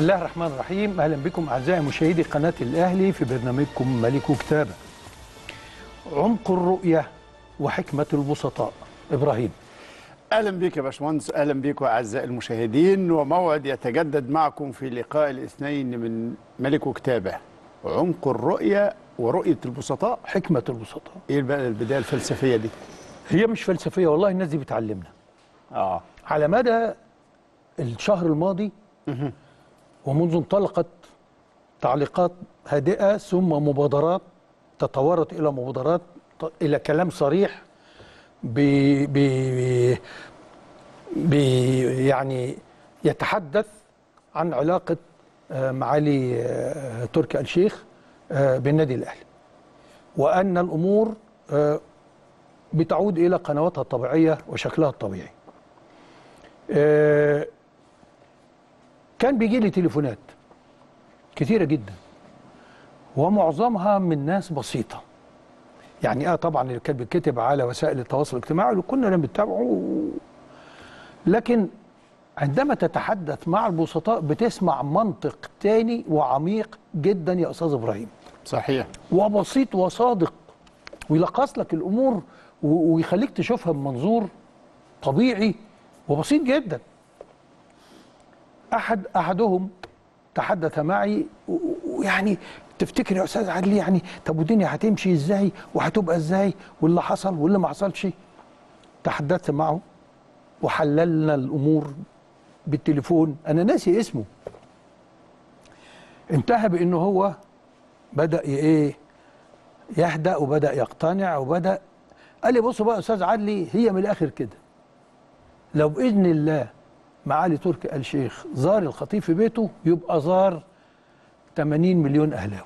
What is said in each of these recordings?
الله الرحمن الرحيم اهلا بكم اعزائي مشاهدي قناه الاهلي في برنامجكم ملك كتابه عمق الرؤيه وحكمه البسطاء ابراهيم اهلا بك يا باشمهندس اهلا بكم اعزائي المشاهدين وموعد يتجدد معكم في لقاء الاثنين من ملك وكتابه عمق الرؤيه ورؤيه البسطاء حكمه البسطاء ايه بقى البدايه الفلسفيه دي هي مش فلسفيه والله الناس دي بتعلمنا اه على مدى الشهر الماضي ومنذ انطلقت تعليقات هادئه ثم مبادرات تطورت الى مبادرات ت- الى كلام صريح ب ب ب يعني يتحدث عن علاقه آه، معالي آه، تركي آل الشيخ آه، بالنادي الاهلي وان الامور آه، بتعود الى قنواتها الطبيعيه وشكلها الطبيعي آه، كان بيجي لي تليفونات كتيرة جدا ومعظمها من ناس بسيطة يعني اه طبعا اللي كان بيتكتب على وسائل التواصل الاجتماعي اللي كنا بنتابعه لكن عندما تتحدث مع البسطاء بتسمع منطق تاني وعميق جدا يا استاذ ابراهيم صحيح وبسيط وصادق ويلخص لك الامور و- ويخليك تشوفها بمنظور طبيعي وبسيط جدا احد احدهم تحدث معي و- و- ويعني تفتكر يا استاذ عدلي يعني طب والدنيا هتمشي ازاي وهتبقى ازاي واللي حصل واللي ما حصلش تحدثت معه وحللنا الامور بالتليفون انا ناسي اسمه انتهى بانه هو بدا ي- ايه يهدأ وبدا يقتنع وبدا قال لي بصوا بقى يا استاذ عدلي هي من الاخر كده لو باذن الله معالي تركي آل شيخ زار الخطيب في بيته يبقى زار 80 مليون اهلاوي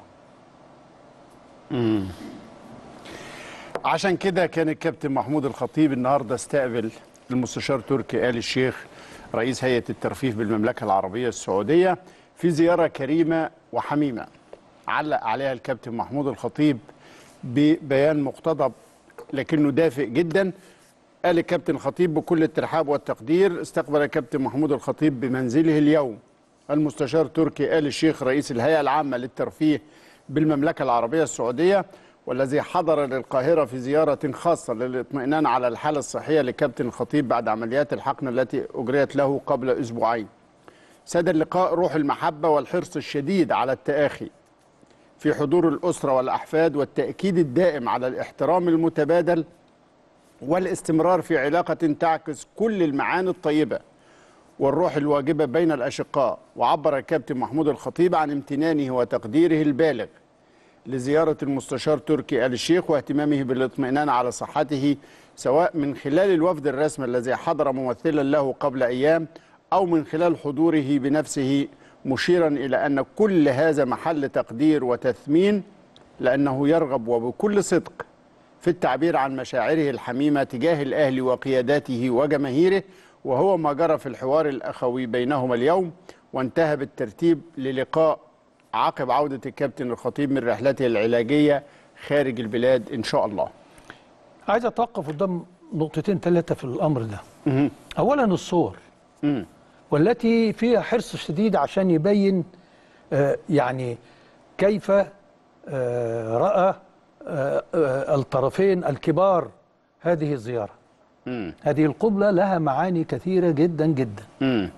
عشان كده كان الكابتن محمود الخطيب النهارده استقبل المستشار تركي آل الشيخ رئيس هيئة الترفيه بالمملكة العربية السعودية في زيارة كريمة وحميمة علق عليها الكابتن محمود الخطيب ببيان مقتضب لكنه دافئ جدا قال الكابتن الخطيب بكل الترحاب والتقدير استقبل الكابتن محمود الخطيب بمنزله اليوم المستشار تركي آل الشيخ رئيس الهيئة العامة للترفيه بالمملكة العربية السعودية والذي حضر للقاهرة في زيارة خاصة للاطمئنان على الحالة الصحية لكابتن الخطيب بعد عمليات الحقن التي أجريت له قبل أسبوعين ساد اللقاء روح المحبة والحرص الشديد على التآخي في حضور الأسرة والأحفاد والتأكيد الدائم على الاحترام المتبادل والاستمرار في علاقة تعكس كل المعاني الطيبة والروح الواجبة بين الأشقاء وعبر الكابتن محمود الخطيب عن امتنانه وتقديره البالغ لزيارة المستشار تركي آل الشيخ واهتمامه بالاطمئنان على صحته سواء من خلال الوفد الرسمي الذي حضر ممثلا له قبل أيام أو من خلال حضوره بنفسه مشيرا إلى أن كل هذا محل تقدير وتثمين لأنه يرغب وبكل صدق في التعبير عن مشاعره الحميمة تجاه الأهلي وقياداته وجماهيره وهو ما جرى في الحوار الأخوي بينهما اليوم وانتهى بالترتيب للقاء عقب عودة الكابتن الخطيب من رحلته العلاجية خارج البلاد إن شاء الله عايز اتوقف قدام نقطتين ثلاثه في الامر ده اولا الصور مم. والتي فيها حرص شديد عشان يبين آه، يعني كيف آه، راى آه، آه، الطرفين الكبار هذه الزياره مم. هذه القبله لها معاني كثيره جدا جدا مم.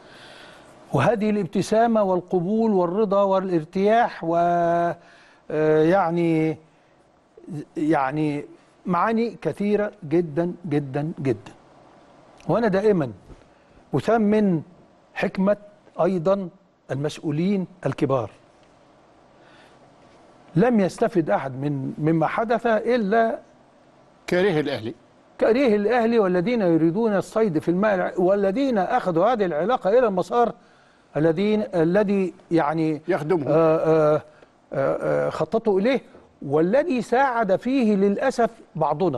وهذه الابتسامة والقبول والرضا والارتياح و آه، يعني يعني معاني كثيرة جدا جدا جدا وأنا دائما أثمن حكمة أيضا المسؤولين الكبار لم يستفد أحد من مما حدث إلا كاره الأهلي كريه الأهلي والذين يريدون الصيد في الماء الع- والذين أخذوا هذه العلاقة إلى المسار الذين الذي يعني يخدمهم آه، آه، آه، آه، خططوا إليه والذي ساعد فيه للأسف بعضنا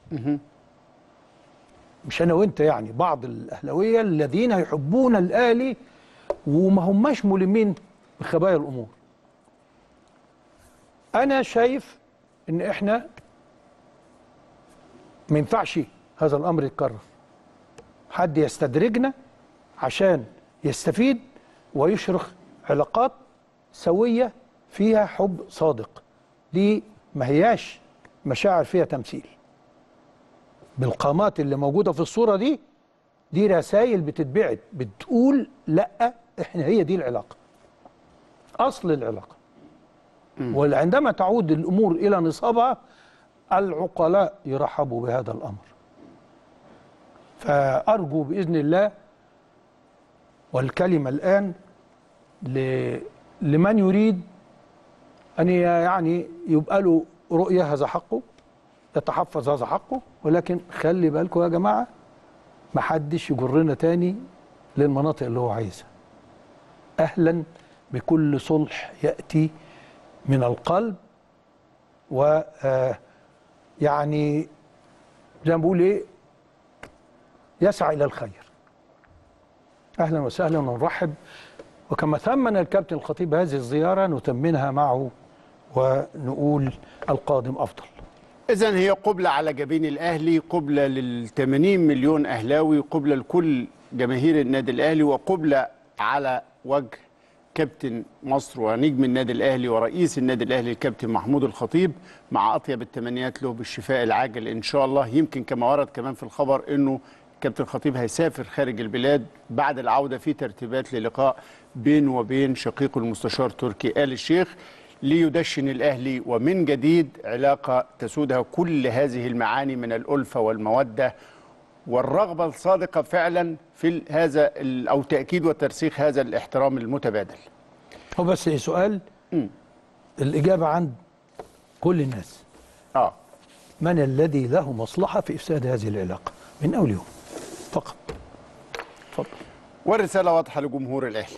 مش أنا وأنت يعني بعض الأهلاوية الذين يحبون الأهلي وما هماش ملمين بخبايا الأمور أنا شايف إن إحنا ما ينفعش هذا الامر يتكرر حد يستدرجنا عشان يستفيد ويشرخ علاقات سويه فيها حب صادق دي ما هياش مشاعر فيها تمثيل بالقامات اللي موجوده في الصوره دي دي رسائل بتتبعت بتقول لا احنا هي دي العلاقه اصل العلاقه وعندما تعود الامور الى نصابها العقلاء يرحبوا بهذا الامر فارجو باذن الله والكلمه الان ل... لمن يريد ان يعني يبقى له رؤيه هذا حقه يتحفظ هذا حقه ولكن خلي بالكم يا جماعه ما حدش يجرنا تاني للمناطق اللي هو عايزها اهلا بكل صلح ياتي من القلب و آه، يعني زي ما بقول ايه يسعى الى الخير اهلا وسهلا ونرحب وكما ثمن الكابتن الخطيب هذه الزياره نتمنها معه ونقول القادم افضل إذا هي قبلة على جبين الأهلي قبلة لل 80 مليون أهلاوي قبلة لكل جماهير النادي الأهلي وقبلة على وجه كابتن مصر ونجم النادي الأهلي ورئيس النادي الأهلي الكابتن محمود الخطيب مع أطيب التمنيات له بالشفاء العاجل إن شاء الله يمكن كما ورد كمان في الخبر إنه كابتن الخطيب هيسافر خارج البلاد بعد العودة في ترتيبات للقاء بينه وبين شقيقه المستشار تركي آل الشيخ ليدشن الأهلي ومن جديد علاقة تسودها كل هذه المعاني من الألفة والمودة والرغبة الصادقة فعلا في هذا ال- أو تأكيد وترسيخ هذا الاحترام المتبادل هو بس سؤال الإجابة عند كل الناس آه من الذي له مصلحة في إفساد هذه العلاقة من أول يوم فقط اتفضل والرسالة واضحة لجمهور الأهلي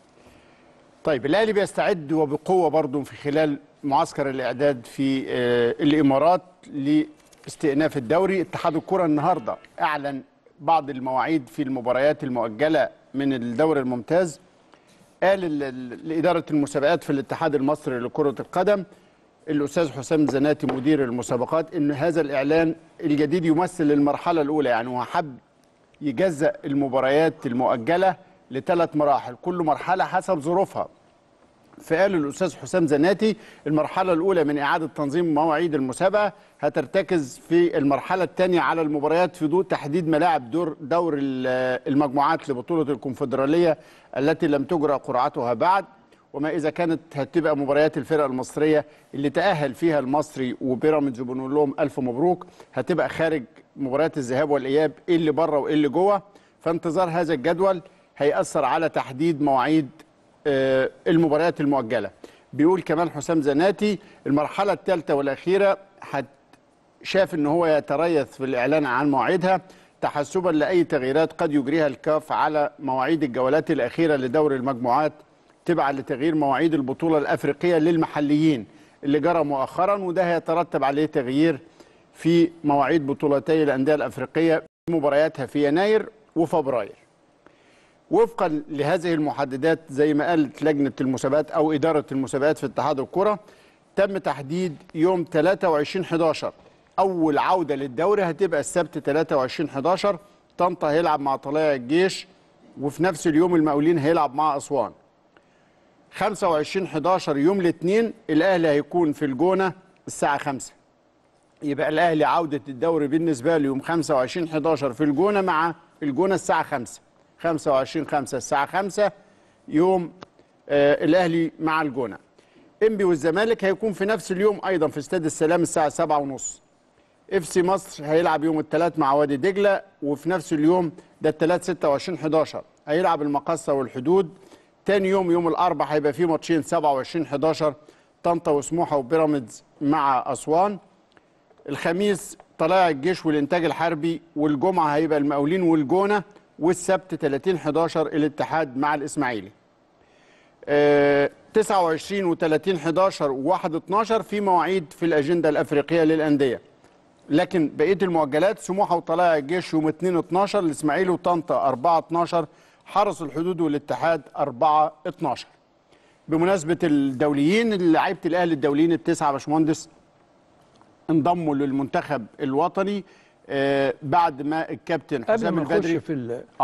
طيب الأهلي بيستعد وبقوة برضه في خلال معسكر الإعداد في آه، الإمارات لاستئناف الدوري اتحاد الكرة النهاردة أعلن بعض المواعيد في المباريات المؤجلة من الدوري الممتاز قال ال- ال- لإدارة المسابقات في الاتحاد المصري لكرة القدم الأستاذ حسام زناتي مدير المسابقات إن هذا الإعلان الجديد يمثل المرحلة الأولى يعني هو حب يجزأ المباريات المؤجلة لثلاث مراحل كل مرحلة حسب ظروفها فقال الأستاذ حسام زناتي المرحلة الأولى من إعادة تنظيم مواعيد المسابقة هترتكز في المرحلة الثانية على المباريات في ضوء تحديد ملاعب دور دور ال- المجموعات لبطولة الكونفدرالية التي لم تجرى قرعتها بعد وما إذا كانت هتبقى مباريات الفرق المصرية اللي تأهل فيها المصري وبيراميدز وبنقول لهم ألف مبروك هتبقى خارج مباريات الذهاب والإياب إيه اللي بره وإيه اللي جوه فانتظار هذا الجدول هيأثر على تحديد مواعيد آه، المباريات المؤجله بيقول كمان حسام زناتي المرحله الثالثه والاخيره هت شاف ان هو يتريث في الاعلان عن مواعيدها تحسبا لاي تغييرات قد يجريها الكاف على مواعيد الجولات الاخيره لدور المجموعات تبعا لتغيير مواعيد البطوله الافريقيه للمحليين اللي جرى مؤخرا وده هيترتب عليه تغيير في مواعيد بطولتي الانديه الافريقيه مبارياتها في يناير وفبراير وفقا لهذه المحددات زي ما قالت لجنه المسابقات او اداره المسابقات في اتحاد الكره تم تحديد يوم 23 11 اول عوده للدوري هتبقى السبت 23 11 طنطا هيلعب مع طلائع الجيش وفي نفس اليوم المقاولين هيلعب مع اسوان 25 11 يوم الاثنين الاهلي هيكون في الجونه الساعه 5 يبقى الاهلي عوده الدوري بالنسبه له يوم 25 11 في الجونه مع الجونه الساعه 5 25 5 الساعه 5 يوم آه الاهلي مع الجونه انبي والزمالك هيكون في نفس اليوم ايضا في استاد السلام الساعه 7 ونص اف سي مصر هيلعب يوم الثلاث مع وادي دجله وفي نفس اليوم ده الثلاث 26 11 هيلعب المقصه والحدود تاني يوم يوم الاربعاء هيبقى فيه ماتشين 27 11 طنطا وسموحه وبيراميدز مع اسوان الخميس طلائع الجيش والانتاج الحربي والجمعه هيبقى المقاولين والجونه والسبت 30 11 الاتحاد مع الاسماعيلي آه، 29 و30 11 و1 12 في مواعيد في الاجنده الافريقيه للانديه لكن بقيه المؤجلات سموحه وطلائع الجيش يوم 2 12 الاسماعيلي وطنطا 4 12 حرس الحدود والاتحاد 4 12 بمناسبه الدوليين لعيبه الاهلي الدوليين التسعه يا باشمهندس انضموا للمنتخب الوطني آه، بعد ما الكابتن قبل حسام ما نخش البدري في ال- اه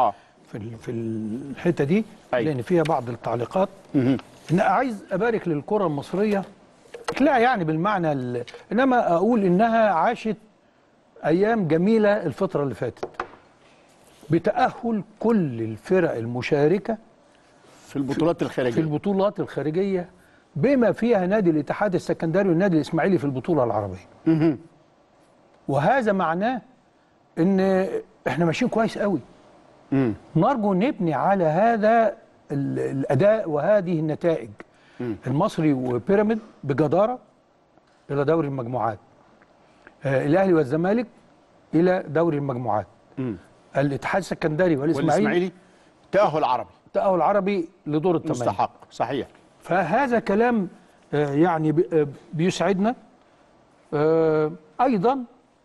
في ال- في الحته دي أيوة. لان فيها بعض التعليقات ان عايز ابارك للكره المصريه لا يعني بالمعنى ال- انما اقول انها عاشت ايام جميله الفتره اللي فاتت بتاهل كل الفرق المشاركه في البطولات في الخارجيه البطولات الخارجيه بما فيها نادي الاتحاد السكندري والنادي الاسماعيلي في البطوله العربيه وهذا معناه ان احنا ماشيين كويس قوي مم. نرجو نبني على هذا ال- الاداء وهذه النتائج المصري وبيراميد بجداره الى دوري المجموعات آه الاهلي والزمالك الى دوري المجموعات مم. الاتحاد السكندري والاسماعيلي والاسماعيلي تاهل عربي تاهل عربي لدور الثمانيه مستحق صحيح فهذا كلام آه، يعني بي- آه، بيسعدنا آه، ايضا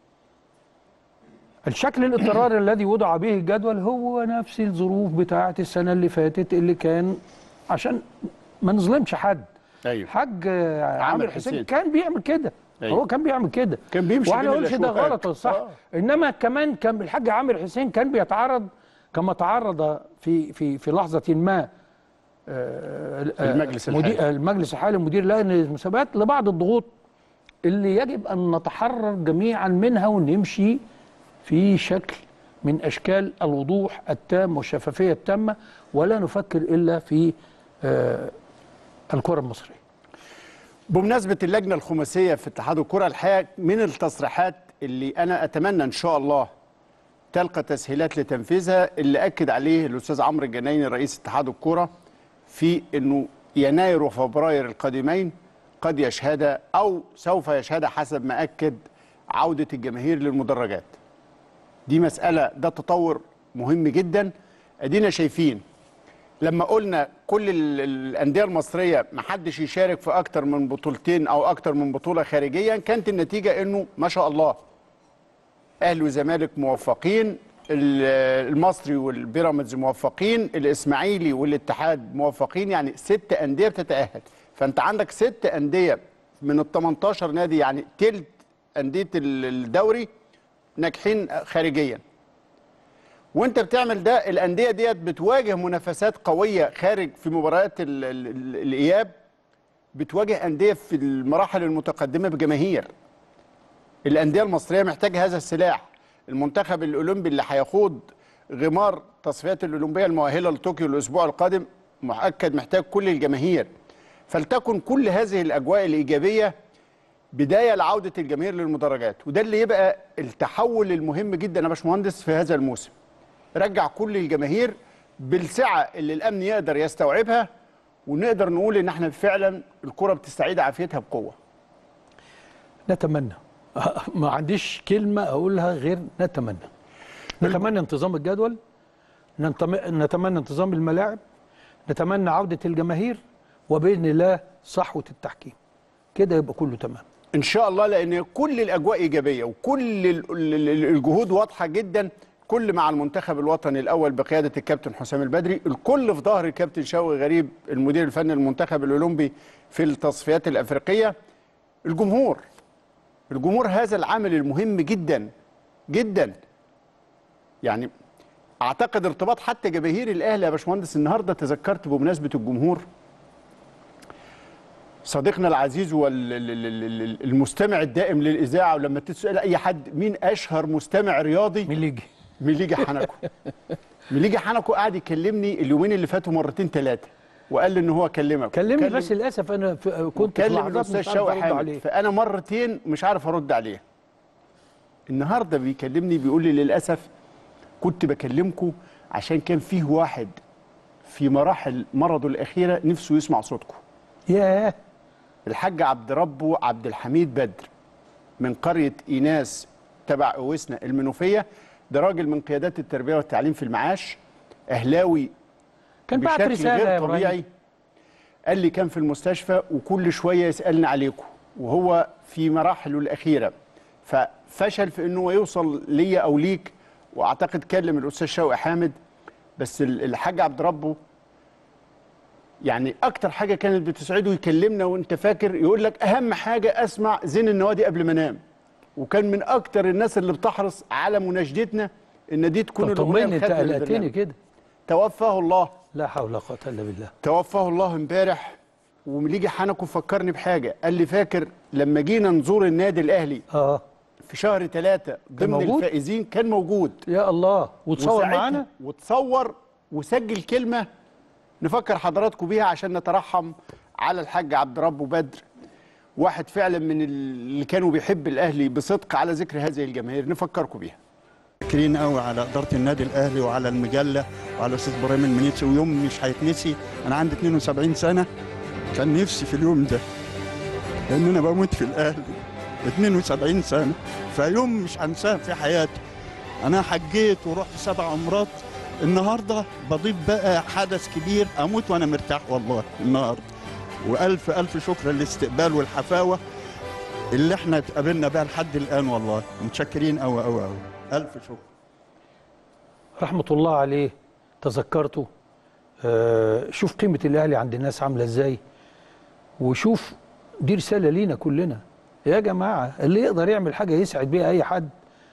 الشكل الاضطراري الذي وضع به الجدول هو نفس الظروف بتاعه السنه اللي فاتت اللي كان عشان ما نظلمش حد ايوه حاج آه، عامر حسين. حسين كان بيعمل كده أيوه. هو كان بيعمل كده كان بيمشي واحنا بين نقولش ده الأشواك. غلط ولا صح آه. انما كمان كان الحاج عامر حسين كان بيتعرض كما تعرض في في في لحظه ما آه، آه، المجلس مدير الحالي. المجلس الحالي مدير لجنه المسابقات لبعض الضغوط اللي يجب ان نتحرر جميعا منها ونمشي في شكل من اشكال الوضوح التام والشفافيه التامه ولا نفكر الا في آه، الكره المصريه بمناسبة اللجنة الخماسية في اتحاد الكرة الحقيقة من التصريحات اللي أنا أتمنى إن شاء الله تلقى تسهيلات لتنفيذها اللي أكد عليه الأستاذ عمرو الجنايني رئيس اتحاد الكرة في إنه يناير وفبراير القادمين قد يشهد أو سوف يشهد حسب ما أكد عودة الجماهير للمدرجات دي مسألة ده تطور مهم جدا أدينا شايفين لما قلنا كل ال- الانديه المصريه ما حدش يشارك في اكتر من بطولتين او اكتر من بطوله خارجيا كانت النتيجه انه ما شاء الله اهلي وزمالك موفقين ال- المصري والبيراميدز موفقين الاسماعيلي والاتحاد موفقين يعني ست انديه بتتاهل فانت عندك ست انديه من ال 18 نادي يعني تلت انديه ال- الدوري ناجحين خارجيا وانت بتعمل ده الانديه ديت بتواجه منافسات قويه خارج في مباريات ال- ال- ال- الاياب بتواجه انديه في المراحل المتقدمه بجماهير الانديه المصريه محتاجه هذا السلاح المنتخب الاولمبي اللي هيخوض غمار تصفيات الاولمبيه المؤهله لطوكيو الاسبوع القادم مؤكد محتاج كل الجماهير فلتكن كل هذه الاجواء الايجابيه بدايه لعوده الجماهير للمدرجات وده اللي يبقى التحول المهم جدا يا باشمهندس في هذا الموسم رجع كل الجماهير بالسعه اللي الامن يقدر يستوعبها ونقدر نقول ان احنا فعلا الكره بتستعيد عافيتها بقوه نتمنى ما عنديش كلمة أقولها غير نتمنى نتمنى انتظام الجدول ننتم- نتمنى انتظام الملاعب نتمنى عودة الجماهير وبإذن الله صحوة التحكيم كده يبقى كله تمام ان شاء الله لان كل الاجواء ايجابيه وكل ال- ال- ال- الجهود واضحه جدا كل مع المنتخب الوطني الاول بقياده الكابتن حسام البدري الكل في ظهر الكابتن شوقي غريب المدير الفني للمنتخب الاولمبي في التصفيات الافريقيه الجمهور الجمهور هذا العامل المهم جدا جدا يعني اعتقد ارتباط حتى جماهير الاهلي يا باشمهندس النهارده تذكرت بمناسبه الجمهور صديقنا العزيز والمستمع الدائم للاذاعه ولما تسال اي حد مين اشهر مستمع رياضي مين اللي يجي مليجي حنكو مليجي حنكو قعد يكلمني اليومين اللي فاتوا مرتين ثلاثه وقال لي ان هو كلمك كلمني كلم- بس للأسف أنا في كنت في كلم لحظات الاستاذ مش عارف شوقي أرد حامد عليه فانا مرتين مش عارف ارد عليه النهارده بيكلمني بيقول لي للاسف كنت بكلمكم عشان كان فيه واحد في مراحل مرضه الاخيره نفسه يسمع صوتكم ياه الحاج عبد ربه عبد الحميد بدر من قريه ايناس تبع اوسنا المنوفيه ده راجل من قيادات التربيه والتعليم في المعاش اهلاوي كان بعت بشكل رسالة يا غير إبراهيم. طبيعي قال لي كان في المستشفى وكل شويه يسالني عليكم وهو في مراحله الاخيره ففشل في انه يوصل ليا او ليك واعتقد كلم الاستاذ شوقي حامد بس ال- الحاج عبد ربه يعني اكتر حاجه كانت بتسعده يكلمنا وانت فاكر يقول لك اهم حاجه اسمع زين النوادي قبل ما انام وكان من اكتر الناس اللي بتحرص على مناشدتنا ان دي تكون طب الاغنيه طمني انت الختم قلقتني للبرنامج. كده توفاه الله لا حول ولا قوه الا بالله توفاه الله امبارح ومليجي حنكو فكرني بحاجه قال لي فاكر لما جينا نزور النادي الاهلي اه في شهر ثلاثة ضمن موجود؟ الفائزين كان موجود يا الله وتصور وساعتها- معانا وتصور وسجل كلمة نفكر حضراتكم بيها عشان نترحم على الحاج عبد ربه بدر واحد فعلا من اللي كانوا بيحب الأهلي بصدق على ذكر هذه الجماهير نفكركم بيها شاكرين قوي على اداره النادي الاهلي وعلى المجله وعلى الاستاذ ابراهيم المنيسي ويوم مش هيتنسي انا عندي 72 سنه كان نفسي في اليوم ده لان انا بموت في الاهلي 72 سنه فيوم مش هنساه في حياتي انا حجيت ورحت سبع عمرات النهارده بضيف بقى حدث كبير اموت وانا مرتاح والله النهارده والف الف شكر للاستقبال والحفاوه اللي احنا اتقابلنا بيها لحد الان والله متشكرين قوي قوي قوي الف شكر رحمه الله عليه تذكرته آه شوف قيمه الاهلي عند الناس عامله ازاي وشوف دي رساله لينا كلنا يا جماعه اللي يقدر يعمل حاجه يسعد بيها اي حد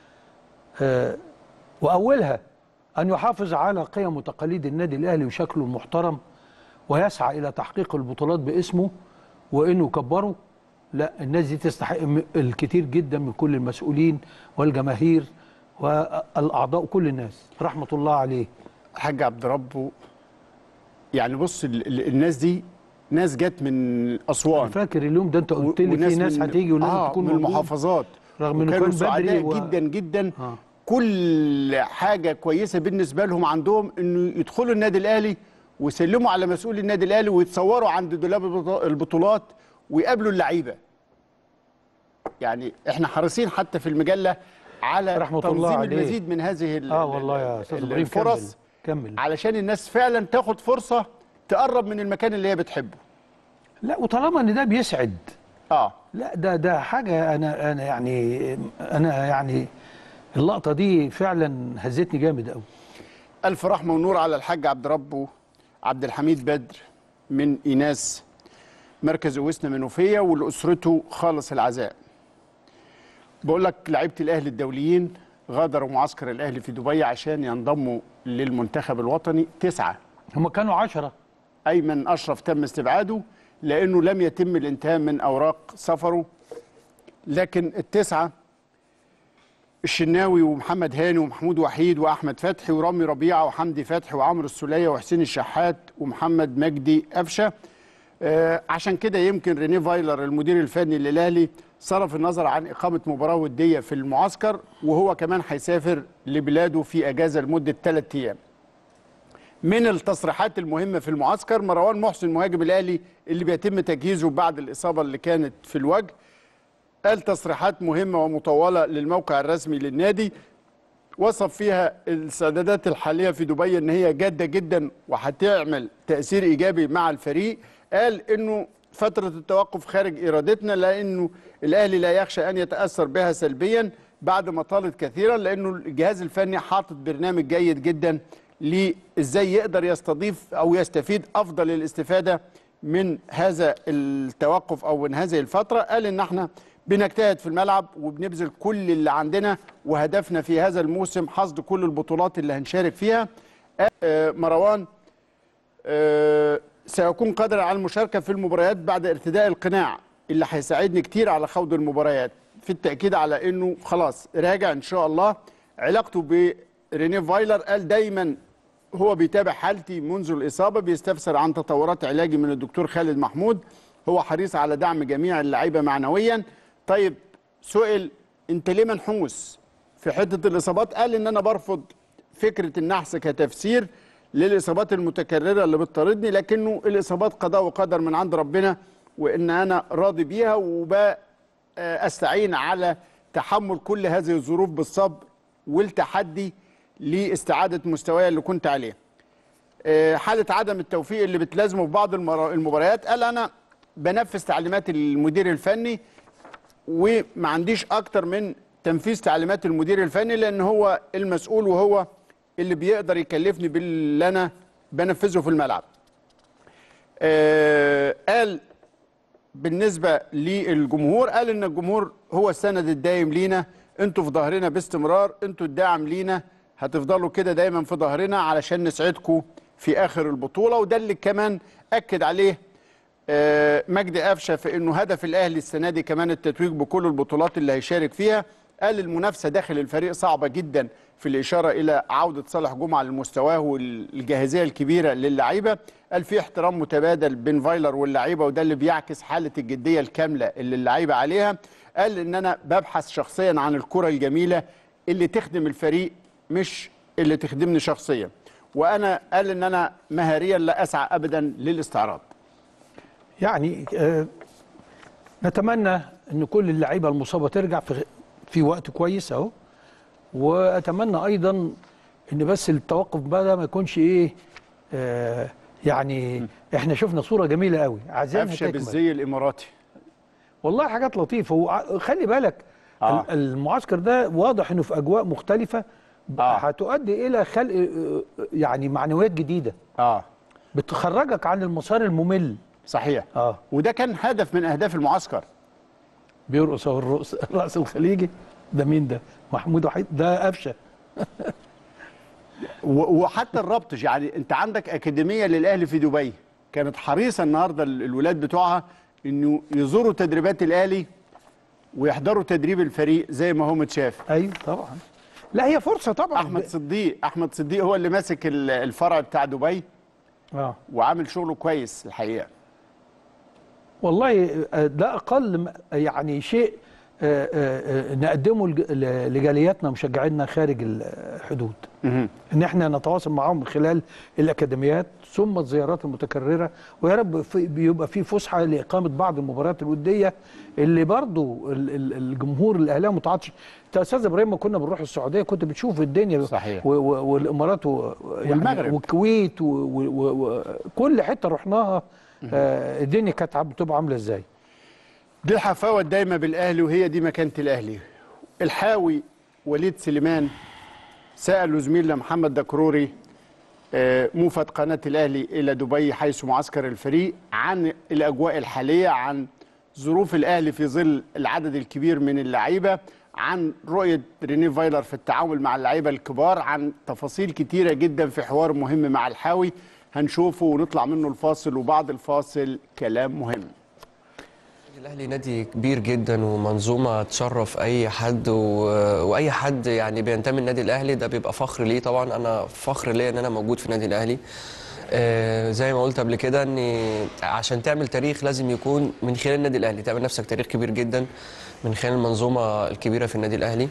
آه واولها ان يحافظ على قيم وتقاليد النادي الاهلي وشكله المحترم ويسعى الى تحقيق البطولات باسمه وانه يكبره لا الناس دي تستحق م- الكثير جدا من كل المسؤولين والجماهير والاعضاء كل الناس رحمه الله عليه الحاج عبد ربه يعني بص ال- ال- الناس دي ناس جت من أسوان فاكر اليوم ده انت قلت لي في ناس من- هتيجي ولازم آه تكون من موجود. المحافظات رغم إنه وكانوا كان بدري سعداء و- جدا جدا آه. كل حاجه كويسه بالنسبه لهم عندهم انه يدخلوا النادي الاهلي ويسلموا على مسؤول النادي الاهلي ويتصوروا عند دولاب البط- البطولات ويقابلوا اللعيبه يعني احنا حريصين حتى في المجله على رحمة الله تنظيم عليه. المزيد من هذه ال- اه ال- والله يا ال- استاذ ال- ابراهيم كمل الفرص كمل علشان الناس فعلا تاخد فرصه تقرب من المكان اللي هي بتحبه لا وطالما ان ده بيسعد اه لا ده ده حاجه انا انا يعني انا يعني اللقطه دي فعلا هزتني جامد قوي ألف رحمة ونور على الحاج عبد ربه عبد الحميد بدر من إيناس مركز أوسنا منوفية ولأسرته خالص العزاء بقول لك لعيبة الأهلي الدوليين غادروا معسكر الأهلي في دبي عشان ينضموا للمنتخب الوطني تسعة هم كانوا عشرة أيمن أشرف تم استبعاده لأنه لم يتم الانتهاء من أوراق سفره لكن التسعة الشناوي ومحمد هاني ومحمود وحيد واحمد فتحي ورامي ربيعه وحمدي فتحي وعمرو السوليه وحسين الشحات ومحمد مجدي قفشه آه عشان كده يمكن ريني فايلر المدير الفني للاهلي صرف النظر عن اقامه مباراه وديه في المعسكر وهو كمان هيسافر لبلاده في اجازه لمده ثلاث ايام. من التصريحات المهمه في المعسكر مروان محسن مهاجم الاهلي اللي بيتم تجهيزه بعد الاصابه اللي كانت في الوجه قال تصريحات مهمة ومطولة للموقع الرسمي للنادي وصف فيها السدادات الحالية في دبي ان هي جادة جدا وهتعمل تأثير ايجابي مع الفريق قال انه فترة التوقف خارج ارادتنا لانه الاهلي لا يخشى ان يتأثر بها سلبيا بعد ما طالت كثيرا لانه الجهاز الفني حاطط برنامج جيد جدا لازاي يقدر يستضيف او يستفيد افضل الاستفادة من هذا التوقف او من هذه الفترة قال ان احنا بنجتهد في الملعب وبنبذل كل اللي عندنا وهدفنا في هذا الموسم حصد كل البطولات اللي هنشارك فيها آه، مروان آه، سيكون قادرا على المشاركة في المباريات بعد ارتداء القناع اللي هيساعدني كتير على خوض المباريات في التأكيد على انه خلاص راجع ان شاء الله علاقته برينيه فايلر قال دايما هو بيتابع حالتي منذ الإصابة بيستفسر عن تطورات علاجي من الدكتور خالد محمود هو حريص على دعم جميع اللعيبة معنويا طيب سئل انت ليه منحوس في حتة الإصابات قال ان انا برفض فكرة النحس كتفسير للإصابات المتكررة اللي بتطاردني لكنه الإصابات قضاء وقدر من عند ربنا وان انا راضي بيها وبستعين على تحمل كل هذه الظروف بالصبر والتحدي لاستعادة مستواي اللي كنت عليه آه، حالة عدم التوفيق اللي بتلازمه في بعض المر- المباريات قال أنا بنفذ تعليمات المدير الفني وما عنديش أكتر من تنفيذ تعليمات المدير الفني لأن هو المسؤول وهو اللي بيقدر يكلفني باللي أنا بنفذه في الملعب آه، قال بالنسبة للجمهور قال ان الجمهور هو السند الدايم لينا انتوا في ظهرنا باستمرار انتوا الداعم لينا هتفضلوا كده دايما في ظهرنا علشان نسعدكم في اخر البطوله وده اللي كمان اكد عليه آه، مجدي قفشه في انه هدف الاهلي السنه دي كمان التتويج بكل البطولات اللي هيشارك فيها قال المنافسه داخل الفريق صعبه جدا في الاشاره الى عوده صالح جمعه لمستواه والجاهزيه الكبيره للعيبه قال في احترام متبادل بين فايلر واللعيبه وده اللي بيعكس حاله الجديه الكامله اللي اللعيبه عليها قال ان انا ببحث شخصيا عن الكره الجميله اللي تخدم الفريق مش اللي تخدمني شخصيا وانا قال ان انا مهاريا لا اسعى ابدا للاستعراض يعني آه، نتمنى ان كل اللعيبه المصابه ترجع في في وقت كويس اهو واتمنى ايضا ان بس التوقف بقى ما يكونش ايه آه يعني احنا شفنا صوره جميله قوي عايزينها قفشه تكمل بالزي الاماراتي والله حاجات لطيفه وخلي بالك آه. آه. المعسكر ده واضح انه في اجواء مختلفه آه. هتؤدي الى خلق آه، يعني معنويات جديده اه بتخرجك عن المسار الممل صحيح اه وده كان هدف من اهداف المعسكر بيرقص اهو الرأس الرأس الخليجي ده مين ده؟ محمود وحيد ده قفشه و- وحتى الربط يعني انت عندك اكاديميه للاهلي في دبي كانت حريصه النهارده ال- الولاد بتوعها انه يزوروا تدريبات الاهلي ويحضروا تدريب الفريق زي ما هو متشاف ايوه طبعا لا هي فرصه طبعا احمد صديق احمد صديق هو اللي ماسك ال- الفرع بتاع دبي اه وعامل شغله كويس الحقيقه والله آه، ده اقل م- يعني شيء آه، آه، آه، نقدمه لج- ل- لجالياتنا مشجعينا خارج الحدود مهم. ان احنا نتواصل معاهم من خلال الاكاديميات ثم الزيارات المتكرره ويا رب في- بيبقى في فسحه لاقامه بعض المباريات الوديه اللي برضو ال- ال- الجمهور الاهلاوي متعطش انت يا استاذ ابراهيم ما كنا بنروح السعوديه كنت بتشوف الدنيا صحيح. و- و- والامارات و- يعني والمغرب. والكويت وكل حته رحناها آه، الدنيا كانت عم- بتبقى عامله ازاي دي الحفاوه الدايمه بالاهلي وهي دي مكانه الاهلي الحاوي وليد سليمان سالوا زميلنا محمد دكروري آه، موفد قناه الاهلي الى دبي حيث معسكر الفريق عن الاجواء الحاليه عن ظروف الاهلي في ظل العدد الكبير من اللعيبه عن رؤيه ريني فايلر في التعامل مع اللعيبه الكبار عن تفاصيل كتيره جدا في حوار مهم مع الحاوي هنشوفه ونطلع منه الفاصل وبعد الفاصل كلام مهم الاهلي نادي كبير جدا ومنظومه تشرف اي حد و... واي حد يعني بينتمي للنادي الاهلي ده بيبقى فخر ليه طبعا انا فخر ليا ان انا موجود في النادي الاهلي آه زي ما قلت قبل كده ان عشان تعمل تاريخ لازم يكون من خلال النادي الاهلي تعمل نفسك تاريخ كبير جدا من خلال المنظومه الكبيره في النادي الاهلي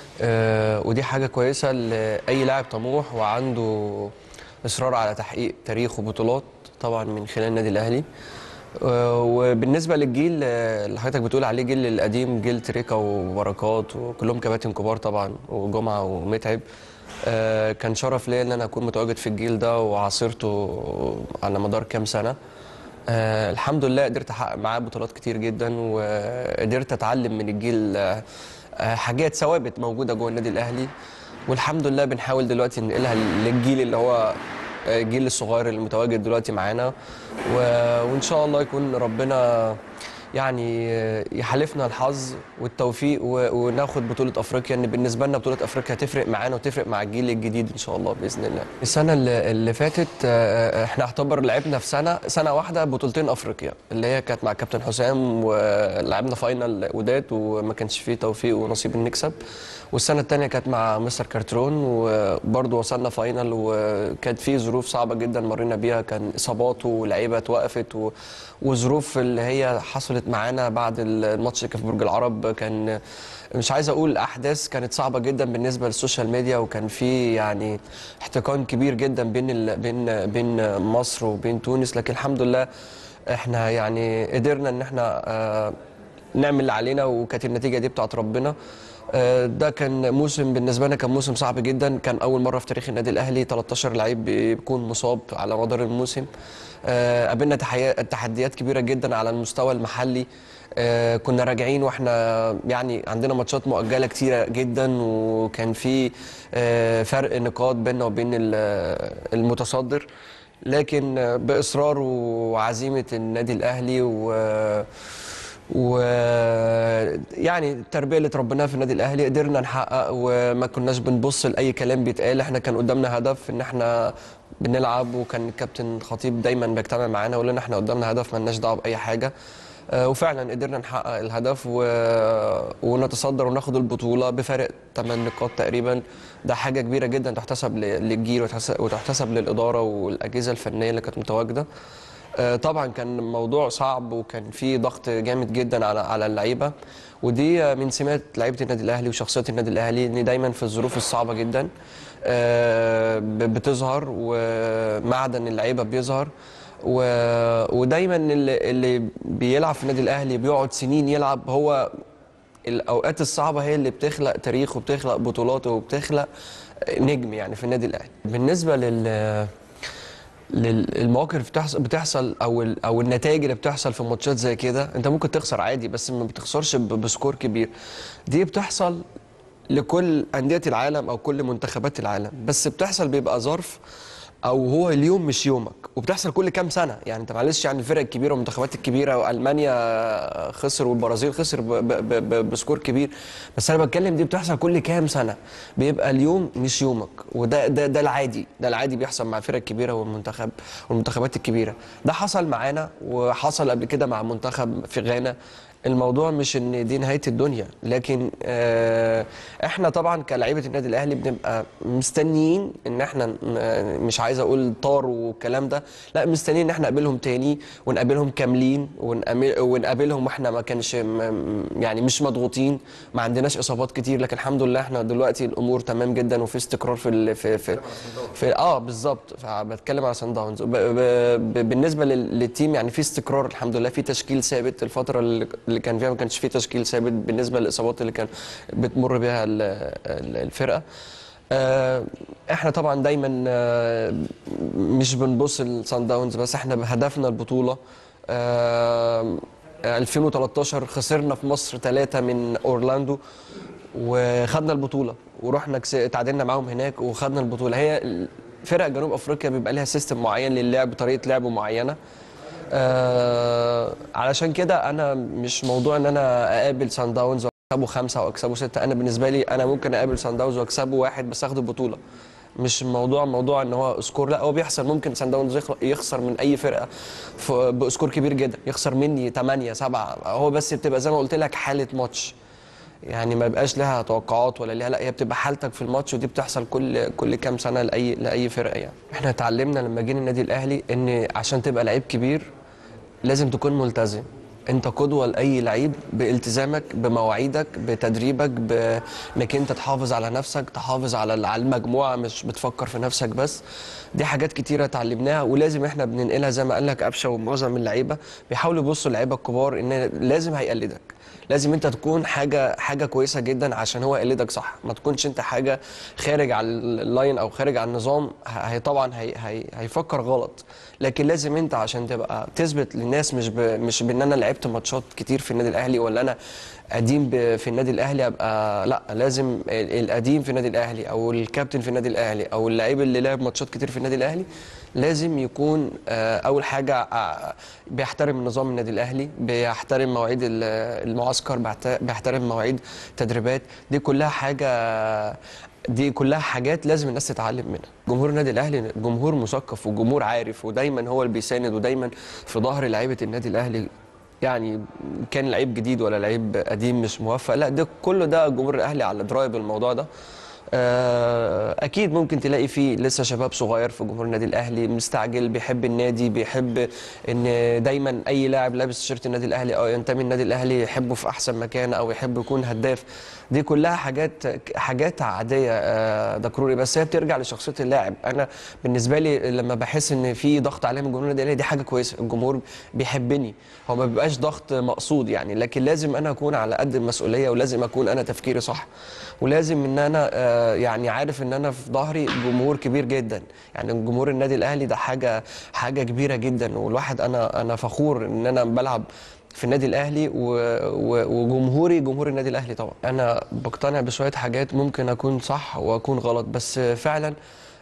آه ودي حاجه كويسه لاي لاعب طموح وعنده اصرار على تحقيق تاريخ وبطولات طبعا من خلال النادي الاهلي آه، وبالنسبه للجيل آه، اللي حضرتك بتقول عليه جيل القديم جيل تريكا وبركات وكلهم كباتن كبار طبعا وجمعه ومتعب آه، كان شرف ليا ان انا اكون متواجد في الجيل ده وعاصرته على مدار كام سنه آه، الحمد لله قدرت احقق معاه بطولات كتير جدا وقدرت اتعلم من الجيل آه، آه، حاجات ثوابت موجوده جوه النادي الاهلي والحمد لله بنحاول دلوقتي ننقلها للجيل اللي هو الجيل الصغير اللي متواجد دلوقتي معانا و... وان شاء الله يكون ربنا يعني يحالفنا الحظ والتوفيق و... وناخد بطوله افريقيا ان بالنسبه لنا بطوله افريقيا هتفرق معانا وتفرق مع الجيل الجديد ان شاء الله باذن الله السنه اللي, اللي فاتت آه، احنا اعتبر لعبنا في سنه سنه واحده بطولتين افريقيا اللي هي كانت مع كابتن حسام ولعبنا فاينل وداد وما كانش فيه توفيق ونصيب إن نكسب والسنه الثانيه كانت مع مستر كارترون وبرضه وصلنا فاينل وكانت في ظروف صعبه جدا مرينا بيها كان اصابات ولعيبه اتوقفت و... وظروف اللي هي حصلت معانا بعد الماتش اللي كان في برج العرب كان مش عايز اقول احداث كانت صعبه جدا بالنسبه للسوشيال ميديا وكان في يعني احتقان كبير جدا بين ال... بين بين مصر وبين تونس لكن الحمد لله احنا يعني قدرنا ان احنا آه، نعمل اللي علينا وكانت النتيجه دي بتاعت ربنا آه، ده كان موسم بالنسبه لنا كان موسم صعب جدا كان اول مره في تاريخ النادي الاهلي 13 لعيب بيكون مصاب على مدار الموسم آه، قابلنا تحيا- تحديات كبيره جدا على المستوى المحلي آه، كنا راجعين واحنا يعني عندنا ماتشات مؤجله كتيره جدا وكان في آه، فرق نقاط بيننا وبين ال- المتصدر لكن آه، باصرار وعزيمه النادي الاهلي و ويعني التربيه اللي اتربيناها في النادي الاهلي قدرنا نحقق وما كناش بنبص لاي كلام بيتقال احنا كان قدامنا هدف ان احنا بنلعب وكان الكابتن الخطيب دايما بيجتمع معانا ويقول لنا احنا قدامنا هدف مالناش دعوه باي حاجه آه، وفعلا قدرنا نحقق الهدف و... ونتصدر وناخد البطوله بفارق 8 نقاط تقريبا ده حاجه كبيره جدا تحتسب ل- للجيل وتحتسب, وتحتسب للاداره والاجهزه الفنيه اللي كانت متواجده آه، طبعا كان موضوع صعب وكان في ضغط جامد جدا على على اللعيبه ودي آه، من سمات لعيبه النادي الاهلي وشخصيه النادي الاهلي ان دايما في الظروف الصعبه جدا آه، ب- بتظهر ومعدن اللعيبه بيظهر و... ودايما اللي, اللي بيلعب في النادي الاهلي بيقعد سنين يلعب هو الاوقات الصعبه هي اللي بتخلق تاريخ وبتخلق بطولات وبتخلق نجم يعني في النادي الاهلي بالنسبه لل للمواقف اللي بتحصل بتحصل او ال- او النتائج اللي بتحصل في ماتشات زي كده انت ممكن تخسر عادي بس ما بتخسرش ب- بسكور كبير دي بتحصل لكل انديه العالم او كل منتخبات العالم بس بتحصل بيبقى ظرف او هو اليوم مش يومك وبتحصل كل كام سنه يعني انت معلش يعني الفرق الكبيره والمنتخبات الكبيره والمانيا خسر والبرازيل خسر ب ب ب ب بسكور كبير بس انا بتكلم دي بتحصل كل كام سنه بيبقى اليوم مش يومك وده ده ده العادي ده العادي بيحصل مع الفرق الكبيره والمنتخب والمنتخبات الكبيره ده حصل معانا وحصل قبل كده مع منتخب في غانا الموضوع مش ان دي نهايه الدنيا لكن آه، احنا طبعا كلاعيبه النادي الاهلي بنبقى مستنيين ان احنا ن- مش عايز اقول طار والكلام ده لا مستنيين ان احنا نقابلهم تاني ونقابلهم كاملين ونقابل- ونقابلهم واحنا ما كانش م- يعني مش مضغوطين ما عندناش اصابات كتير لكن الحمد لله احنا دلوقتي الامور تمام جدا وفي استقرار في ال- في في, في اه بالظبط فبتكلم على سان داونز وب- ب- ب- بالنسبه لل- للتيم يعني في استقرار الحمد لله في تشكيل ثابت الفتره اللي اللي كان فيها ما كانش في تشكيل ثابت بالنسبه للاصابات اللي كان بتمر بها ال- ال- الفرقه آه، احنا طبعا دايما آه، مش بنبص لسان داونز بس احنا هدفنا البطوله آه، 2013 خسرنا في مصر ثلاثة من اورلاندو وخدنا البطوله ورحنا كس- اتعادلنا معاهم هناك وخدنا البطوله هي فرق جنوب افريقيا بيبقى ليها سيستم معين للعب طريقه لعب معينه آه علشان كده انا مش موضوع ان انا اقابل سان داونز واكسبه خمسه او اكسبه سته انا بالنسبه لي انا ممكن اقابل سان داونز واكسبه واحد بس اخد البطوله مش موضوع موضوع ان هو سكور لا هو بيحصل ممكن سان داونز يخل- يخسر من اي فرقه ف- بسكور كبير جدا يخسر مني 8 7 هو بس بتبقى زي ما قلت لك حاله ماتش يعني ما بقاش لها توقعات ولا ليها لا هي بتبقى حالتك في الماتش ودي بتحصل كل كل كام سنه لاي لاي فرقه يعني احنا اتعلمنا لما جينا النادي الاهلي ان عشان تبقى لعيب كبير لازم تكون ملتزم انت قدوه لاي لعيب بالتزامك بمواعيدك بتدريبك بانك انت تحافظ على نفسك تحافظ على على المجموعه مش بتفكر في نفسك بس دي حاجات كتيره اتعلمناها ولازم احنا بننقلها زي ما قال لك قفشه ومعظم اللعيبه بيحاولوا يبصوا اللعيبه الكبار ان لازم هيقلدك لازم انت تكون حاجه حاجه كويسه جدا عشان هو يقلدك صح ما تكونش انت حاجه خارج على اللاين او خارج على النظام هي طبعا هي هي هيفكر غلط لكن لازم انت عشان تبقى تثبت للناس مش ب مش بان انا لعبت ماتشات كتير في النادي الاهلي ولا انا قديم ب- في النادي الاهلي ابقى لا لازم ال- القديم في النادي الاهلي او الكابتن في النادي الاهلي او اللعيب اللي لعب ماتشات كتير في النادي الاهلي لازم يكون آه، اول حاجه آه، بيحترم نظام النادي الاهلي بيحترم مواعيد ال- المعسكر بيحت- بيحترم مواعيد تدريبات دي كلها حاجه دي كلها حاجات لازم الناس تتعلم منها جمهور النادي الاهلي جمهور مثقف وجمهور عارف ودايما هو اللي بيساند ودايما في ظهر لعيبه النادي الاهلي يعني كان لعيب جديد ولا لعيب قديم مش موفق لا ده كله ده جمهور الاهلي على درايه بالموضوع ده آه، اكيد ممكن تلاقي فيه لسه شباب صغير في جمهور النادي الاهلي مستعجل بيحب النادي بيحب ان دايما اي لاعب لابس تيشيرت النادي الاهلي او ينتمي النادي الاهلي يحبه في احسن مكان او يحب يكون هداف دي كلها حاجات حاجات عاديه آه، دكروري بس هي بترجع لشخصيه اللاعب انا بالنسبه لي لما بحس ان في ضغط عليا من جمهور النادي الاهلي دي حاجه كويسه الجمهور بيحبني هو ما بيبقاش ضغط مقصود يعني لكن لازم انا اكون على قد المسؤوليه ولازم اكون انا تفكيري صح ولازم ان انا آه، يعني عارف ان انا في ظهري جمهور كبير جدا يعني جمهور النادي الاهلي ده حاجه حاجه كبيره جدا والواحد انا انا فخور ان انا بلعب في النادي الاهلي و... و... وجمهوري جمهور النادي الاهلي طبعا انا بقتنع بشويه حاجات ممكن اكون صح واكون غلط بس فعلا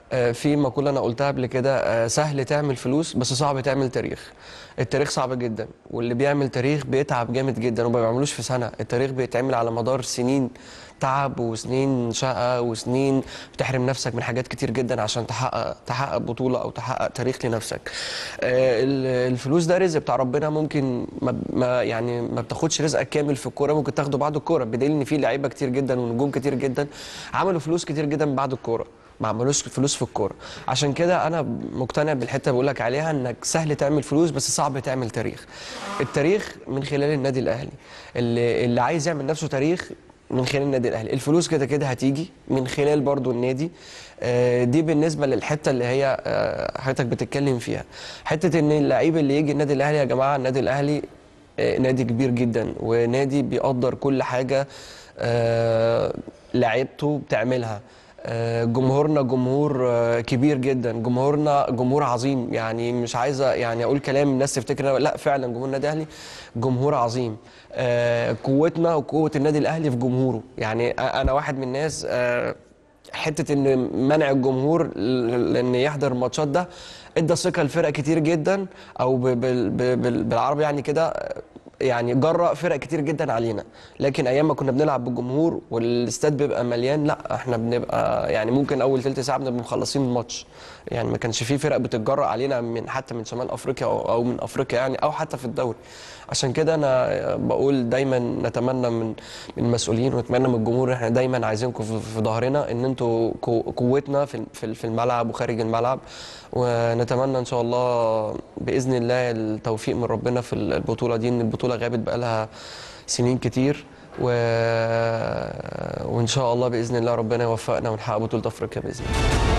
آه، في مقولة أنا قلتها قبل كده آه، سهل تعمل فلوس بس صعب تعمل تاريخ التاريخ صعب جدا واللي بيعمل تاريخ بيتعب جامد جدا وما بيعملوش في سنة التاريخ بيتعمل على مدار سنين تعب وسنين شقة وسنين بتحرم نفسك من حاجات كتير جدا عشان تحقق تحقق بطولة أو تحقق تاريخ لنفسك آه، ال- الفلوس ده رزق بتاع ربنا ممكن ما ما- يعني ما بتاخدش رزقك كامل في الكورة ممكن تاخده بعد الكورة بدليل إن في لعيبة كتير جدا ونجوم كتير جدا عملوا فلوس كتير جدا بعد الكورة ما عملوش فلوس في الكوره عشان كده انا مقتنع بالحته اللي بقول لك عليها انك سهل تعمل فلوس بس صعب تعمل تاريخ التاريخ من خلال النادي الاهلي اللي, اللي عايز يعمل نفسه تاريخ من خلال النادي الاهلي الفلوس كده كده هتيجي من خلال برضو النادي آه، دي بالنسبه للحته اللي هي آه، حضرتك بتتكلم فيها حته ان اللعيب اللي يجي النادي الاهلي يا جماعه النادي الاهلي آه، نادي كبير جدا ونادي بيقدر كل حاجه آه، لعيبته بتعملها آه، جمهورنا جمهور آه، كبير جدا جمهورنا جمهور عظيم يعني مش عايزه يعني اقول كلام الناس تفتكر إن أنا- لا فعلا جمهور النادي الاهلي جمهور عظيم آه، قوتنا وقوه النادي الاهلي في جمهوره يعني أ- انا واحد من الناس آه، حته ان منع الجمهور ل- لان يحضر الماتشات ده ادى ثقه لفرق كتير جدا او ب- بال- ب- بال- بالعربي يعني كده يعني جرأ فرق كتير جدا علينا لكن ايام ما كنا بنلعب بالجمهور والاستاد بيبقى مليان لا احنا بنبقى يعني ممكن اول تلت ساعه بنبقى مخلصين الماتش يعني ما كانش في فرق بتتجرأ علينا من حتى من شمال افريقيا او أو من افريقيا يعني او حتى في الدوري عشان كده انا بقول دايما نتمنى من من المسؤولين ونتمنى من الجمهور احنا دايما عايزينكم في في ظهرنا ان انتوا قو- قوتنا في في في الملعب وخارج الملعب ونتمنى ان شاء الله باذن الله التوفيق من ربنا في البطوله دي ان البطوله غابت بقالها سنين كتير و... وان شاء الله باذن الله ربنا يوفقنا ونحقق بطوله افريقيا باذن الله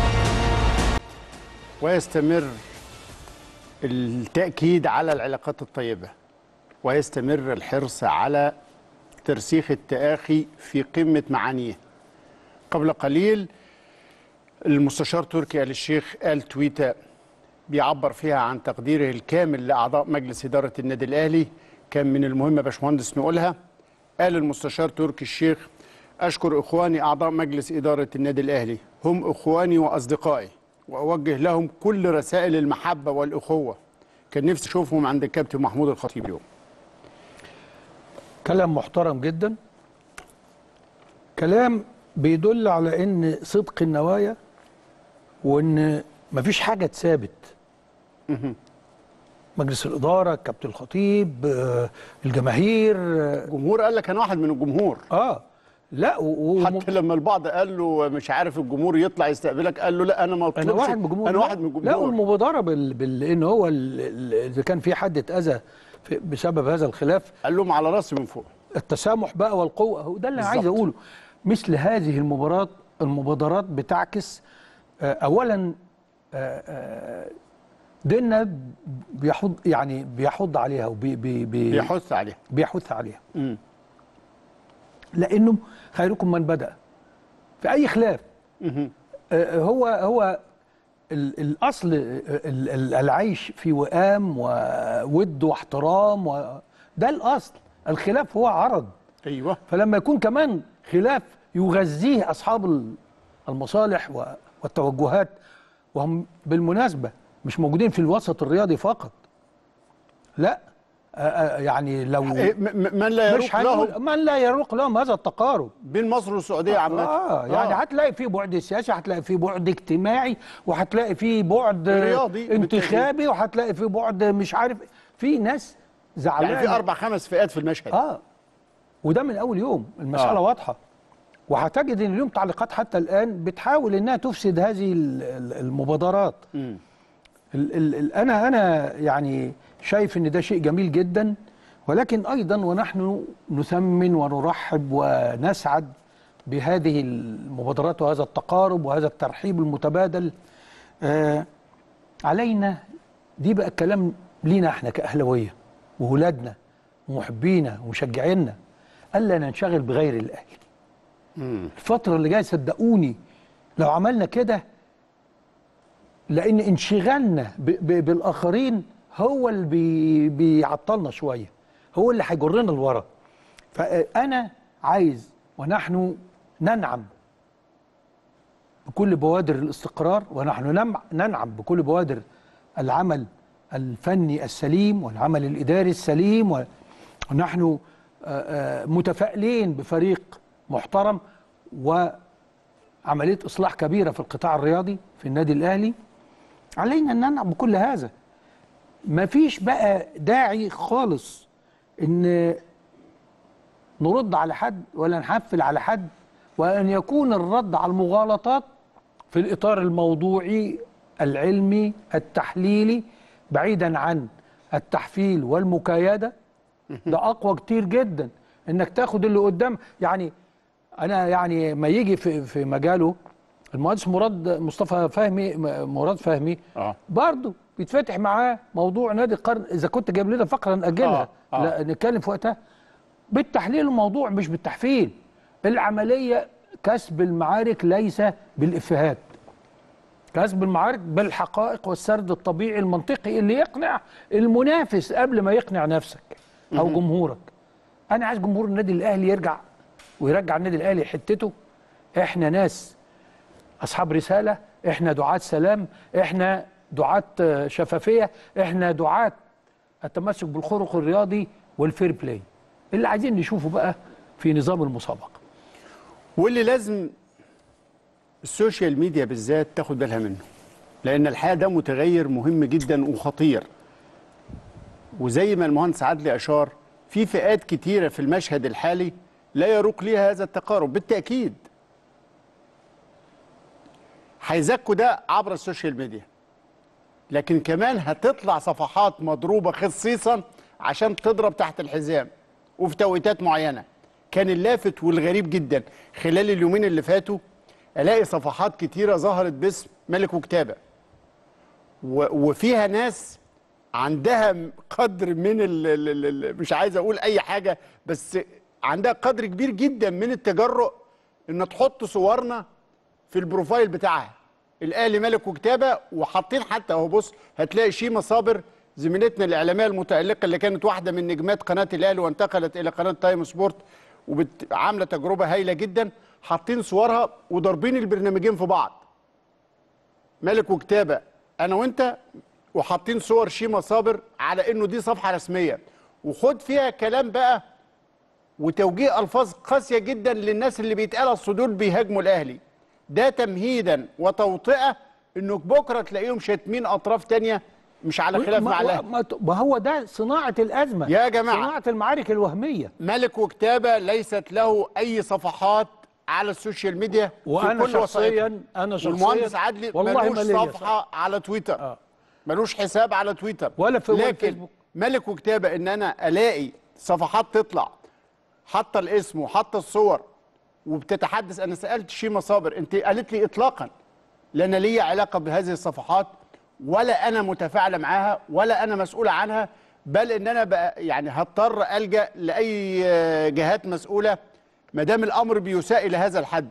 ويستمر التأكيد على العلاقات الطيبة ويستمر الحرص على ترسيخ التآخي في قمة معانيه قبل قليل المستشار تركي آل الشيخ قال تويتة بيعبر فيها عن تقديره الكامل لأعضاء مجلس إدارة النادي الأهلي كان من المهم يا باشمهندس نقولها قال المستشار تركي الشيخ أشكر إخواني أعضاء مجلس إدارة النادي الأهلي هم إخواني وأصدقائي وأوجه لهم كل رسائل المحبة والأخوة كان نفسي أشوفهم عند الكابتن محمود الخطيب اليوم كلام محترم جدا كلام بيدل على ان صدق النوايا وان مفيش حاجه اتثابت مجلس الاداره كابتن الخطيب آه، الجماهير اه الجمهور قال لك أنا واحد من الجمهور آه. لا و... و... حتى لما البعض قال له مش عارف الجمهور يطلع يستقبلك قال له لا أنا ما انا أطلبش واحد من الجمهور أنا لا. واحد من لا الجمهور والمبادره بال... بال... ان هو ال... ال... اذا كان في حد اتاذى في- بسبب هذا الخلاف قال لهم على راسي من فوق التسامح بقى والقوة هو ده اللي أنا عايز بالظبط. أقوله مثل هذه المباريات المبادرات بتعكس آه، أولا آه، آه، ديننا بيحض يعني بيحض عليها وبي بي بي بيحث عليها بيحث عليها مم. لأنه خيركم من بدأ في أي خلاف مهم. آه، هو هو ال- الأصل آه، ال- ال- العيش في وئام وود واحترام و... ده الأصل الخلاف هو عرض أيوه فلما يكون كمان خلاف يغذيه اصحاب ال- المصالح و- والتوجهات وهم بالمناسبه مش موجودين في الوسط الرياضي فقط لا آه، آه، يعني لو إيه، م- م- من لا مش يروق هنقول له من لا يروق لهم هذا التقارب بين مصر والسعوديه عامه اه يعني هتلاقي في بعد سياسي هتلاقي في بعد اجتماعي وهتلاقي في بعد رياضي انتخابي وهتلاقي في بعد مش عارف في ناس زعلانه يعني في اربع خمس فئات في المشهد اه وده من اول يوم المساله آه. آه. واضحه وهتجد ان اليوم تعليقات حتى الان بتحاول انها تفسد هذه ال- ال- المبادرات مم. ال ال ال انا انا يعني شايف ان ده شيء جميل جدا ولكن ايضا ونحن نثمن ونرحب ونسعد بهذه المبادرات وهذا التقارب وهذا الترحيب المتبادل آه علينا دي بقى الكلام لينا احنا كاهلاويه وولادنا ومحبينا ومشجعينا الا ننشغل بغير الاهلي مم. الفترة اللي جاية صدقوني لو عملنا كده لأن انشغالنا ب ب بالآخرين هو اللي بي بيعطلنا شوية هو اللي هيجرنا لورا فأنا عايز ونحن ننعم بكل بوادر الاستقرار ونحن نم- ننعم بكل بوادر العمل الفني السليم والعمل الإداري السليم و- ونحن آه، آه، متفائلين بفريق محترم وعملية إصلاح كبيرة في القطاع الرياضي في النادي الأهلي علينا أن ننعم بكل هذا ما فيش بقى داعي خالص ان نرد على حد ولا نحفل على حد وان يكون الرد على المغالطات في الاطار الموضوعي العلمي التحليلي بعيدا عن التحفيل والمكايده ده اقوى كتير جدا انك تاخد اللي قدام يعني انا يعني ما يجي في في مجاله المهندس مراد مصطفى فهمي م- مراد فهمي اه برضه بيتفتح معاه موضوع نادي القرن اذا كنت جايب لنا فقره ناجلها آه، آه. لا نتكلم في وقتها بالتحليل الموضوع مش بالتحفيل العمليه كسب المعارك ليس بالافيهات كسب المعارك بالحقائق والسرد الطبيعي المنطقي اللي يقنع المنافس قبل ما يقنع نفسك او جمهورك انا عايز جمهور النادي الاهلي يرجع ويرجع النادي الاهلي حتته احنا ناس اصحاب رساله احنا دعاة سلام احنا دعاة آه، شفافيه احنا دعاة التمسك بالخلق الرياضي والفير بلاي اللي عايزين نشوفه بقى في نظام المسابقه واللي لازم السوشيال ميديا بالذات تاخد بالها منه لان الحقيقه ده متغير مهم جدا وخطير وزي ما المهندس عدلي اشار في فئات كتيره في المشهد الحالي لا يروق ليها هذا التقارب بالتاكيد هيزكوا ده عبر السوشيال ميديا لكن كمان هتطلع صفحات مضروبه خصيصا عشان تضرب تحت الحزام وفي توقيتات معينه كان اللافت والغريب جدا خلال اليومين اللي فاتوا الاقي صفحات كتيره ظهرت باسم ملك وكتابه و- وفيها ناس عندها م- قدر من ال ال ال ال مش عايز اقول اي حاجه بس عندها قدر كبير جدا من التجرؤ ان تحط صورنا في البروفايل بتاعها الاهلي ملك وكتابه وحاطين حتى اهو بص هتلاقي شيماء صابر زميلتنا الاعلاميه المتالقه اللي كانت واحده من نجمات قناه الاهلي وانتقلت الى قناه تايم سبورت وعامله تجربه هايله جدا حاطين صورها وضاربين البرنامجين في بعض ملك وكتابه انا وانت وحاطين صور شيماء صابر على انه دي صفحه رسميه وخد فيها كلام بقى وتوجيه الفاظ قاسيه جدا للناس اللي بيتقال اصل دول بيهاجموا الاهلي ده تمهيدا وتوطئه انك بكره تلاقيهم شاتمين اطراف تانية مش على خلاف ما- مع الاهلي ما ما هو ده صناعه الازمه يا جماعة. صناعه المعارك الوهميه ملك وكتابه ليست له اي صفحات على السوشيال ميديا في وانا كل وسائل. شخصيا انا شخصيا والمهندس عدلي والله ما ملوش ليا صفحه على تويتر آه. ملوش حساب على تويتر ولا في- ولا لكن فيسبوك. ملك وكتابه ان انا الاقي صفحات تطلع حاطه الاسم وحاطه الصور وبتتحدث انا سالت شيماء صابر انت قالت لي اطلاقا لا انا ليا علاقه بهذه الصفحات ولا انا متفاعله معاها ولا انا مسؤوله عنها بل ان انا بقى يعني هضطر الجا لاي آه، جهات مسؤوله ما دام الامر بيساء الى هذا الحد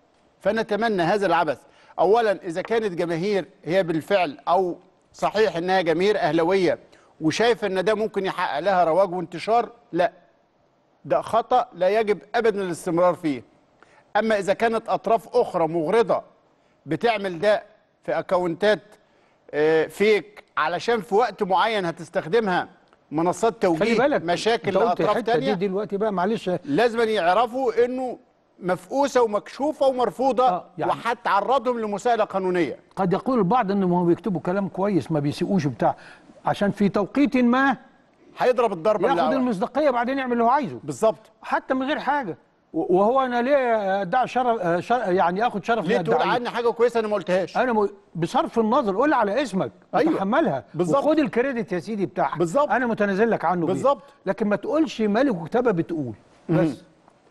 فنتمنى هذا العبث اولا اذا كانت جماهير هي بالفعل او صحيح انها جماهير اهلاويه وشايفه ان ده ممكن يحقق لها رواج وانتشار لا ده خطا لا يجب ابدا الاستمرار فيه اما اذا كانت اطراف اخرى مغرضه بتعمل ده في اكونتات آه، فيك علشان في وقت معين هتستخدمها منصات خلي توجيه بالك مشاكل أنت قلت لاطراف الحتة دي تانية دلوقتي بقى معلش لازم يعرفوا انه مفقوسه ومكشوفه ومرفوضه آه، يعني- وهتعرضهم لمساءله قانونيه قد يقول البعض ان هم بيكتبوا كلام كويس ما بيسيئوش بتاع عشان في توقيت ما هيضرب الضربه ياخد الأول. المصداقيه بعدين يعمل اللي هو عايزه بالظبط حتى من غير حاجه و- وهو انا ليه ادعي شرف آه، شر يعني اخد شرف ليه من تقول أدعيه؟ عني حاجه كويسه انا ما قلتهاش انا م... بصرف النظر قول على اسمك أيوة. تحملها بالظبط. وخد الكريدت يا سيدي بتاعها بالظبط. انا متنازل لك عنه بيه. بالظبط. لكن ما تقولش مالك وكتابه بتقول بس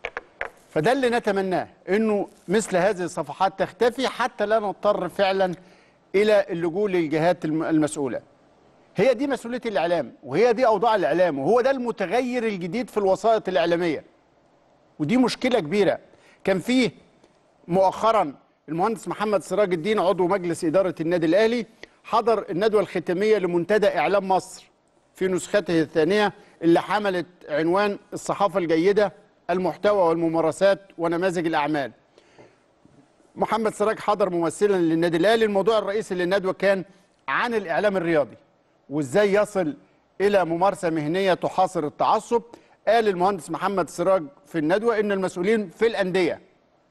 فده اللي نتمناه انه مثل هذه الصفحات تختفي حتى لا نضطر فعلا الى اللجوء للجهات الم- المسؤوله. هي دي مسؤوليه الاعلام وهي دي اوضاع الاعلام وهو ده المتغير الجديد في الوسائط الاعلاميه. ودي مشكله كبيره. كان فيه مؤخرا المهندس محمد سراج الدين عضو مجلس اداره النادي الاهلي حضر الندوه الختاميه لمنتدى اعلام مصر في نسخته الثانيه اللي حملت عنوان الصحافه الجيده المحتوى والممارسات ونماذج الاعمال. محمد سراج حضر ممثلا للنادي الاهلي الموضوع الرئيسي للندوه كان عن الاعلام الرياضي وازاي يصل الى ممارسه مهنيه تحاصر التعصب قال المهندس محمد سراج في الندوه ان المسؤولين في الانديه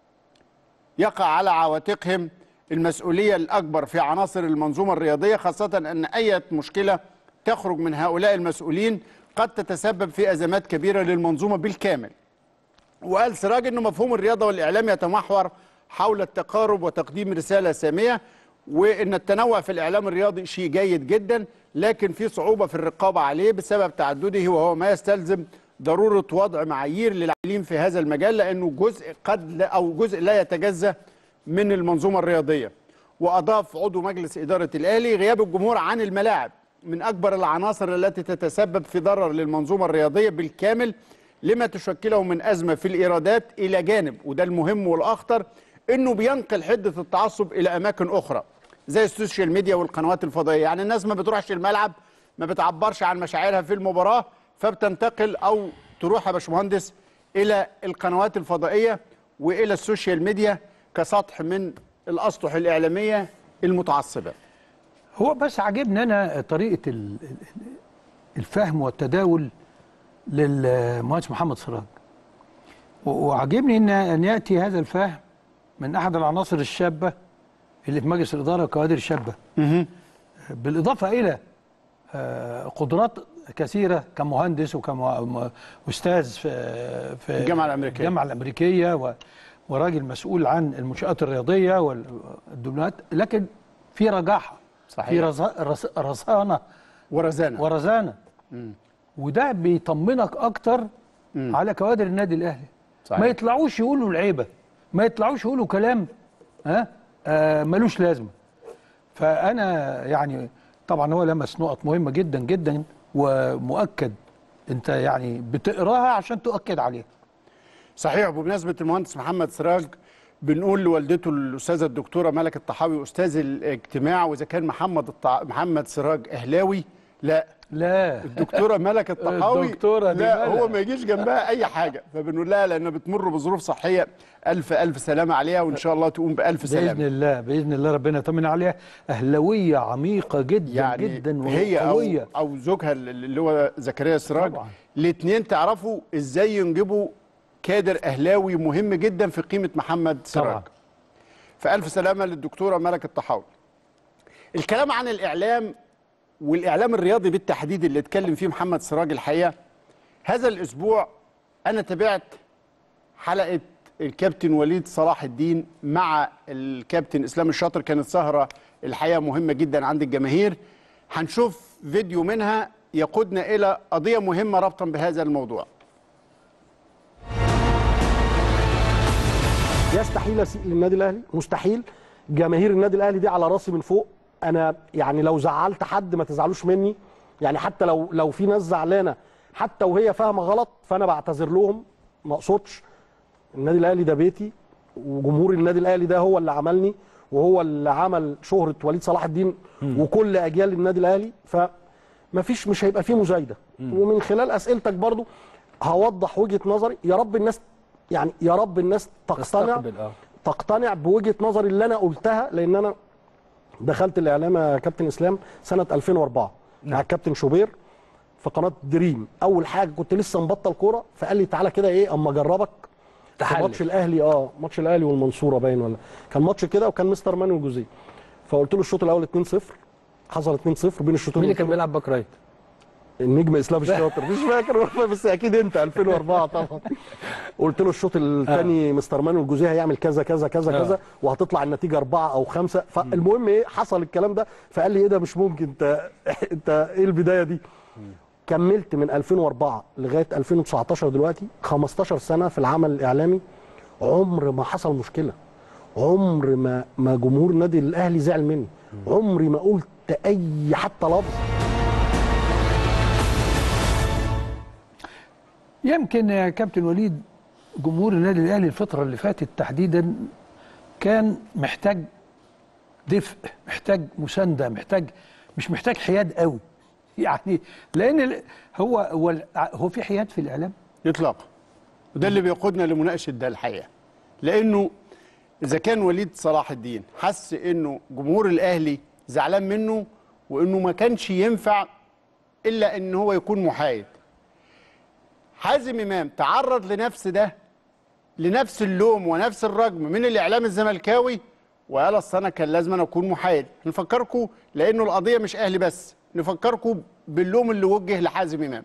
يقع على عواتقهم المسؤوليه الاكبر في عناصر المنظومه الرياضيه خاصه ان اي مشكله تخرج من هؤلاء المسؤولين قد تتسبب في ازمات كبيره للمنظومه بالكامل وقال سراج انه مفهوم الرياضه والاعلام يتمحور حول التقارب وتقديم رساله ساميه وان التنوع في الاعلام الرياضي شيء جيد جدا لكن في صعوبه في الرقابه عليه بسبب تعدده وهو ما يستلزم ضروره وضع معايير للعاملين في هذا المجال لانه جزء قد لا او جزء لا يتجزا من المنظومه الرياضيه واضاف عضو مجلس اداره الاهلي غياب الجمهور عن الملاعب من اكبر العناصر التي تتسبب في ضرر للمنظومه الرياضيه بالكامل لما تشكله من ازمه في الايرادات الى جانب وده المهم والاخطر انه بينقل حده التعصب الى اماكن اخرى زي السوشيال ميديا والقنوات الفضائيه يعني الناس ما بتروحش الملعب ما بتعبرش عن مشاعرها في المباراه فبتنتقل او تروح يا باشمهندس الى القنوات الفضائيه والى السوشيال ميديا كسطح من الاسطح الاعلاميه المتعصبه هو بس عاجبني انا طريقه ال- ال- الفهم والتداول للمهندس محمد سراج و- وعاجبني ان ان ياتي هذا الفهم من احد العناصر الشابه اللي في مجلس الاداره والكوادر الشابه بالاضافه الى آه، قدرات كثيره كمهندس وكاستاذ في في الجامعة الأمريكية. الجامعه الامريكيه و- وراجل مسؤول عن المنشات الرياضيه والدبلومات لكن في رجاحه صحيح. في رزا- رس- رصانه ورزانه ورزانه وده بيطمنك اكتر على كوادر النادي الاهلي صحيح. ما يطلعوش يقولوا العيبه ما يطلعوش يقولوا كلام ها آه ملوش لازمه فانا يعني طبعا هو لمس نقط مهمه جدا جدا ومؤكد انت يعني بتقراها عشان تؤكد عليها صحيح وبمناسبه المهندس محمد سراج بنقول لوالدته الاستاذه الدكتوره ملك الطحاوي استاذ الاجتماع واذا كان محمد الطع... محمد سراج اهلاوي لا لا الدكتوره ملك الطحاوي الدكتورة دي لا ملك. هو ما يجيش جنبها اي حاجه فبنقول لها لانها بتمر بظروف صحيه الف الف سلامه عليها وان شاء الله تقوم بالف باذن سلامه الله باذن الله ربنا يطمن عليها اهلاويه عميقه جدا يعني جدا هي او وقويه او زوجها اللي هو زكريا سراج طبعاً. الاثنين تعرفوا ازاي ينجبوا كادر اهلاوي مهم جدا في قيمه محمد سراج طبعا فألف سلامة للدكتورة ملك الطحاوي الكلام عن الإعلام والإعلام الرياضي بالتحديد اللي اتكلم فيه محمد سراج الحقيقة هذا الأسبوع أنا تابعت حلقة الكابتن وليد صلاح الدين مع الكابتن إسلام الشاطر كانت سهرة الحقيقة مهمة جدا عند الجماهير هنشوف فيديو منها يقودنا إلى قضية مهمة ربطا بهذا الموضوع يستحيل اسيء للنادي الاهلي مستحيل جماهير النادي الاهلي دي على راسي من فوق انا يعني لو زعلت حد ما تزعلوش مني يعني حتى لو لو في ناس زعلانه حتى وهي فاهمه غلط فانا بعتذر لهم ما اقصدش النادي الاهلي ده بيتي وجمهور النادي الاهلي ده هو اللي عملني وهو اللي عمل شهره وليد صلاح الدين وكل اجيال النادي الاهلي فما فيش مش هيبقى فيه مزايده ومن خلال اسئلتك برضو هوضح وجهه نظري يا رب الناس يعني يا رب الناس تقتنع تستقبل، آه. تقتنع بوجهه نظري اللي انا قلتها لان انا دخلت الاعلام يا كابتن اسلام سنه 2004 مع الكابتن شوبير في قناه دريم اول حاجه كنت لسه مبطل كوره فقال لي تعالى كده ايه اما اجربك في تحلل. ماتش الاهلي اه ماتش الاهلي والمنصوره باين ولا كان ماتش كده وكان مستر مانويل جوزيه فقلت له الشوط الاول 2-0 حصل 2-0 بين الشوطين مين اللي كان بيلعب باك رايت؟ النجم اسلام الشاطر مش فاكر والله بس اكيد انت 2004 طبعا قلت له الشوط الثاني مستر مانويل الجوزيه هيعمل كذا كذا كذا آه. كذا وهتطلع النتيجه اربعه او خمسه فالمهم ايه حصل الكلام ده فقال لي ايه ده مش ممكن انت انت ايه البدايه دي كملت من 2004 لغايه 2019 دلوقتي 15 سنه في العمل الاعلامي عمر ما حصل مشكله عمر ما ما جمهور النادي الاهلي زعل مني عمري ما قلت اي حتى لفظ يمكن يا كابتن وليد جمهور النادي الاهلي الفتره اللي فاتت تحديدا كان محتاج دفء محتاج مسانده محتاج مش محتاج حياد قوي يعني لان ال- هو هو ال- هو في حياد في الاعلام اطلاقا وده اللي بيقودنا لمناقشه ده الحقيقه لانه اذا كان وليد صلاح الدين حس انه جمهور الاهلي زعلان منه وانه ما كانش ينفع الا ان هو يكون محايد حازم امام تعرض لنفس ده لنفس اللوم ونفس الرجم من الاعلام الزملكاوي وقال اصل انا كان لازم أنا اكون محايد نفكركم لانه القضيه مش اهلي بس نفكركم باللوم اللي وجه لحازم امام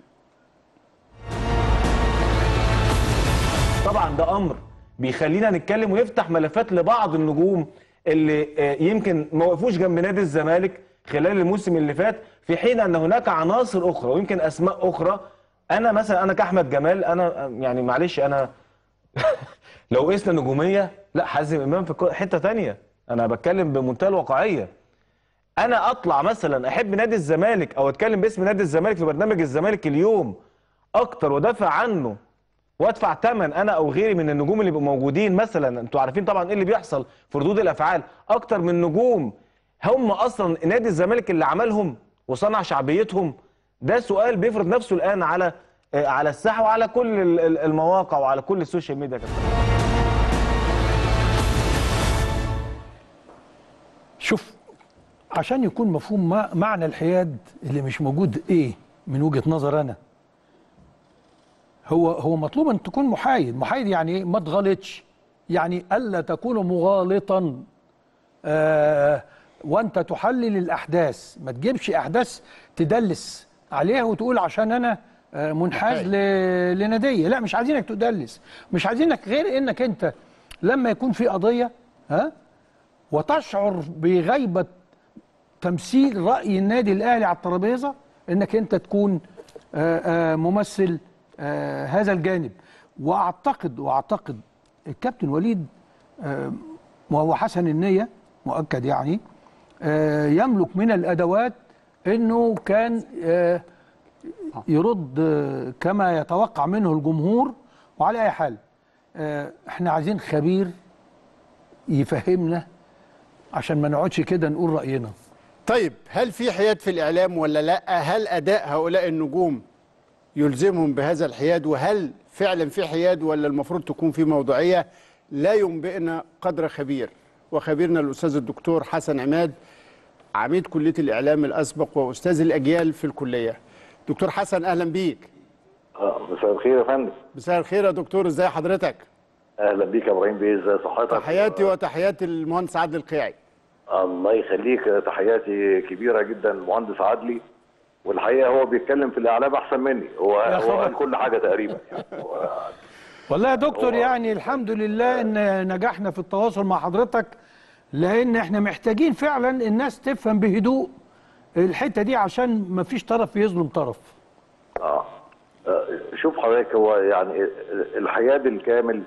طبعا ده امر بيخلينا نتكلم ويفتح ملفات لبعض النجوم اللي آه، يمكن ما وقفوش جنب نادي الزمالك خلال الموسم اللي فات في حين ان هناك عناصر اخرى ويمكن اسماء اخرى انا مثلا انا كاحمد جمال انا آه، يعني معلش انا لو قسنا نجوميه لا حازم امام في كو- حته تانية انا بتكلم بمنتهى الواقعيه انا اطلع مثلا احب نادي الزمالك او اتكلم باسم نادي الزمالك في برنامج الزمالك اليوم اكتر وادافع عنه وادفع ثمن انا او غيري من النجوم اللي بيبقوا موجودين مثلا انتوا عارفين طبعا ايه اللي بيحصل في ردود الافعال اكتر من نجوم هم اصلا نادي الزمالك اللي عملهم وصنع شعبيتهم ده سؤال بيفرض نفسه الان على آه، على الساحه وعلى كل ال- ال- المواقع وعلى كل السوشيال ميديا كمان شوف عشان يكون مفهوم ما معنى الحياد اللي مش موجود ايه من وجهة نظر انا هو هو مطلوب ان تكون محايد محايد يعني ايه ما تغلطش يعني الا تكون مغالطا آه وانت تحلل الاحداث ما تجيبش احداث تدلس عليها وتقول عشان انا آه منحاز ل- لناديه لا مش عايزينك تدلس مش عايزينك غير انك انت لما يكون في قضيه ها وتشعر بغيبه تمثيل راي النادي الاهلي على الترابيزه انك انت تكون آه، آه، ممثل آه، هذا الجانب واعتقد واعتقد الكابتن وليد آه، وهو حسن النيه مؤكد يعني آه، يملك من الادوات انه كان آه، يرد آه، كما يتوقع منه الجمهور وعلى اي حال آه، احنا عايزين خبير يفهمنا عشان ما نقعدش كده نقول راينا طيب هل في حياد في الإعلام ولا لا هل أداء هؤلاء النجوم يلزمهم بهذا الحياد وهل فعلا في حياد ولا المفروض تكون في موضوعية لا ينبئنا قدر خبير وخبيرنا الأستاذ الدكتور حسن عماد عميد كلية الإعلام الأسبق وأستاذ الأجيال في الكلية دكتور حسن أهلا بيك آه، مساء الخير يا فندم مساء الخير يا دكتور ازي حضرتك اهلا بيك يا ابراهيم بيه ازي صحتك تحياتي وتحيات المهندس عادل القيعي الله يخليك تحياتي كبيره جدا المهندس عدلي والحقيقه هو بيتكلم في الاعلام احسن مني هو يا هو خبر. قال كل حاجه تقريبا يعني هو- والله يا دكتور يعني الحمد لله ان نجحنا في التواصل مع حضرتك لان احنا محتاجين فعلا الناس تفهم بهدوء الحته دي عشان ما فيش طرف يظلم طرف اه آه، شوف حضرتك هو يعني الحياد الكامل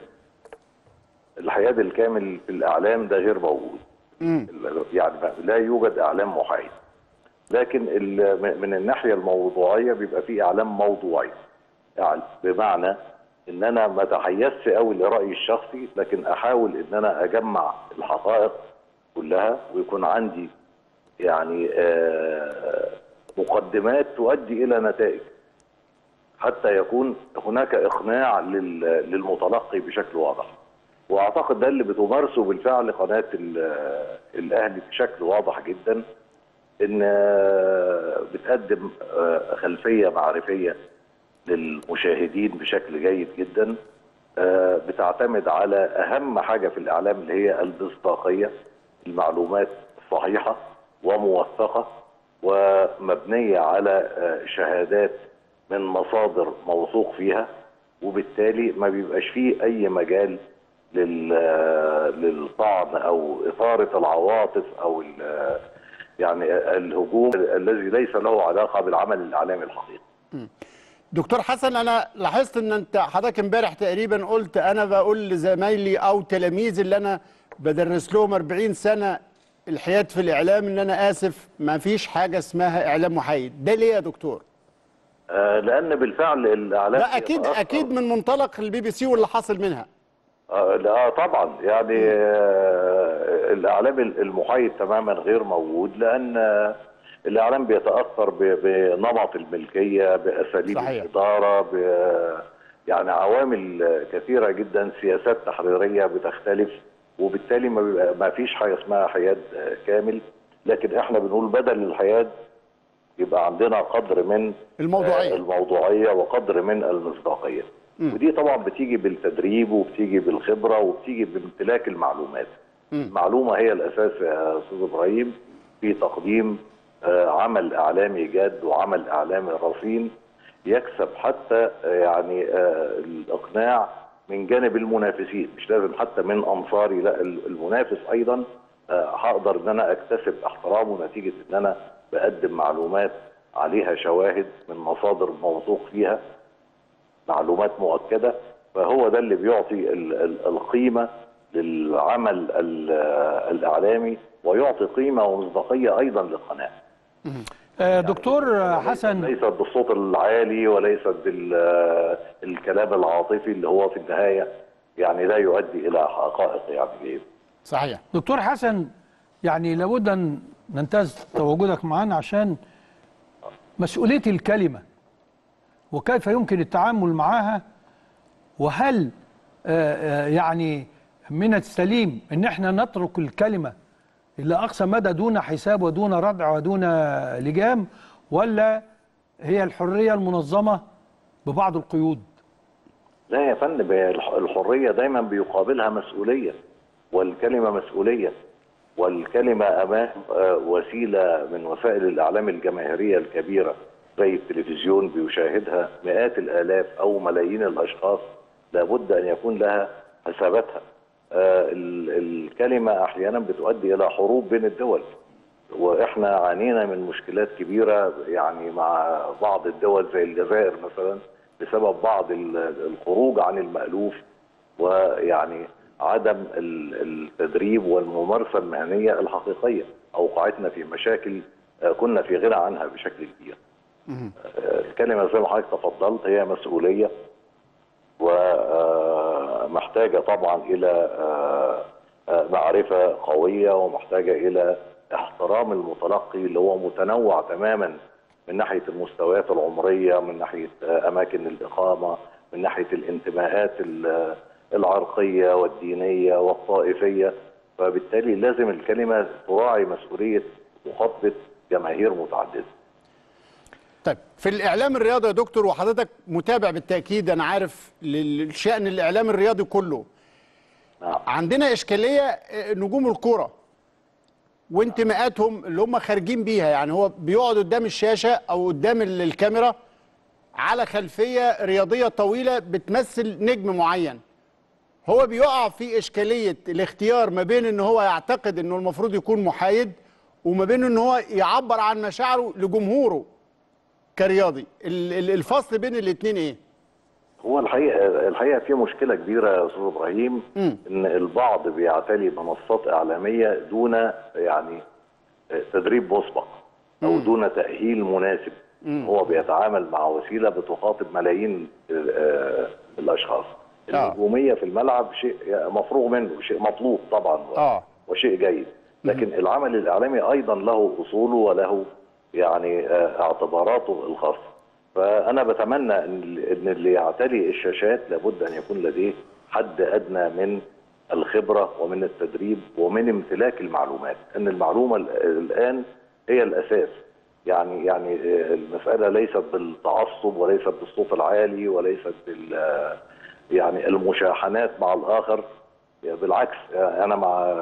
الحياد الكامل في الاعلام ده غير موجود يعني لا يوجد اعلام محايد لكن ال- من الناحيه الموضوعيه بيبقى في اعلام موضوعي يعني بمعنى ان انا ما اتحيزش قوي لرايي الشخصي لكن احاول ان انا اجمع الحقائق كلها ويكون عندي يعني آه، مقدمات تؤدي الى نتائج حتى يكون هناك اقناع لل- للمتلقي بشكل واضح واعتقد ده اللي بتمارسه بالفعل قناه ال- الاهلي بشكل واضح جدا ان آه، بتقدم آه، خلفيه معرفيه للمشاهدين بشكل جيد جدا آه، بتعتمد على اهم حاجه في الاعلام اللي هي المصداقيه المعلومات صحيحه وموثقه ومبنيه على آه، شهادات من مصادر موثوق فيها وبالتالي ما بيبقاش فيه اي مجال لل للطعن او اثاره العواطف او ال- يعني الهجوم الذي ليس له علاقه بالعمل الاعلامي الحقيقي دكتور حسن انا لاحظت ان انت حضرتك امبارح تقريبا قلت انا بقول لزمايلي او تلاميذي اللي انا بدرس لهم 40 سنه الحياد في الاعلام ان انا اسف ما فيش حاجه اسمها اعلام محايد ده ليه يا دكتور آه، لان بالفعل الاعلام لا اكيد بيتأثر- اكيد من منطلق البي بي سي واللي حاصل منها آه، لا طبعا يعني آه، الاعلام المحايد تماما غير موجود لان آه، الاعلام بيتاثر ب- بنمط الملكيه باساليب صحيح. الاداره ب- يعني عوامل كثيره جدا سياسات تحريريه بتختلف وبالتالي ما, بيبقى- ما فيش حاجه اسمها حياد آه، كامل لكن احنا بنقول بدل الحياد يبقى عندنا قدر من الموضوعية. آه، الموضوعيه وقدر من المصداقيه ودي طبعا بتيجي بالتدريب وبتيجي بالخبره وبتيجي بامتلاك المعلومات المعلومه هي الاساس يا استاذ ابراهيم في تقديم آه، عمل اعلامي جاد وعمل اعلامي رصين يكسب حتى آه، يعني آه، الاقناع من جانب المنافسين مش لازم حتى من انصاري لا المنافس ايضا آه، هقدر ان انا اكتسب احترامه نتيجه ان انا بقدم معلومات عليها شواهد من مصادر موثوق فيها معلومات مؤكده فهو ده اللي بيعطي ال- ال- القيمه للعمل ال- الاعلامي ويعطي قيمه ومصداقيه ايضا للقناه آه، دكتور آه، حسن ليست بالصوت العالي وليست بالكلام العاطفي اللي هو في النهايه يعني لا يؤدي الى حقائق يعني صحيح دكتور حسن يعني لابد ان ننتهز تواجدك معنا عشان مسؤوليه الكلمه وكيف يمكن التعامل معها وهل آه، آه، يعني من السليم ان احنا نترك الكلمه الى اقصى مدى دون حساب ودون ردع ودون لجام ولا هي الحريه المنظمه ببعض القيود لا يا فندم هي الح- الحريه دايما بيقابلها مسؤوليه والكلمه مسؤوليه والكلمه امام آه، وسيله من وسائل الاعلام الجماهيريه الكبيره زي التلفزيون بيشاهدها مئات الالاف او ملايين الاشخاص لابد ان يكون لها حساباتها آه، ال- الكلمه احيانا بتؤدي الى حروب بين الدول واحنا عانينا من مشكلات كبيره يعني مع بعض الدول زي الجزائر مثلا بسبب بعض ال- الخروج عن المألوف ويعني عدم ال- التدريب والممارسه المهنيه الحقيقيه اوقعتنا في مشاكل آه، كنا في غنى عنها بشكل كبير. آه، الكلمه زي ما حضرتك تفضلت هي مسؤوليه ومحتاجه طبعا الى آه، آه، معرفه قويه ومحتاجه الى احترام المتلقي اللي هو متنوع تماما من ناحيه المستويات العمريه من ناحيه آه، اماكن الاقامه من ناحيه الانتماءات ال- العرقيه والدينيه والطائفيه فبالتالي لازم الكلمه تراعي مسؤوليه مخاطبه جماهير متعدده طيب في الاعلام الرياضي يا دكتور وحضرتك متابع بالتاكيد انا عارف للشان الاعلام الرياضي كله نعم. عندنا اشكاليه آه، نجوم الكوره وانتماءاتهم اللي هم خارجين بيها يعني هو بيقعد قدام الشاشه او قدام ال- الكاميرا على خلفيه رياضيه طويله بتمثل نجم معين هو بيقع في اشكاليه الاختيار ما بين ان هو يعتقد انه المفروض يكون محايد وما بين ان هو يعبر عن مشاعره لجمهوره كرياضي ال- ال- الفصل بين الاثنين ايه هو الحقيقه الحقيقه في مشكله كبيره يا استاذ ابراهيم ان البعض بيعتلي منصات اعلاميه دون يعني تدريب مسبق او دون تاهيل مناسب هو بيتعامل مع وسيله بتخاطب ملايين آه، الاشخاص آه. النجوميه في الملعب شيء مفروغ منه شيء مطلوب طبعا و- آه. وشيء جيد لكن العمل الاعلامي ايضا له اصوله وله يعني آه، اعتباراته الخاصه فانا بتمنى ان ان اللي يعتلي الشاشات لابد ان يكون لديه حد ادنى من الخبره ومن التدريب ومن امتلاك المعلومات ان المعلومه ال- الان هي الاساس يعني يعني آه، المساله ليست بالتعصب وليست بالصوت العالي وليست بال آه، يعني المشاحنات مع الاخر بالعكس آه، انا مع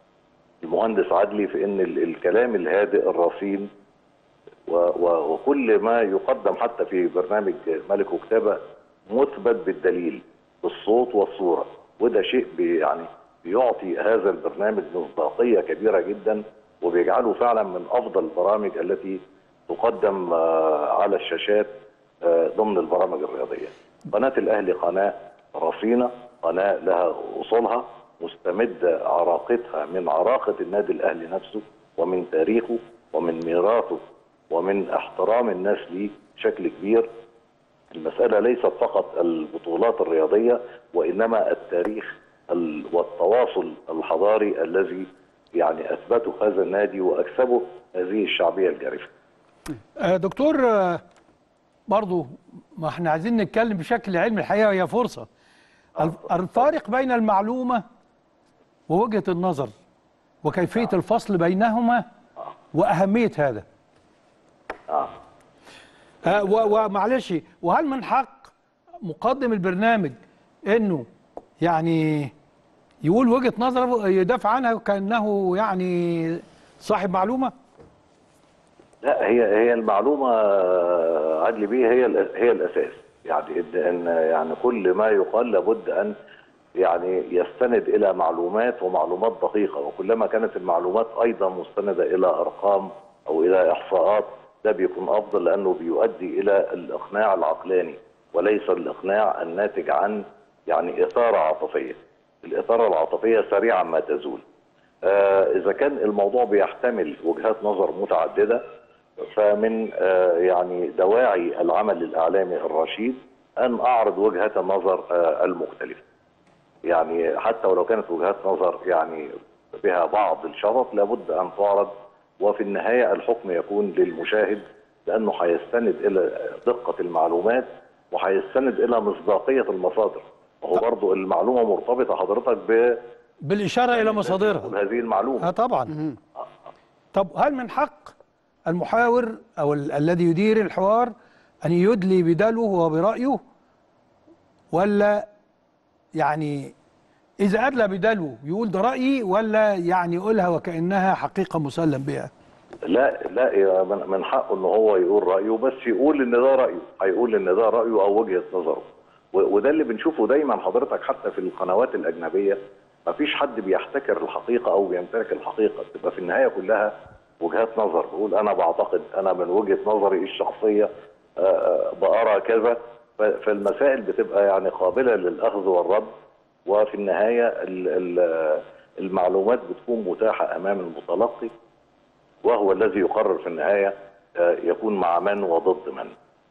المهندس عدلي في ان ال- الكلام الهادئ الرصين و- و- وكل ما يقدم حتى في برنامج ملك وكتابه مثبت بالدليل بالصوت والصوره وده شيء بي يعني بيعطي هذا البرنامج مصداقيه كبيره جدا وبيجعله فعلا من افضل البرامج التي تقدم آه، على الشاشات آه، ضمن البرامج الرياضيه. قناه الاهلي قناه رصينه، قناه لها اصولها مستمده عراقتها من عراقه النادي الاهلي نفسه ومن تاريخه ومن ميراثه ومن احترام الناس ليه بشكل كبير المسألة ليست فقط البطولات الرياضية وإنما التاريخ ال- والتواصل الحضاري الذي يعني أثبته هذا النادي وأكسبه هذه الشعبية الجارفة آه، دكتور آه، برضو ما احنا عايزين نتكلم بشكل علمي الحقيقه هي فرصه الف- الفارق بين المعلومه ووجهة النظر وكيفية الفصل بينهما وأهمية هذا آه. آه، و- ومعلش وهل من حق مقدم البرنامج انه يعني يقول وجهة نظره يدافع عنها كأنه يعني صاحب معلومة لا هي هي المعلومه آه، عدلي بيه هي الأ- هي الاساس يعني ان إن يعني كل ما يقال لابد ان يعني يستند الى معلومات ومعلومات دقيقه وكلما كانت المعلومات ايضا مستنده الى ارقام او الى احصاءات ده بيكون افضل لانه بيؤدي الى الاقناع العقلاني وليس الاقناع الناتج عن يعني اثاره عاطفيه الاثاره العاطفيه سريعا ما تزول آه، إذا كان الموضوع بيحتمل وجهات نظر متعددة فمن آه، يعني دواعي العمل الإعلامي الرشيد أن أعرض وجهات النظر آه، المختلفة يعني حتى ولو كانت وجهات نظر يعني بها بعض الشرف لابد أن تعرض وفي النهاية الحكم يكون للمشاهد لأنه هيستند إلى دقة المعلومات وهيستند إلى مصداقية المصادر وهو برضو المعلومة مرتبطة حضرتك ب بالإشارة إلى مصادرها هذه المعلومة اه طبعا طب هل من حق المحاور او ال- الذي يدير الحوار ان يدلي بدلوه وبرايه ولا يعني اذا ادلى بدلوه يقول ده رايي ولا يعني يقولها وكانها حقيقه مسلم بها لا لا يا من من حقه ان هو يقول رايه بس يقول ان ده رايه هيقول ان ده رايه او وجهه نظره و- وده اللي بنشوفه دايما حضرتك حتى في القنوات الاجنبيه ما فيش حد بيحتكر الحقيقه او بيمتلك الحقيقه بتبقى في النهايه كلها وجهات نظر بقول انا بعتقد انا من وجهه نظري الشخصيه آه، آه، بارى كذا ف- فالمسائل بتبقى يعني قابله للاخذ والرد وفي النهايه ال- ال- المعلومات بتكون متاحه امام المتلقي وهو الذي يقرر في النهايه آه، يكون مع من وضد من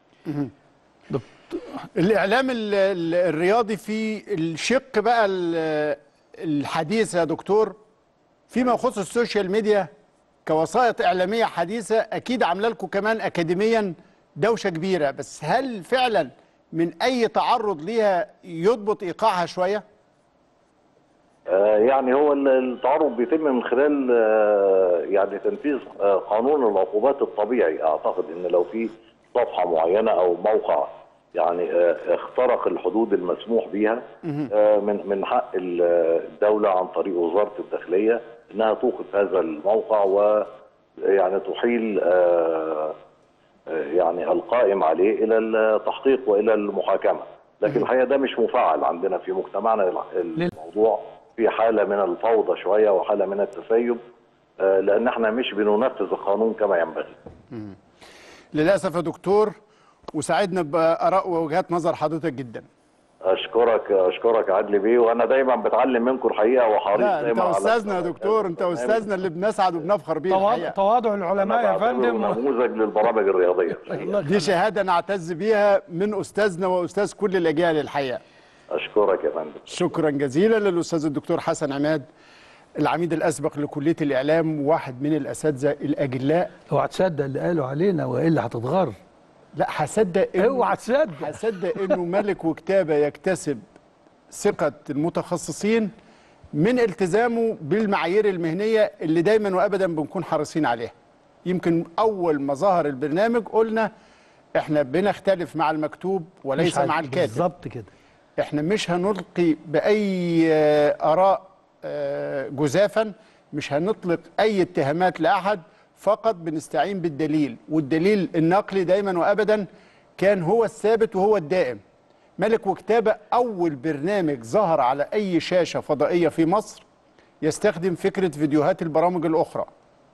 الاعلام ال- ال- الرياضي في الشق بقى ال- الحديث يا دكتور فيما يخص السوشيال ميديا كوسائط اعلاميه حديثه اكيد عامله لكم كمان اكاديميا دوشه كبيره بس هل فعلا من اي تعرض ليها يضبط ايقاعها شويه آه، يعني هو ال- التعرض بيتم من خلال آه، يعني تنفيذ آه، قانون العقوبات الطبيعي اعتقد ان لو في صفحه معينه او موقع يعني آه، اخترق الحدود المسموح بيها آه، من من حق ال- الدوله عن طريق وزاره الداخليه انها توقف هذا الموقع ويعني تحيل آه، آه، يعني القائم عليه الى التحقيق والى المحاكمه لكن الحقيقه ده مش مفعل عندنا في مجتمعنا الموضوع في حاله من الفوضى شويه وحاله من التسيب آه، لان احنا مش بننفذ القانون كما ينبغي للاسف يا دكتور وساعدنا باراء ووجهات نظر حضرتك جدا اشكرك اشكرك يا عدلي بيه وانا دايما بتعلم منكم الحقيقه وحريص لا انت دايما على استاذنا يا دكتور انت استاذنا اللي بنسعد وبنفخر بيه تواضع, الحقيقه تواضع العلماء يا أنا بعتبره فندم نموذج للبرامج الرياضيه دي شهاده نعتز بيها من استاذنا واستاذ كل الاجيال الحقيقه اشكرك يا فندم شكرا جزيلا للاستاذ الدكتور حسن عماد العميد الاسبق لكليه الاعلام وواحد من الاساتذه الاجلاء اوعى تصدق اللي قالوا علينا والا هتتغر لا هصدق إنه- اوعى تصدق هصدق انه ملك وكتابه يكتسب ثقه المتخصصين من التزامه بالمعايير المهنيه اللي دايما وابدا بنكون حريصين عليها يمكن اول ما ظهر البرنامج قلنا احنا بنختلف مع المكتوب وليس مش عارف- مع الكاتب بالظبط كده احنا مش هنلقي باي آه، اراء آه، جزافا مش هنطلق اي اتهامات لاحد فقط بنستعين بالدليل والدليل النقلي دايما وابدا كان هو الثابت وهو الدائم ملك وكتابه اول برنامج ظهر على اي شاشه فضائيه في مصر يستخدم فكره فيديوهات البرامج الاخرى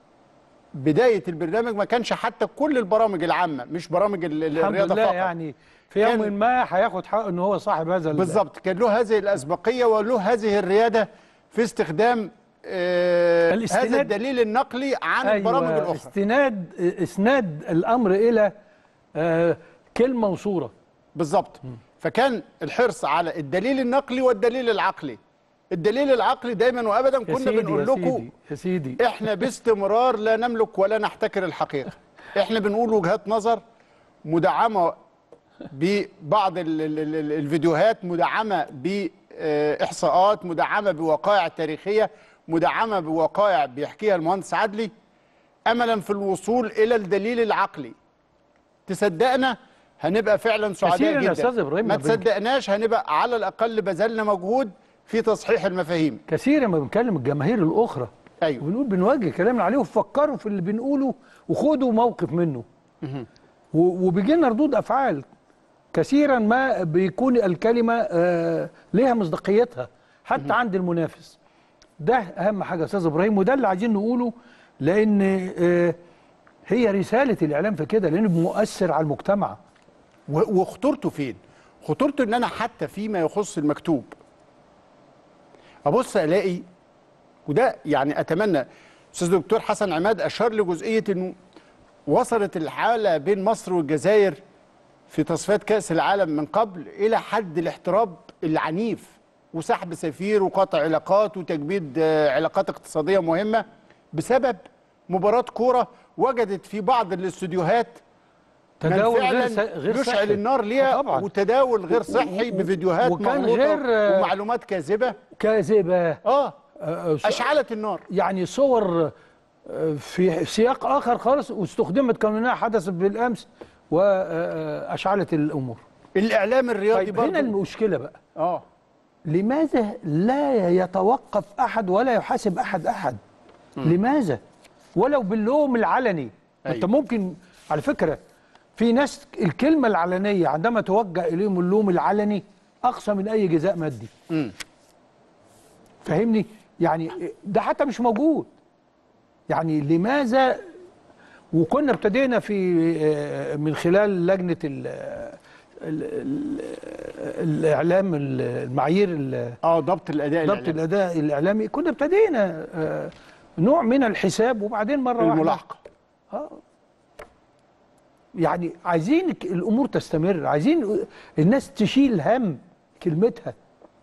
بدايه البرنامج ما كانش حتى كل البرامج العامه مش برامج ال- ال- الحمد الرياضه لله فقط يعني في يوم كان- ما هياخد حقه ان هو صاحب هذا ال- بالظبط كان له هذه الأسبقية وله هذه الريادة في استخدام آه الاستناد- هذا الدليل النقلي عن أيوة البرامج الأخرى استناد اسناد الامر الى آه كلمه وصوره بالظبط فكان الحرص على الدليل النقلي والدليل العقلي الدليل العقلي دايما وابدا يا كنا سيدي بنقول يا لكم سيدي يا سيدي احنا باستمرار لا نملك ولا نحتكر الحقيقه احنا بنقول وجهات نظر مدعمه ببعض ال- ال- ال- الفيديوهات مدعمه ب باحصاءات مدعمه بوقائع تاريخيه مدعمه بوقائع بيحكيها المهندس عدلي املا في الوصول الى الدليل العقلي تصدقنا هنبقى فعلا سعداء كثيراً يا جدا أستاذ إبراهيم ما ما بنك- تصدقناش هنبقى على الاقل بذلنا مجهود في تصحيح المفاهيم كثيرا ما بنكلم الجماهير الاخرى أيوة. وبنقول بنوجه كلامنا عليه وفكروا في اللي بنقوله وخدوا موقف منه و- وبيجي لنا ردود افعال كثيرا ما بيكون الكلمه آه ليها مصداقيتها حتى عند المنافس ده اهم حاجه يا استاذ ابراهيم وده اللي عايزين نقوله لان آه هي رساله الاعلام في كده لانه مؤثر على المجتمع و- وخطورته فين؟ خطورته ان انا حتى فيما يخص المكتوب ابص الاقي وده يعني اتمنى استاذ دكتور حسن عماد اشار لجزئيه انه وصلت الحاله بين مصر والجزائر في تصفيات كاس العالم من قبل الى حد الاحتراب العنيف وسحب سفير وقطع علاقات وتجميد آه، علاقات اقتصاديه مهمه بسبب مباراه كوره وجدت في بعض الاستوديوهات من تداول غير فعلا س- غير يشعل صحي. النار ليها طبعا وتداول غير صحي و- و- بفيديوهات وكان مغلوطة غير، آه، ومعلومات كاذبه كاذبه اه آه، س- اشعلت النار يعني صور آه، في سياق اخر خالص واستخدمت كانها حدثت بالامس واشعلت الامور الاعلام الرياضي طيب هنا برضه المشكله بقى اه لماذا لا يتوقف احد ولا يحاسب احد احد لماذا ولو باللوم العلني أيوة. انت ممكن على فكره في ناس الكلمه العلنيه عندما توجه اليهم اللوم العلني اقصى من اي جزاء مادي مم. فاهمني يعني ده حتى مش موجود يعني لماذا وكنا ابتدينا في آه، من خلال لجنه ال ال ال الاعلام ال- المعايير ال- اه ضبط الاداء ضبط الإعلامي. الاداء الاعلامي كنا ابتدينا آه، نوع من الحساب وبعدين مره واحده الملاحقه يعني عايزين ك- الامور تستمر عايزين الناس تشيل هم كلمتها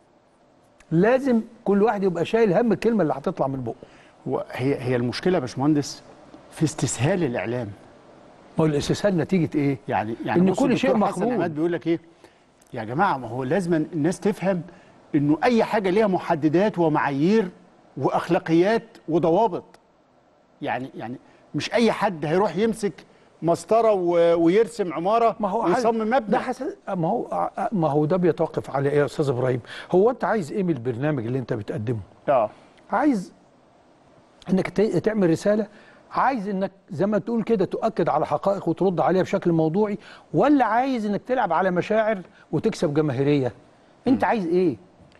لازم كل واحد يبقى شايل هم الكلمه اللي هتطلع من بقه وهي هي المشكله يا باشمهندس في استسهال الاعلام ما هو الاستسهال نتيجه ايه يعني يعني إن بص كل شيء الدكتور حسن مخلوق. عماد بيقول لك ايه يا جماعه ما هو لازم الناس تفهم انه اي حاجه ليها محددات ومعايير واخلاقيات وضوابط يعني يعني مش اي حد هيروح يمسك مسطره و- ويرسم عماره ما هو ويصمم مبنى ده حسن ما هو ما هو ده بيتوقف على ايه يا استاذ ابراهيم هو انت عايز ايه من البرنامج اللي انت بتقدمه اه عايز انك ت- تعمل رساله عايز انك زي ما تقول كده تؤكد على حقائق وترد عليها بشكل موضوعي ولا عايز انك تلعب على مشاعر وتكسب جماهيريه انت عايز ايه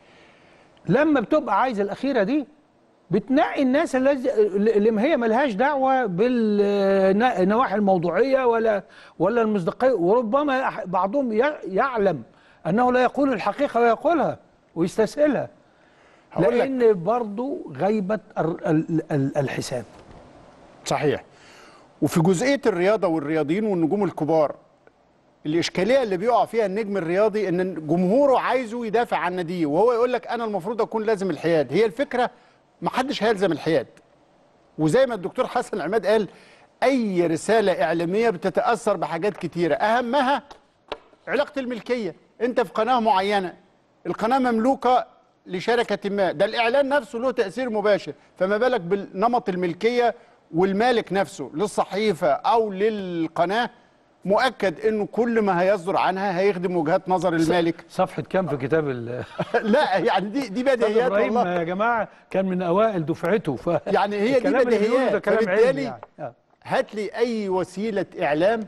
لما بتبقى عايز الاخيره دي بتنقي الناس اللي اللي هي ملهاش دعوه بالنواحي الموضوعيه ولا ولا المصداقيه وربما أح- بعضهم ي- يعلم انه لا يقول الحقيقه ويقولها ويستسهلها هقول لك. لان برضه غيبه ال- ال- ال- الحساب صحيح وفي جزئيه الرياضه والرياضيين والنجوم الكبار الاشكاليه اللي بيقع فيها النجم الرياضي ان جمهوره عايزه يدافع عن ناديه وهو يقول لك انا المفروض اكون لازم الحياد هي الفكره ما حدش هيلزم الحياد وزي ما الدكتور حسن عماد قال اي رساله اعلاميه بتتاثر بحاجات كتيره اهمها علاقه الملكيه انت في قناه معينه القناه مملوكه لشركه ما ده الاعلان نفسه له تاثير مباشر فما بالك بالنمط الملكيه والمالك نفسه للصحيفه او للقناه مؤكد انه كل ما هيصدر عنها هيخدم وجهات نظر المالك صفحه كام في كتاب ال- لا يعني دي دي استاذ بديهيات ابراهيم والله يا جماعه كان من اوائل دفعته ف يعني هي دي الكلام اللي بيقوله بديهيات ده كلام علمي فبالتالي يعني. آه. هات لي اي وسيله اعلام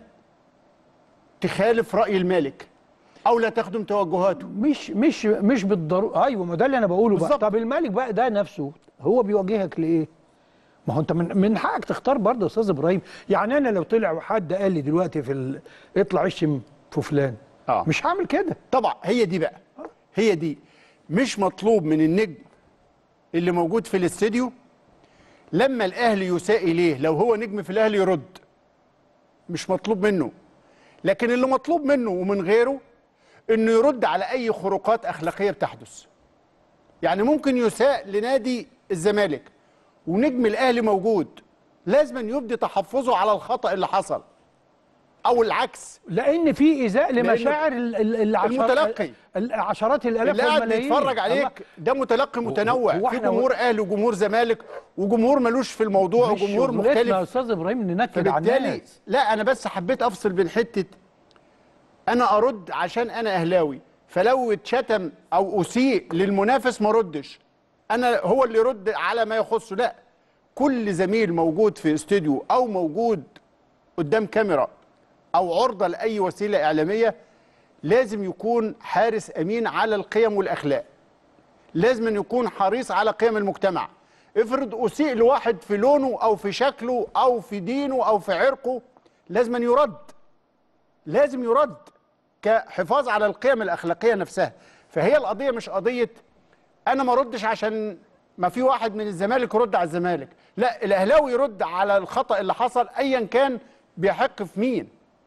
تخالف راي المالك او لا تخدم توجهاته مش مش مش بالضروره ايوه ما ده اللي انا بقوله بقى بالظبط. طب الملك بقى ده نفسه هو بيواجهك لايه؟ ما هو انت من من حقك تختار برضه يا استاذ ابراهيم يعني انا لو طلع حد قال لي دلوقتي في ال... اطلع اشتم في فلان آه. مش هعمل كده طبعا هي دي بقى هي دي مش مطلوب من النجم اللي موجود في الاستديو لما الاهلي يساء اليه لو هو نجم في الاهلي يرد مش مطلوب منه لكن اللي مطلوب منه ومن غيره انه يرد على اي خروقات اخلاقيه بتحدث يعني ممكن يساء لنادي الزمالك ونجم الاهلي موجود لازم يبدي تحفظه على الخطا اللي حصل او العكس لان في ايذاء لمشاعر ال- ال- العشر- المتلقي. ال- عشرات الالاف اللي قاعد والملايين بيتفرج الله. عليك ده متلقي متنوع هو في إحنا- جمهور اهلي وجمهور زمالك وجمهور ملوش في الموضوع مش وجمهور شغلتنا يا مختلف استاذ ابراهيم ننكد على فبالتالي الناس لا انا بس حبيت افصل بين حته انا ارد عشان انا اهلاوي فلو اتشتم او اسيء للمنافس ما ردش انا هو اللي يرد على ما يخصه لا كل زميل موجود في استوديو او موجود قدام كاميرا او عرضه لاي وسيله اعلاميه لازم يكون حارس امين على القيم والاخلاق لازم أن يكون حريص على قيم المجتمع افرض اسيء لواحد في لونه او في شكله او في دينه او في عرقه لازم أن يرد لازم يرد كحفاظ على القيم الاخلاقيه نفسها فهي القضيه مش قضيه انا ما ردش عشان ما في واحد من الزمالك يرد على الزمالك لا الاهلاوي يرد على الخطا اللي حصل ايا كان بيحق في مين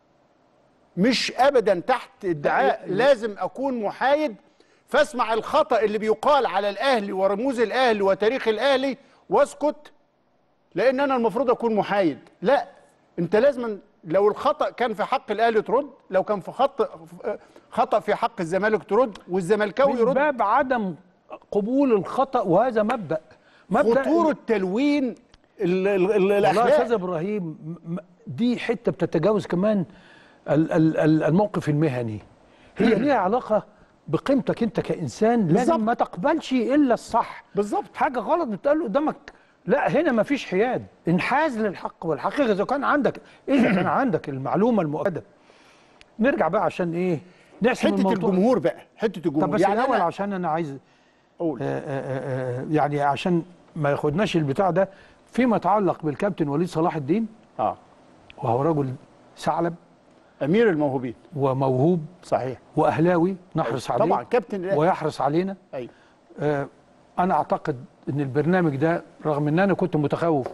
مش ابدا تحت ادعاء لازم اكون محايد فاسمع الخطا اللي بيقال على الاهلي ورموز الاهلي وتاريخ الاهلي واسكت لان انا المفروض اكون محايد لا انت لازم لو الخطا كان في حق الاهلي ترد لو كان في خط خطا في حق الزمالك ترد والزملكاوي من يرد باب عدم قبول الخطا وهذا مبدا مبدا خطوره تلوين ال- ال- ال- والله يا استاذ الاخلاق ابراهيم م- م- دي حته بتتجاوز كمان ال- ال- ال- الموقف المهني هي ليها علاقه بقيمتك انت كانسان بالظبط. لازم ما تقبلش الا الصح بالظبط حاجه غلط بتقال قدامك لا هنا ما فيش حياد انحاز للحق والحقيقه اذا كان عندك اذا كان عندك المعلومه المؤكده نرجع بقى عشان ايه نحسم حته الموضوع الجمهور بقى حته الجمهور طب بس يعني الاول أنا- عشان انا عايز قول آه، آه، آه، يعني عشان ما ياخدناش البتاع ده فيما يتعلق بالكابتن وليد صلاح الدين اه وهو رجل ثعلب امير الموهوبين وموهوب صحيح واهلاوي نحرص عليه طبعا كابتن الأهلي. ويحرص علينا ايوه آه، انا اعتقد ان البرنامج ده رغم ان انا كنت متخوف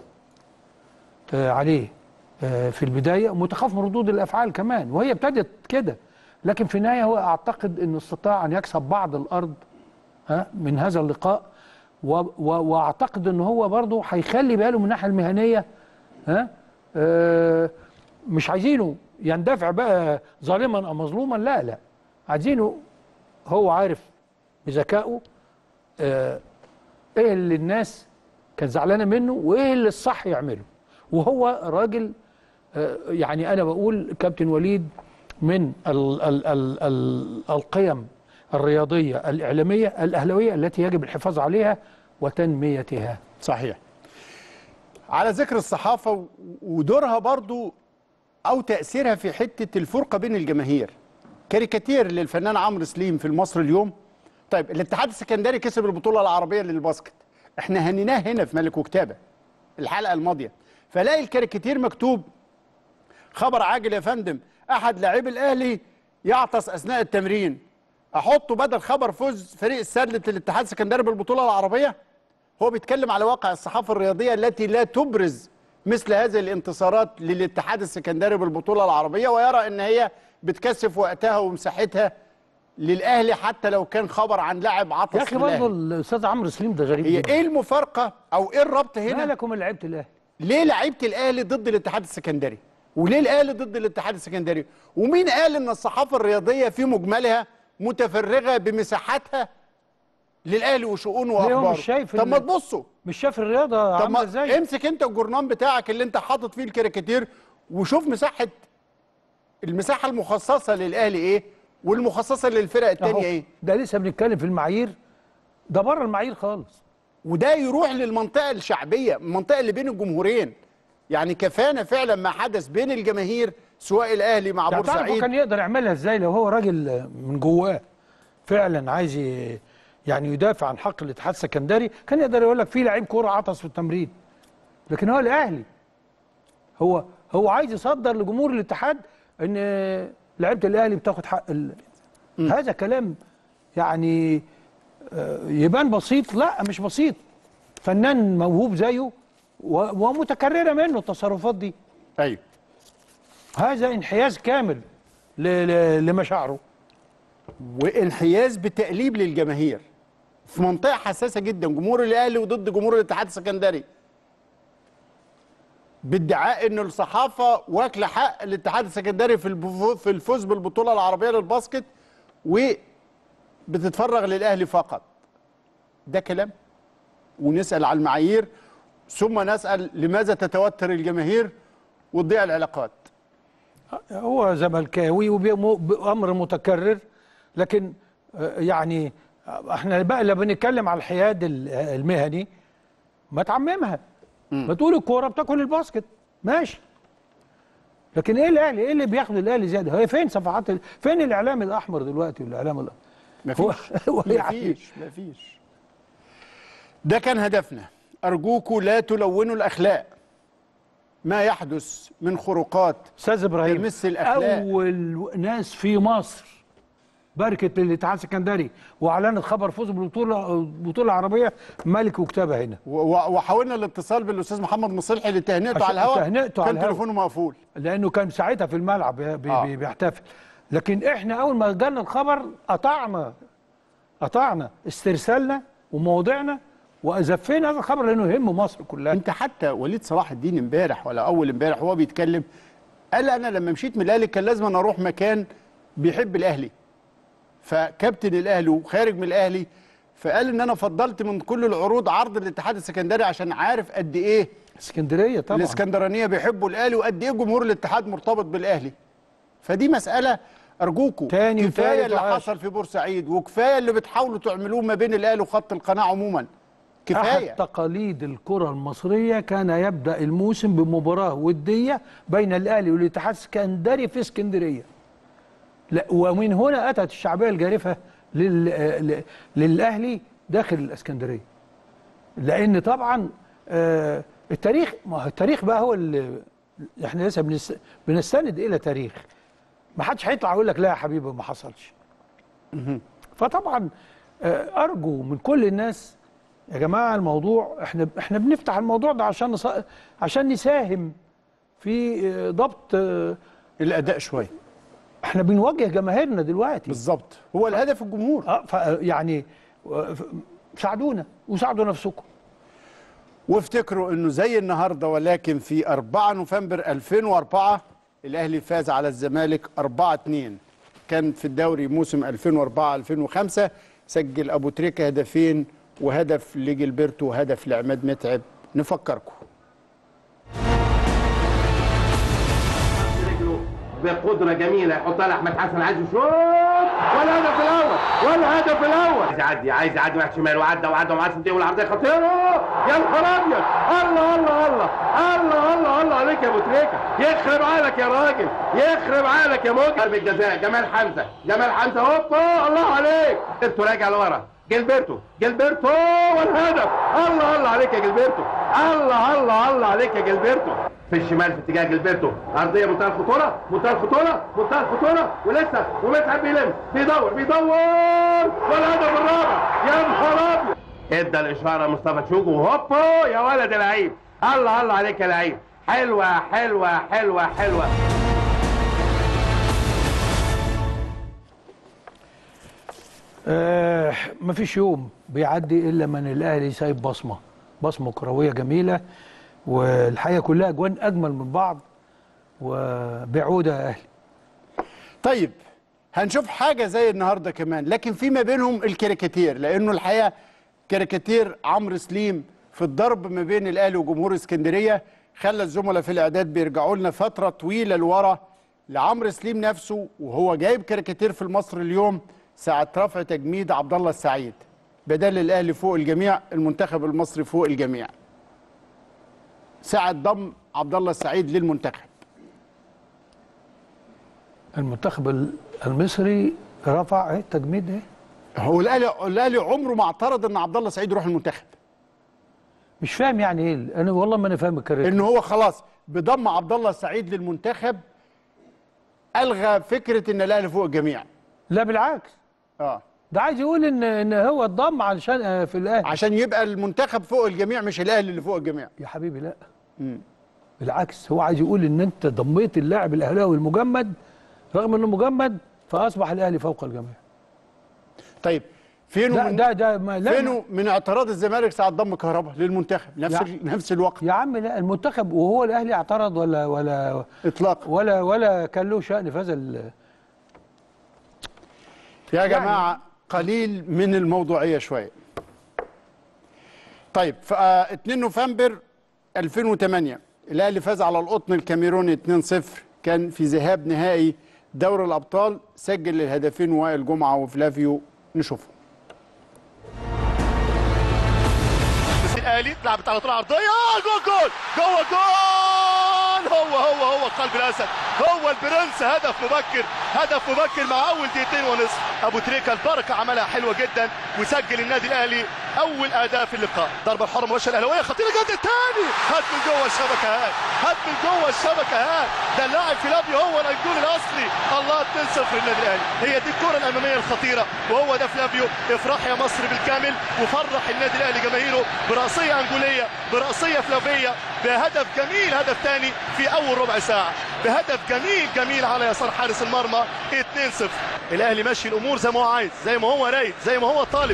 آه، عليه آه، في البدايه متخوف من ردود الافعال كمان وهي ابتدت كده لكن في النهايه هو اعتقد انه استطاع ان يكسب بعض الارض ها من هذا اللقاء و و واعتقد ان هو برضه هيخلي باله من الناحيه المهنيه ها آه مش عايزينه يندفع بقى ظالما او مظلوما لا لا عايزينه هو عارف بذكائه آه ايه اللي الناس كانت زعلانه منه وايه اللي الصح يعمله وهو راجل آه يعني انا بقول كابتن وليد من ال ال ال ال القيم الرياضيه الاعلاميه الاهلاويه التي يجب الحفاظ عليها وتنميتها صحيح على ذكر الصحافة و- ودورها برضو أو تأثيرها في حتة الفرقة بين الجماهير كاريكاتير للفنان عمرو سليم في المصري اليوم طيب الاتحاد السكندري كسب البطولة العربية للباسكت احنا هنيناه هنا في ملك وكتابة الحلقة الماضية فلاقي الكاريكاتير مكتوب خبر عاجل يا فندم احد لاعبي الاهلي يعطس اثناء التمرين احطه بدل خبر فوز فريق السله الاتحاد السكندري بالبطوله العربيه هو بيتكلم على واقع الصحافه الرياضيه التي لا تبرز مثل هذه الانتصارات للاتحاد السكندري بالبطوله العربيه ويرى ان هي بتكثف وقتها ومساحتها للاهلي حتى لو كان خبر عن لاعب عطس يا اخي في الأهلي. برضه الاستاذ عمرو سليم ده غريب هي جدا ايه المفارقه او ايه الربط هنا مالكم من لعيبه الاهلي ليه لعيبه الاهلي ضد الاتحاد السكندري وليه الاهلي ضد الاتحاد السكندري ومين قال ان الصحافه الرياضيه في مجملها متفرغه بمساحاتها للاهلي وشؤونه ليه هو واخباره مش شايف طب ال- ما تبصوا مش شاف الرياضه طب عامله ما ازاي امسك انت الجورنان بتاعك اللي انت حاطط فيه الكاريكاتير وشوف مساحه المساحه المخصصه للاهلي ايه والمخصصه للفرق أهو، الثانيه ايه ده لسه بنتكلم في المعايير ده بره المعايير خالص وده يروح للمنطقه الشعبيه المنطقه اللي بين الجمهورين يعني كفانا فعلا ما حدث بين الجماهير سواء الاهلي مع يعني تعرف هو بورسعيد كان يقدر يعملها ازاي لو هو راجل من جواه فعلا عايز ي- يعني يدافع عن حق الاتحاد السكندري كان يقدر يقول لك في لعيب كوره عطس في التمرين لكن هو الاهلي هو هو عايز يصدر لجمهور الاتحاد ان لعيبه الاهلي بتاخد حق ال... هذا كلام يعني آه، يبان بسيط لا مش بسيط فنان موهوب زيه و- ومتكرره منه التصرفات دي ايوه هذا انحياز كامل ل- ل- لمشاعره وانحياز بتقليب للجماهير في منطقه حساسه جدا جمهور الاهلي وضد جمهور الاتحاد السكندري بادعاء ان الصحافه واكله حق الاتحاد السكندري في البفو- في الفوز بالبطوله العربيه للباسكت وبتتفرغ للاهلي فقط ده كلام ونسال على المعايير ثم نسال لماذا تتوتر الجماهير وتضيع العلاقات هو زملكاوي وبأمر متكرر لكن آه، يعني آه، احنا بقى لا بنتكلم على الحياد ال- المهني ما تعممها ما تقول الكوره بتاكل الباسكت ماشي لكن ايه الاهلي ايه اللي بياخد الاهلي زياده هي فين صفحات ال- فين الاعلام الاحمر دلوقتي والاعلام الأ- مفيش هو- هو يعني مفيش مفيش ده كان هدفنا أرجوكوا لا تلونوا الأخلاق ما يحدث من خروقات استاذ ابراهيم تلمس الأخلاق. اول ناس في مصر باركت للاتحاد السكندري واعلنت خبر فوز بالبطوله البطوله العربيه ملك وكتابه هنا و- و- وحاولنا الاتصال بالأستاذ محمد مصلحي لتهنئته عشان على الهواء تهنئته على كان الهواء. تليفونه مقفول لانه كان ساعتها في الملعب بي بي آه. بي بيحتفل لكن احنا اول ما جالنا الخبر قطعنا قطعنا استرسالنا ومواضيعنا وزفينا هذا الخبر لانه يهم مصر كلها انت حتى وليد صلاح الدين امبارح ولا اول امبارح وهو بيتكلم قال انا لما مشيت من الاهلي كان لازم أنا اروح مكان بيحب الاهلي فكابتن الاهلي وخارج من الاهلي فقال ان انا فضلت من كل العروض عرض الاتحاد السكندري عشان عارف قد ايه اسكندريه طبعا الاسكندرانيه بيحبوا الاهلي وقد ايه جمهور الاتحاد مرتبط بالاهلي فدي مساله ارجوكم تاني كفايه وتالت اللي وعاشر. حصل في بورسعيد وكفايه اللي بتحاولوا تعملوه ما بين الاهلي وخط القناه عموما كفايه احد تقاليد الكره المصريه كان يبدا الموسم بمباراه وديه بين الاهلي والاتحاد السكندري في اسكندريه لا ومن هنا اتت الشعبيه الجارفه لل... ل- للاهلي داخل الاسكندريه لان طبعا آه، التاريخ ما هو التاريخ بقى هو اللي احنا لسه بنس... بنستند الى تاريخ ما حدش هيطلع يقول لك لا يا حبيبي ما حصلش فطبعا آه، ارجو من كل الناس يا جماعه الموضوع احنا احنا بنفتح الموضوع ده عشان نص... عشان نساهم في آه، ضبط آه، الاداء شويه احنا بنواجه جماهيرنا دلوقتي بالظبط هو الهدف الجمهور اه ف يعني آه، ف- ساعدونا وساعدوا نفسكم وافتكروا انه زي النهارده ولكن في 4 نوفمبر 2004 الاهلي فاز على الزمالك 4 2 كان في الدوري موسم 2004 2005 سجل ابو تريكه هدفين وهدف لجilberto وهدف لعماد متعب نفكركم رجله بقدره جميله يحطها لاحمد حسن عايز يشوط والهدف الاول والهدف الاول عايز يعدي عايز يعدي واحد شمال وعدى وعدى ومعاه سنتين والعرضيه خطيره يا نهار ابيض الله الله الله الله الله الله عليك يا ابو تريكه يخرب عقلك يا راجل يخرب عقلك يا موجي ضربه جزاء جمال حمزه جمال حمزه هوبا الله عليك انتوا راجع لورا جilberto جilberto والهدف الله الله عليك يا جilberto الله الله الله عليك يا جilberto في الشمال في اتجاه جilberto ارضيه منتهى الخطوره منتهى الخطوره منتهى الخطوره ولسه ومتعب بيلم بيدور بيدور والهدف الرابع يا نهار ابيض ادى الاشاره مصطفى تشوجو هوبا يا ولد يا لعيب الله الله عليك يا لعيب حلوه حلوه حلوه حلوه آه مفيش يوم بيعدي الا من الاهلي سايب بصمه بصمه كرويه جميله والحقيقه كلها اجوان اجمل من بعض وبعوده يا اهلي طيب هنشوف حاجه زي النهارده كمان لكن في ما بينهم الكاريكاتير لانه الحقيقه كاريكاتير عمرو سليم في الضرب ما بين الاهلي وجمهور اسكندريه خلى الزملاء في الاعداد بيرجعوا لنا فتره طويله لورا لعمرو سليم نفسه وهو جايب كاريكاتير في المصري اليوم ساعه رفع تجميد عبد الله السعيد بدل الاهلي فوق الجميع المنتخب المصري فوق الجميع ساعه ضم عبد الله السعيد للمنتخب المنتخب ال- المصري رفع ايه تجميد ايه هو الاهلي الاهلي عمره ما اعترض ان عبد الله سعيد يروح المنتخب مش فاهم يعني ايه انا والله ما انا فاهم الكاريكاتير ان هو خلاص بضم عبد الله السعيد للمنتخب الغى فكره ان الاهلي فوق الجميع لا بالعكس اه ده عايز يقول ان ان هو اتضم علشان آه، في الاهلي عشان يبقى المنتخب فوق الجميع مش الاهلي اللي فوق الجميع يا حبيبي لا بالعكس هو عايز يقول ان انت ضميت اللاعب الاهلاوي المجمد رغم انه مجمد فاصبح الاهلي فوق الجميع طيب فينه لا من ده ده ما لا فينه من اعتراض الزمالك ساعه ضم كهرباء للمنتخب نفس يا- ال- نفس الوقت يا عم لا المنتخب وهو الاهلي اعترض ولا ولا اطلاقا ولا ولا كان له شأن في هذا ال- يا جماعه قليل من الموضوعيه شويه طيب في آه، 2 نوفمبر 2008 الاهلي فاز على القطن الكاميروني 2-0 كان في ذهاب نهائي دوري الابطال سجل الهدفين وائل جمعه وفلافيو نشوفهم الاهلي اتلعبت على طول عرضيه جول جول جوه جول هو هو هو قلب الاسد هو البرنس هدف مبكر هدف مبكر مع اول دقيقتين ونصف ابو تريكه البركه عملها حلوه جدا وسجل النادي الاهلي اول اداء في اللقاء ضربه الحره مباشره الاهلاويه خطيره جدا تاني هات من جوه الشبكه هات هات من جوه الشبكه هات ده اللاعب فيلافيو هو الجول الاصلي الله 2-0 للنادي الاهلي هي دي الكره الاماميه الخطيره وهو ده فلافيو افرح يا مصر بالكامل وفرح النادي الاهلي جماهيره براسيه انجوليه براسيه فلافيه بهدف جميل هدف ثاني في اول ربع ساعه بهدف جميل جميل على يسار حارس المرمى 2-0 الاهلي ماشي الامور زي ما هو عايز زي ما هو رايد زي ما هو طالب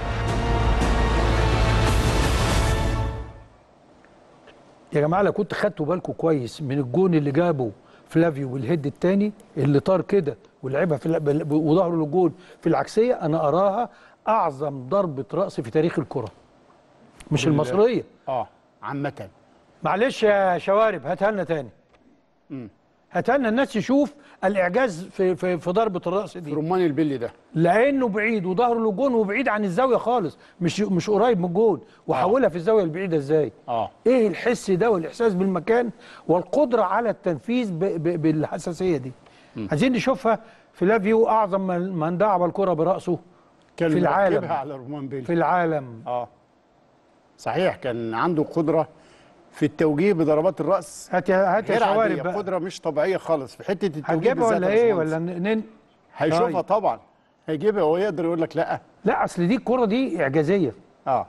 يا جماعه لو كنت خدتوا بالكم كويس من الجون اللي جابه فلافيو والهيد الثاني اللي طار كده ولعبها في الع- وظهره للجون في العكسيه انا اراها اعظم ضربه راس في تاريخ الكره مش المصريه اه عامه معلش يا شوارب هاتها لنا تاني هاتها لنا الناس تشوف الاعجاز في في, في ضربه الراس دي رمان البلي ده لانه بعيد وظهره للجون وبعيد عن الزاويه خالص مش مش قريب من الجون وحولها في الزاويه البعيده ازاي اه ايه الحس ده والاحساس بالمكان والقدره على التنفيذ ب ب بالحساسيه دي عايزين نشوفها فلافيو اعظم من من دعب الكره براسه كان في العالم. مركبها على رمان بلي في العالم اه صحيح كان عنده قدره في التوجيه بضربات الراس هات يا هات يا غير عاديه شوارب بقى قدره مش طبيعيه خالص في حته التوجيه هتجيبها بالذات ولا يا ايه باشمهندس. ولا ن- نن هيشوفها طيب. طبعا هيجيبها وهو يقدر يقول لك لا لا اصل دي الكره دي اعجازيه اه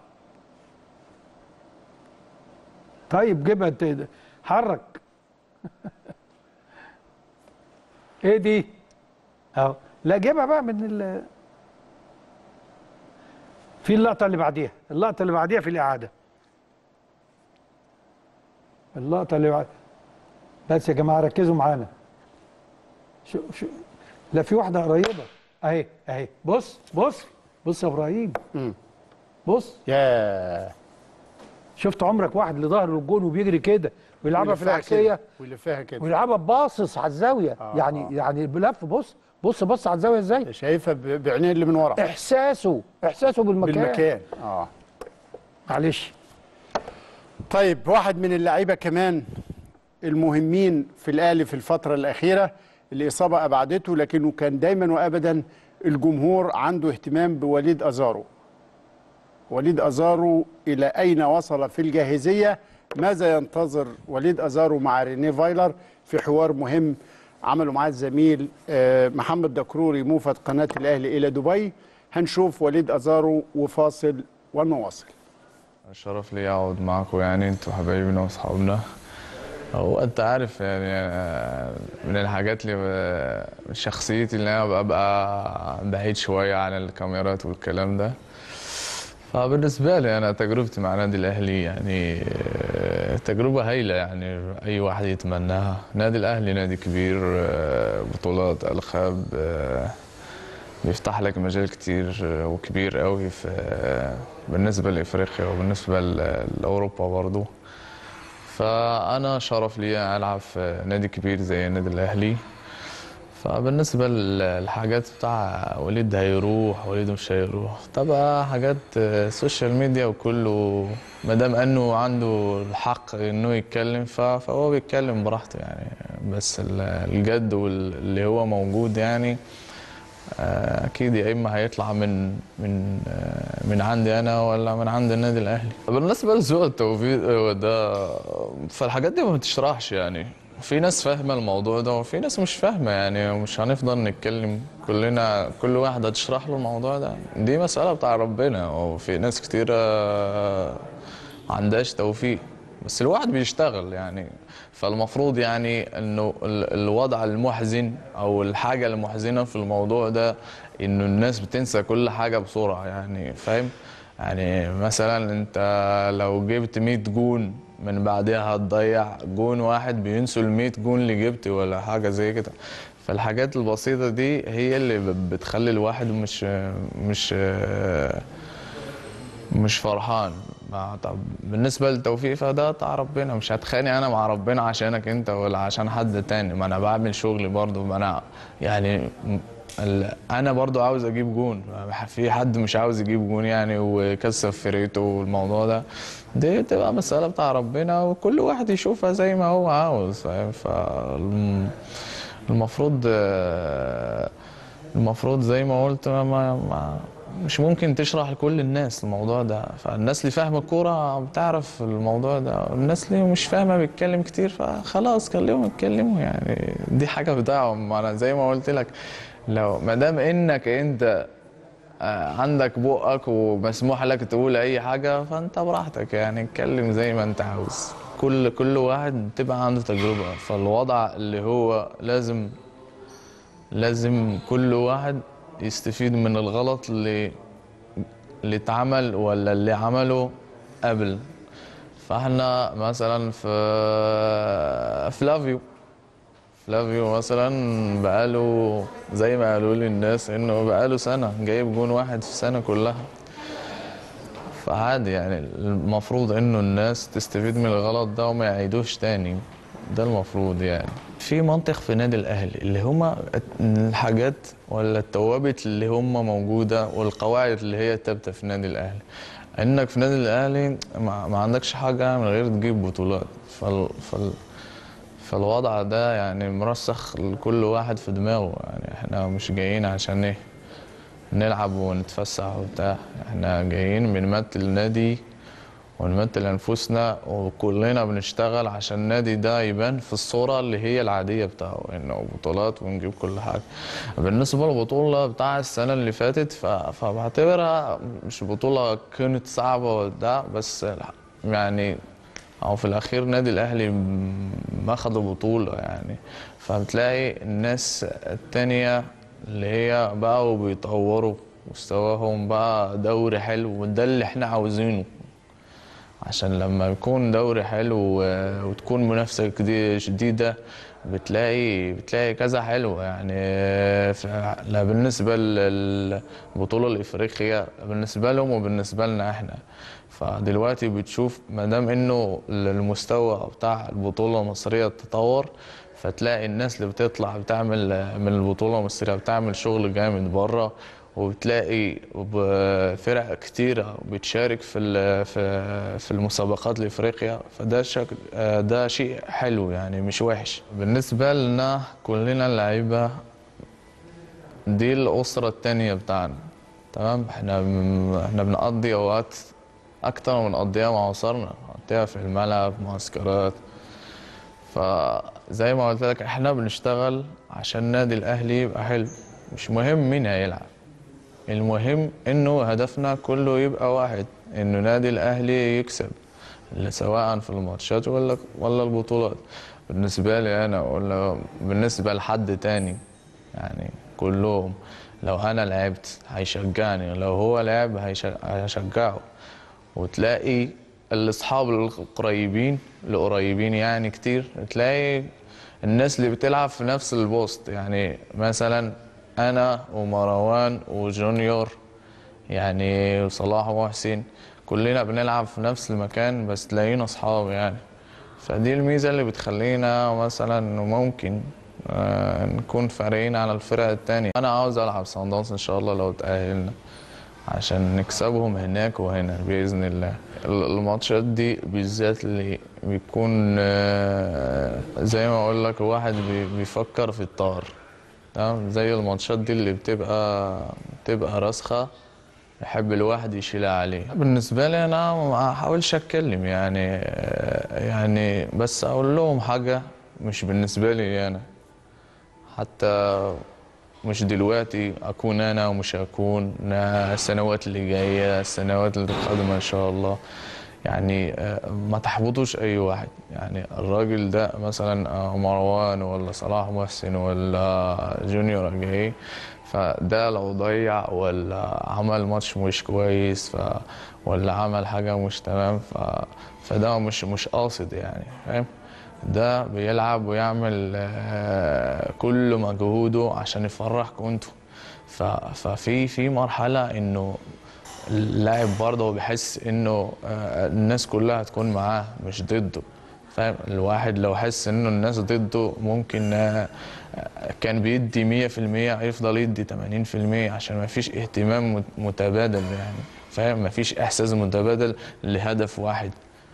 طيب جيبها انت حرك ايه دي اهو لا جيبها بقى من ال في اللقطه اللي بعديها اللقطه اللي بعديها في الاعاده اللقطه اللي بعد بس يا جماعه ركزوا معانا شو شو لا في واحده قريبه اهي اهي بص بص بص يا ابراهيم مم. بص يا شفت عمرك واحد اللي ظهره للجون وبيجري كده ويلعبها في ويلفها العكسيه كده، ويلفها كده ويلعبها باصص على الزاويه آه، يعني آه. يعني بلف بص بص بص على الزاويه ازاي شايفها ب- بعينيه اللي من ورا احساسه احساسه بالمكان, بالمكان اه معلش طيب واحد من اللعيبه كمان المهمين في الاهلي في الفتره الاخيره الاصابه ابعدته لكنه كان دايما وابدا الجمهور عنده اهتمام بوليد ازارو وليد ازارو الى اين وصل في الجاهزيه ماذا ينتظر وليد ازارو مع رينيه فايلر في حوار مهم عمله معاه الزميل آه، محمد دكروري موفد قناه الاهلي الى دبي هنشوف وليد ازارو وفاصل ونواصل شرف لي اقعد معاكم يعني انتوا حبايبنا واصحابنا هو انت عارف يعني آه، من الحاجات اللي ب- من شخصيتي اللي انا ببقى بعيد شويه عن الكاميرات والكلام ده فبالنسبه لي انا تجربتي مع نادي الاهلي يعني آه، تجربه هايله يعني اي واحد يتمناها نادي الاهلي نادي كبير آه، بطولات القاب آه، بيفتح لك مجال كتير وكبير قوي في بالنسبة لإفريقيا وبالنسبة ل- لأوروبا برضو فأنا شرف لي ألعب في نادي كبير زي النادي الأهلي فبالنسبة للحاجات بتاع وليد هيروح وليد مش هيروح طبعا حاجات السوشيال ميديا وكله ما دام انه عنده الحق انه يتكلم ف- فهو بيتكلم براحته يعني بس ال- الجد واللي هو موجود يعني آه، اكيد يا اما هيطلع من من آه، من عندي انا ولا من عند النادي الاهلي بالنسبه لذوق التوفيق آه، ده فالحاجات دي ما بتشرحش يعني في ناس فاهمه الموضوع ده وفي ناس مش فاهمه يعني مش هنفضل نتكلم كلنا كل واحد هتشرح له الموضوع ده دي مساله بتاع ربنا وفي ناس كتيره آه، ما عندهاش توفيق بس الواحد بيشتغل يعني فالمفروض يعني انه ال- الوضع المحزن او الحاجه المحزنه في الموضوع ده انه الناس بتنسى كل حاجه بسرعه يعني فاهم يعني مثلا انت لو جبت 100 جون من بعدها هتضيع جون واحد بينسوا ال 100 جون اللي جبت ولا حاجه زي كده فالحاجات البسيطه دي هي اللي ب- بتخلي الواحد مش مش مش فرحان ما طب بالنسبة للتوفيق فده بتاع ربنا مش هتخانق أنا مع ربنا عشانك أنت ولا عشان حد تاني ما أنا بعمل شغلي برضه ما أنا يعني م- ال- أنا برضه عاوز أجيب جون في حد مش عاوز يجيب جون يعني ويكسب فريته والموضوع ده دي تبقى مسألة بتاع ربنا وكل واحد يشوفها زي ما هو عاوز فاهم فالمفروض المفروض زي ما قلت ما, ما, ما مش ممكن تشرح لكل الناس الموضوع ده فالناس اللي فاهمه الكوره بتعرف الموضوع ده الناس اللي مش فاهمه بيتكلم كتير فخلاص خليهم يتكلموا يعني دي حاجه بتاعهم انا زي ما قلت لك لو ما دام انك انت آه، عندك بقك ومسموح لك تقول اي حاجه فانت براحتك يعني اتكلم زي ما انت عاوز كل كل واحد تبقى عنده تجربه فالوضع اللي هو لازم لازم كل واحد يستفيد من الغلط اللي اللي اتعمل ولا اللي عمله قبل فاحنا مثلا في فلافيو فلافيو مثلا بقاله زي ما قالوا لي الناس انه بقاله سنة جايب جون واحد في السنة كلها فعادي يعني المفروض انه الناس تستفيد من الغلط ده وما يعيدوش تاني ده المفروض يعني في منطق في نادي الاهلي اللي هما الحاجات ولا الثوابت اللي هما موجوده والقواعد اللي هي ثابته في النادي الاهلي انك في نادي الاهلي ما, ما عندكش حاجه من غير تجيب بطولات فال, فال فالوضع ده يعني مرسخ لكل واحد في دماغه يعني احنا مش جايين عشان ايه نلعب ونتفسح وبتاع احنا جايين بنمثل النادي ونمثل انفسنا وكلنا بنشتغل عشان النادي ده يبان في الصوره اللي هي العاديه بتاعه انه بطولات ونجيب كل حاجه بالنسبه للبطوله بتاع السنه اللي فاتت ف- فبعتبرها مش بطوله كانت صعبه وبتاع بس يعني او في الاخير نادي الاهلي ما خد البطوله يعني فبتلاقي الناس التانية اللي هي بقوا بيطوروا مستواهم بقى دوري حلو وده اللي احنا عاوزينه عشان لما يكون دوري حلو و- وتكون منافسة جدي- شديدة بتلاقي بتلاقي كذا حلو يعني ف- لا بالنسبة للبطولة الإفريقية بالنسبة لهم وبالنسبة لنا احنا فدلوقتي بتشوف ما دام انه المستوى بتاع البطولة المصرية تطور فتلاقي الناس اللي بتطلع بتعمل من البطولة المصرية بتعمل شغل جامد بره وبتلاقي ب- فرق كتيرة بتشارك في ال- في في المسابقات لافريقيا فده شك آه، ده شيء حلو يعني مش وحش بالنسبة لنا كلنا اللعيبة دي الأسرة التانية بتاعنا تمام احنا بن- احنا بنقضي أوقات أكتر من نقضيها مع أسرنا نقضيها في الملعب معسكرات فزي ما قلت لك احنا بنشتغل عشان النادي الأهلي يبقى حلو مش مهم مين هيلعب المهم انه هدفنا كله يبقى واحد انه نادي الاهلي يكسب اللي سواء في الماتشات ولا ولا البطولات بالنسبه لي انا ولا بالنسبه لحد تاني يعني كلهم لو انا لعبت هيشجعني لو هو لعب هيش- هيشجعه وتلاقي الاصحاب القريبين القريبين يعني كتير تلاقي الناس اللي بتلعب في نفس البوست يعني مثلا انا ومروان وجونيور يعني وصلاح ومحسن كلنا بنلعب في نفس المكان بس تلاقينا اصحاب يعني فدي الميزه اللي بتخلينا مثلا إنه ممكن آه، نكون فارقين على الفرق التانية انا عاوز العب صن داونز ان شاء الله لو تاهلنا عشان نكسبهم هناك وهنا باذن الله ال- الماتشات دي بالذات اللي بيكون آه، زي ما اقول لك الواحد بي- بيفكر في الطار تمام زي الماتشات دي اللي بتبقى بتبقى راسخه يحب الواحد يشيلها عليه بالنسبه لي انا ما احاولش اتكلم يعني يعني بس اقول لهم حاجه مش بالنسبه لي انا حتى مش دلوقتي اكون انا ومش هكون نا- السنوات اللي جايه السنوات اللي قادمه ان شاء الله يعني آه، ما تحبطوش اي واحد يعني الراجل ده مثلا آه، مروان ولا صلاح محسن ولا جونيور جاي فده لو ضيع ولا عمل ماتش مش كويس ف ولا عمل حاجة مش تمام ف... فده مش مش قاصد يعني فاهم ده بيلعب ويعمل آه، كل مجهوده عشان يفرحكم انتوا ف... ففي في مرحلة انه اللاعب برضه بيحس انه آه، الناس كلها هتكون معاه مش ضده فاهم الواحد لو حس انه الناس ضده ممكن آه، آه، كان بيدي 100% يفضل يدي 80% عشان ما فيش اهتمام مت- متبادل يعني فاهم ما فيش احساس متبادل لهدف واحد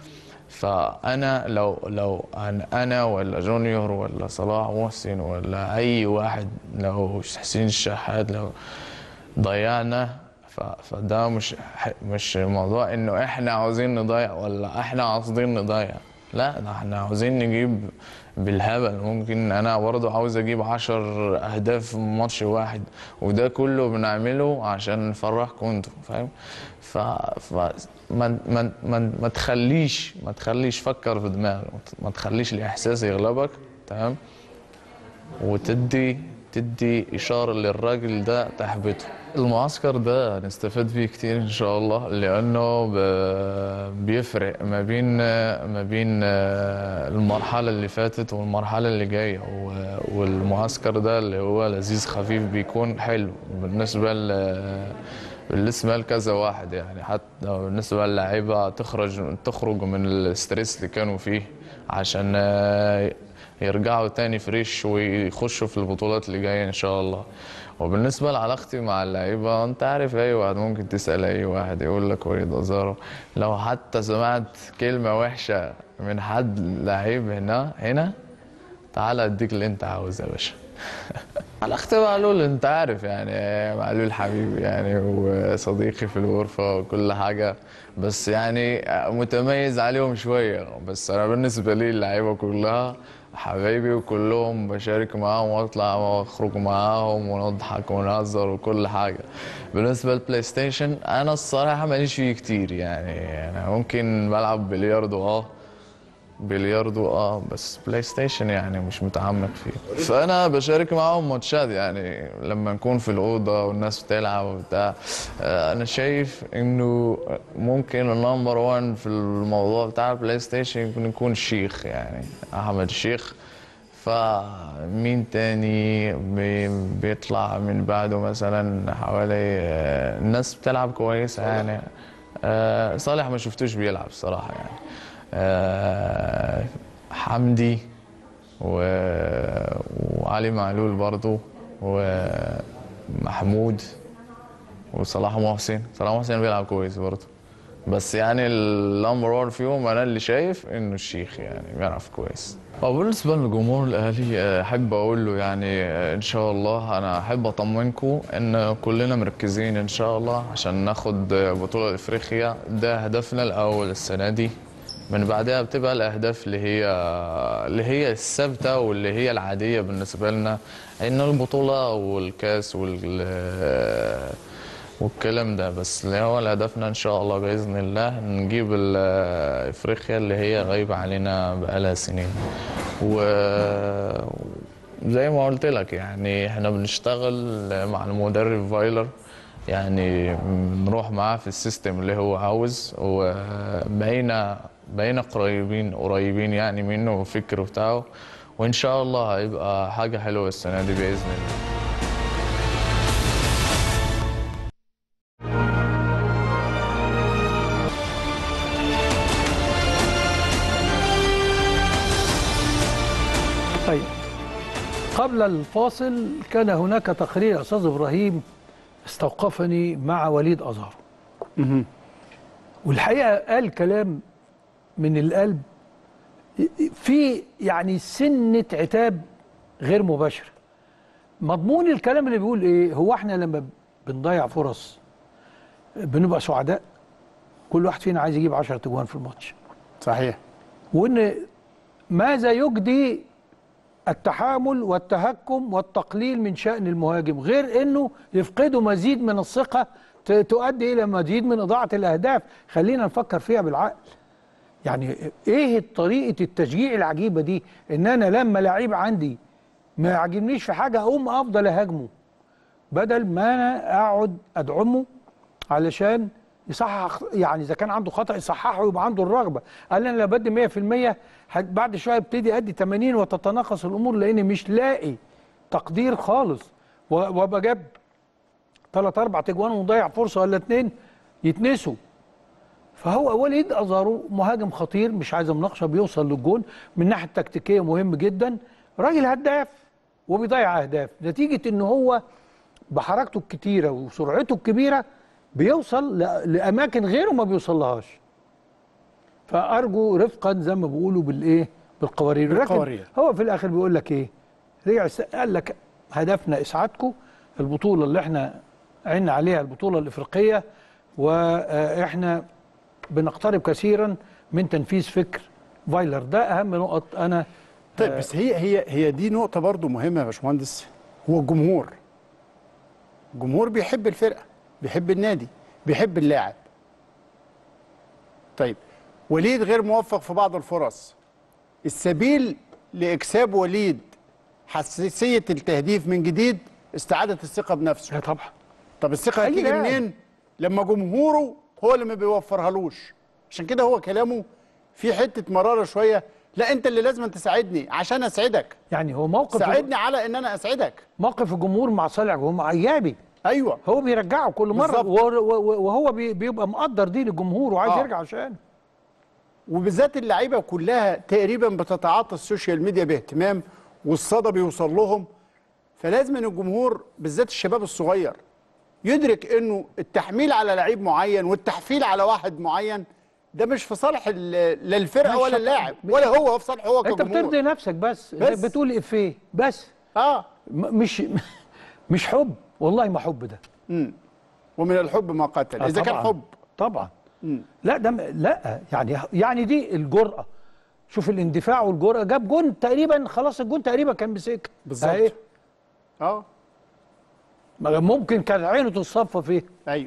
فانا لو لو أنا, انا ولا جونيور ولا صلاح محسن ولا اي واحد لو حسين الشحات لو ضيعنا ف- فده مش ح- مش موضوع انه احنا عاوزين نضيع ولا احنا قاصدين نضيع لا ده احنا عاوزين نجيب بالهبل ممكن انا برضه عاوز اجيب عشر اهداف في ماتش واحد وده كله بنعمله عشان نفرحكم انتوا فاهم ف, ف ما ما ما ما تخليش ما تخليش فكر في دماغك ما تخليش الاحساس يغلبك تمام وتدي تدي إشارة للراجل ده تحبطه المعسكر ده هنستفاد فيه كتير إن شاء الله لأنه ب- بيفرق ما بين ما بين المرحلة اللي فاتت والمرحلة اللي جاية و- والمعسكر ده اللي هو لذيذ خفيف بيكون حلو بالنسبة ل بالنسبة لكذا واحد يعني حتى بالنسبة للاعيبة تخرج تخرج من الستريس اللي كانوا فيه عشان آه، يرجعوا تاني فريش ويخشوا في البطولات اللي جاية إن شاء الله وبالنسبة لعلاقتي مع اللعيبة أنت عارف أي واحد ممكن تسأل أي واحد يقول لك وليد أزارو لو حتى سمعت كلمة وحشة من حد لعيب هنا هنا تعال أديك اللي أنت عاوزه يا باشا علاقتي مع معلول انت عارف يعني معلول حبيبي يعني وصديقي في الغرفة وكل حاجة بس يعني متميز عليهم شوية بس انا بالنسبة لي اللعيبة كلها حبايبي وكلهم بشارك معاهم واطلع واخرج معاهم ونضحك ونهزر وكل حاجة بالنسبة للبلاي ستيشن انا الصراحة ماليش فيه كتير يعني انا ممكن بلعب بلياردو اه بلياردو اه بس بلاي ستيشن يعني مش متعمق فيه فانا بشارك معاهم ماتشات يعني لما نكون في الاوضه والناس بتلعب وبتاع آه، انا شايف انه ممكن النمبر 1 في الموضوع بتاع البلاي ستيشن يمكن يكون الشيخ يعني احمد الشيخ فمين تاني بي- بيطلع من بعده مثلا حوالي آه، الناس بتلعب كويسه يعني آه، صالح ما شفتوش بيلعب الصراحه يعني آه، حمدي و- وعلي معلول برضو ومحمود وصلاح محسن صلاح محسن بيلعب كويس برضو بس يعني النمبر 1 فيهم انا اللي شايف انه الشيخ يعني بيلعب كويس وبالنسبة لجمهور الأهلي آه، أحب أقول له يعني آه، إن شاء الله أنا أحب أطمنكم إن كلنا مركزين إن شاء الله عشان ناخد آه، بطولة إفريقيا ده هدفنا الأول السنة دي من بعدها بتبقى الأهداف اللي هي اللي هي الثابتة واللي هي العادية بالنسبة لنا إن البطولة والكاس وال والكلام ده بس اللي هو هدفنا ان شاء الله باذن الله نجيب ال- افريقيا اللي هي غايبه علينا بقالها سنين و زي ما قلت لك يعني احنا بنشتغل مع المدرب فايلر يعني بنروح معاه في السيستم اللي هو عاوز وبقينا بقينا قريبين قريبين يعني منه وفكره بتاعه وان شاء الله هيبقى حاجه حلوه السنه دي باذن الله طيب قبل الفاصل كان هناك تقرير استاذ ابراهيم استوقفني مع وليد ازهر والحقيقه قال كلام من القلب في يعني سنه عتاب غير مباشره مضمون الكلام اللي بيقول ايه هو احنا لما بنضيع فرص بنبقى سعداء كل واحد فينا عايز يجيب 10 تجوان في الماتش صحيح وان ماذا يجدي التحامل والتهكم والتقليل من شأن المهاجم غير انه يفقدوا مزيد من الثقة ت- تؤدي الى مزيد من اضاعه الاهداف خلينا نفكر فيها بالعقل يعني ايه طريقه التشجيع العجيبه دي ان انا لما لعيب عندي ما يعجبنيش في حاجه اقوم افضل اهاجمه بدل ما انا اقعد ادعمه علشان يصحح يعني اذا كان عنده خطا يصححه ويبقى عنده الرغبه قال انا لو بدي 100% هت- بعد شويه ابتدي ادي 80 وتتناقص الامور لاني مش لاقي تقدير خالص و- وابقى جاب ثلاث اربع تجوان ومضيع فرصه ولا اتنين يتنسوا فهو وليد ازارو مهاجم خطير مش عايز مناقشه بيوصل للجون من الناحيه التكتيكيه مهم جدا راجل هداف وبيضيع اهداف نتيجه ان هو بحركته الكتيره وسرعته الكبيره بيوصل ل- لاماكن غيره ما بيوصلهاش فارجو رفقا زي ما بيقولوا بالايه بالقوارير لكن بالقوارير. هو في الاخر بيقول لك ايه رجع س- قال لك هدفنا اسعادكم البطوله اللي احنا عنا عليها البطوله الافريقيه واحنا بنقترب كثيرا من تنفيذ فكر فايلر ده اهم نقط انا طيب بس هي هي هي دي نقطة برضو مهمة يا باشمهندس هو الجمهور الجمهور بيحب الفرقة بيحب النادي بيحب اللاعب طيب وليد غير موفق في بعض الفرص السبيل لإكساب وليد حساسية التهديف من جديد استعادة الثقة بنفسه طبعا طب الثقة أي هتيجي لاعب. منين لما جمهوره هو اللي ما بيوفرهالوش عشان كده هو كلامه في حتة مرارة شوية لا انت اللي لازم تساعدني عشان اسعدك يعني هو موقف ساعدني على ان انا اسعدك موقف الجمهور مع صالح جمهور ايجابي ايوه هو بيرجعه كل مره بالظبط. و- و- وهو بي- بيبقى مقدر دي للجمهور وعايز آه. يرجع عشان وبالذات اللعيبه كلها تقريبا بتتعاطى السوشيال ميديا باهتمام والصدى بيوصل لهم فلازم ان الجمهور بالذات الشباب الصغير يدرك انه التحميل على لعيب معين والتحفيل على واحد معين ده مش في صالح ال- لا الفرقه مش ولا شرط. اللاعب ولا هو في صالحه هو انت كجمهور بترضي نفسك بس, بس. بس. بتقول افيه بس اه م- مش مش حب والله ما حب ده امم ومن الحب ما قتل آه اذا كان طبعاً. حب طبعا مم. لا ده م- لا يعني يعني دي الجرأة شوف الاندفاع والجرأة جاب جون تقريبا خلاص الجون تقريبا كان مسك بالظبط. أهي. اه ما ممكن كانت عينه تصفى فيه ايوه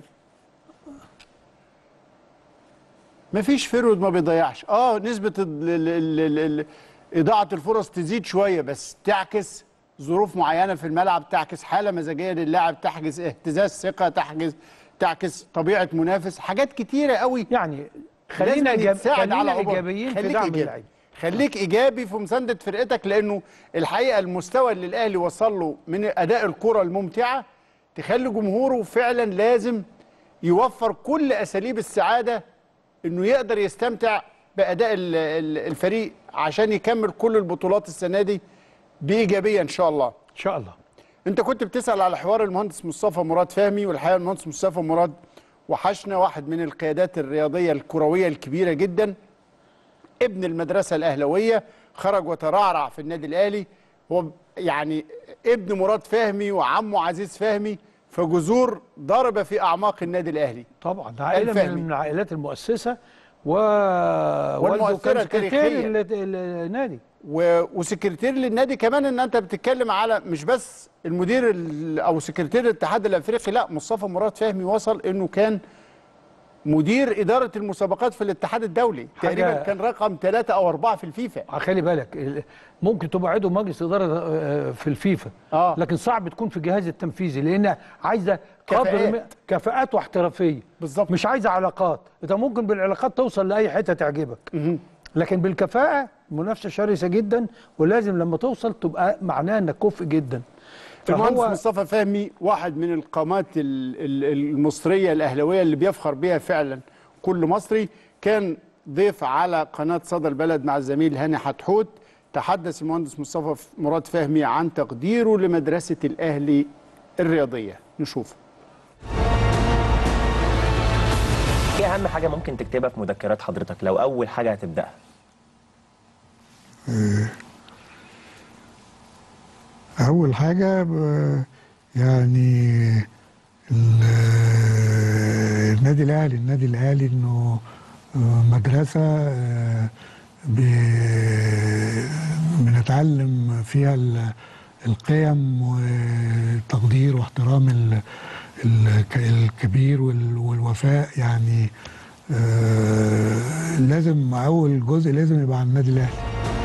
مفيش فرود ما بيضيعش اه نسبه ال ال ال ال ال اضاعه الفرص تزيد شويه بس تعكس ظروف معينه في الملعب تعكس حاله مزاجيه للاعب تحجز اهتزاز ثقه تحجز تعكس طبيعه منافس حاجات كتيره قوي يعني خلينا لازم إيجاب يتساعد خلينا على عبور. ايجابيين في خليك دعم إيجابي. اللعيبه خليك ايجابي في مسانده فرقتك لانه الحقيقه المستوى اللي الاهلي وصل له من اداء الكره الممتعه تخلي جمهوره فعلا لازم يوفر كل اساليب السعاده انه يقدر يستمتع باداء ال- ال- الفريق عشان يكمل كل البطولات السنه دي بايجابيه ان شاء الله ان شاء الله انت كنت بتسال على حوار المهندس مصطفى مراد فهمي والحقيقه المهندس مصطفى مراد وحشنا واحد من القيادات الرياضيه الكرويه الكبيره جدا ابن المدرسه الاهلاويه خرج وترعرع في النادي الاهلي هو يعني ابن مراد فهمي وعمه عزيز فهمي فجذور ضرب في اعماق النادي الاهلي طبعا ده عائله من, الفهمي. من العائلات المؤسسه و والمؤثرة والده كان سكرتير التاريخية. ال- ال- النادي و... وسكرتير للنادي كمان ان انت بتتكلم على مش بس المدير ال... او سكرتير الاتحاد الافريقي لا مصطفى مراد فهمي وصل انه كان مدير اداره المسابقات في الاتحاد الدولي حاجة- تقريبا كان رقم ثلاثة او أربعة في الفيفا خلي بالك ال- ممكن تبقى عضو مجلس اداره آه، في الفيفا آه. لكن صعب تكون في الجهاز التنفيذي لان عايزه قدر كفاءات. من- كفاءات واحترافيه بالظبط. مش عايزه علاقات انت ممكن بالعلاقات توصل لاي حته تعجبك لكن بالكفاءه منافسه شرسه جدا ولازم لما توصل تبقى معناها انك كفء جدا المهندس فهو مصطفى فهمي واحد من القامات ال- ال- المصريه الاهلاويه اللي بيفخر بيها فعلا كل مصري كان ضيف على قناه صدى البلد مع الزميل هاني حتحوت تحدث المهندس مصطفى ف- مراد فهمي عن تقديره لمدرسه الاهلي الرياضيه نشوف ايه اهم حاجه ممكن تكتبها في مذكرات حضرتك لو اول حاجه هتبداها أول حاجة ب- يعني ال- النادي الأهلي النادي الأهلي إنه آه، مدرسة آه، ب- بنتعلم فيها ال- القيم وتقدير واحترام ال- الك- الكبير وال- والوفاء يعني آه لازم اول جزء لازم يبقى عن النادي الاهلي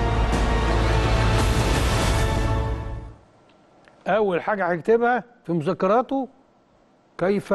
اول حاجه هيكتبها في مذكراته كيف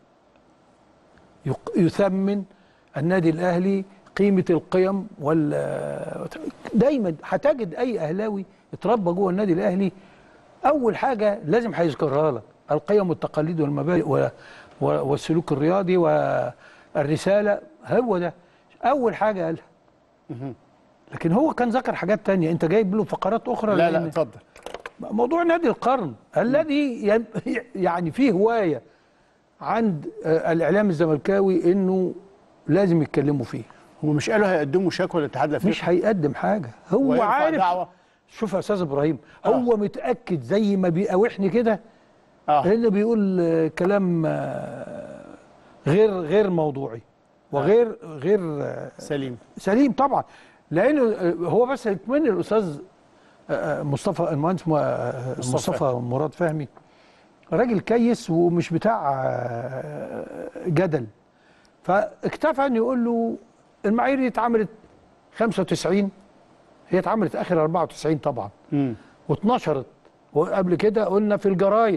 يق- يثمن النادي الاهلي قيمه القيم وال دايما هتجد اي اهلاوي اتربى جوه النادي الاهلي اول حاجه لازم هيذكرها لك القيم والتقاليد والمبادئ و- و- والسلوك الرياضي والرساله هو ده اول حاجه قالها لكن هو كان ذكر حاجات تانية انت جايب له فقرات اخرى لا لا لأن- اتفضل موضوع نادي القرن الذي ين- يعني فيه هوايه عند آه، الاعلام الزملكاوي انه لازم يتكلموا فيه هو مش قالوا هيقدموا شكوى للاتحاد الافريقي مش هيقدم حاجه هو ويرفع عارف دعوة؟ شوف يا استاذ ابراهيم هو متاكد زي ما بيقاوحني كده آه. انه بيقول آه، كلام آه، غير غير موضوعي وغير غير آه، سليم سليم طبعا لانه آه، هو بس يكمن الاستاذ آه، آه، مصطفى المهندس م- آه، مصطفى. مصطفى مراد فهمي راجل كيس ومش بتاع آه، جدل فاكتفى انه يقول له المعايير دي اتعملت 95 هي اتعملت اخر 94 طبعا مم. واتنشرت وقبل كده قلنا في الجرايد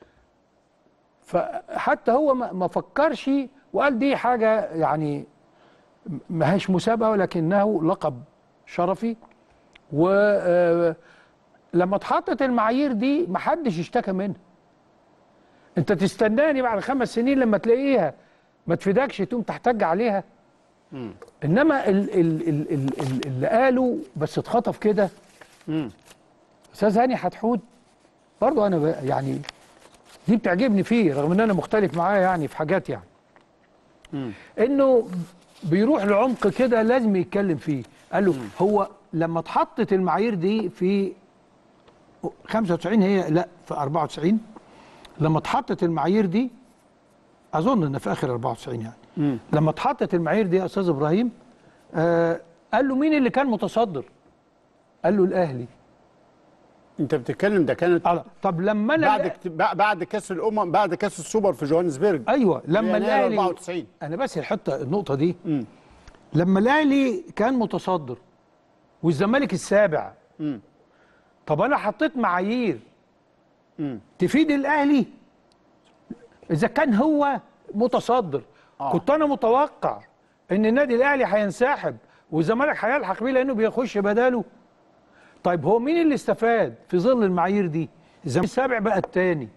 فحتى هو ما ما فكرش وقال دي حاجه يعني ما هيش مسابقه ولكنه لقب شرفي ولما اتحطت المعايير دي ما حدش اشتكى منها انت تستناني بعد خمس سنين لما تلاقيها ما تفيدكش تقوم تحتج عليها انما ال ال ال ال ال اللي قالوا بس اتخطف كده استاذ هاني حتحوت برضو انا ب- يعني دي بتعجبني فيه رغم ان انا مختلف معاه يعني في حاجات يعني انه بيروح لعمق كده لازم يتكلم فيه قال له هو لما اتحطت المعايير دي في 95 هي لا في 94 لما اتحطت المعايير دي اظن ان في اخر 94 يعني لما اتحطت المعايير دي يا استاذ ابراهيم آه قال له مين اللي كان متصدر قال له الاهلي انت بتتكلم ده كانت طب لما انا بعد كت- بع- بعد كاس الامم بعد كاس السوبر في جوهانسبرج ايوه لما يناير الاهلي 94 انا بس الحته النقطه دي لما الاهلي كان متصدر والزمالك السابع مم. طب انا حطيت معايير مم. تفيد الاهلي اذا كان هو متصدر آه. كنت انا متوقع ان النادي الاهلي هينسحب والزمالك هيلحق بيه لانه بيخش بداله طيب هو مين اللي استفاد في ظل المعايير دي الزمالك السابع بقى الثاني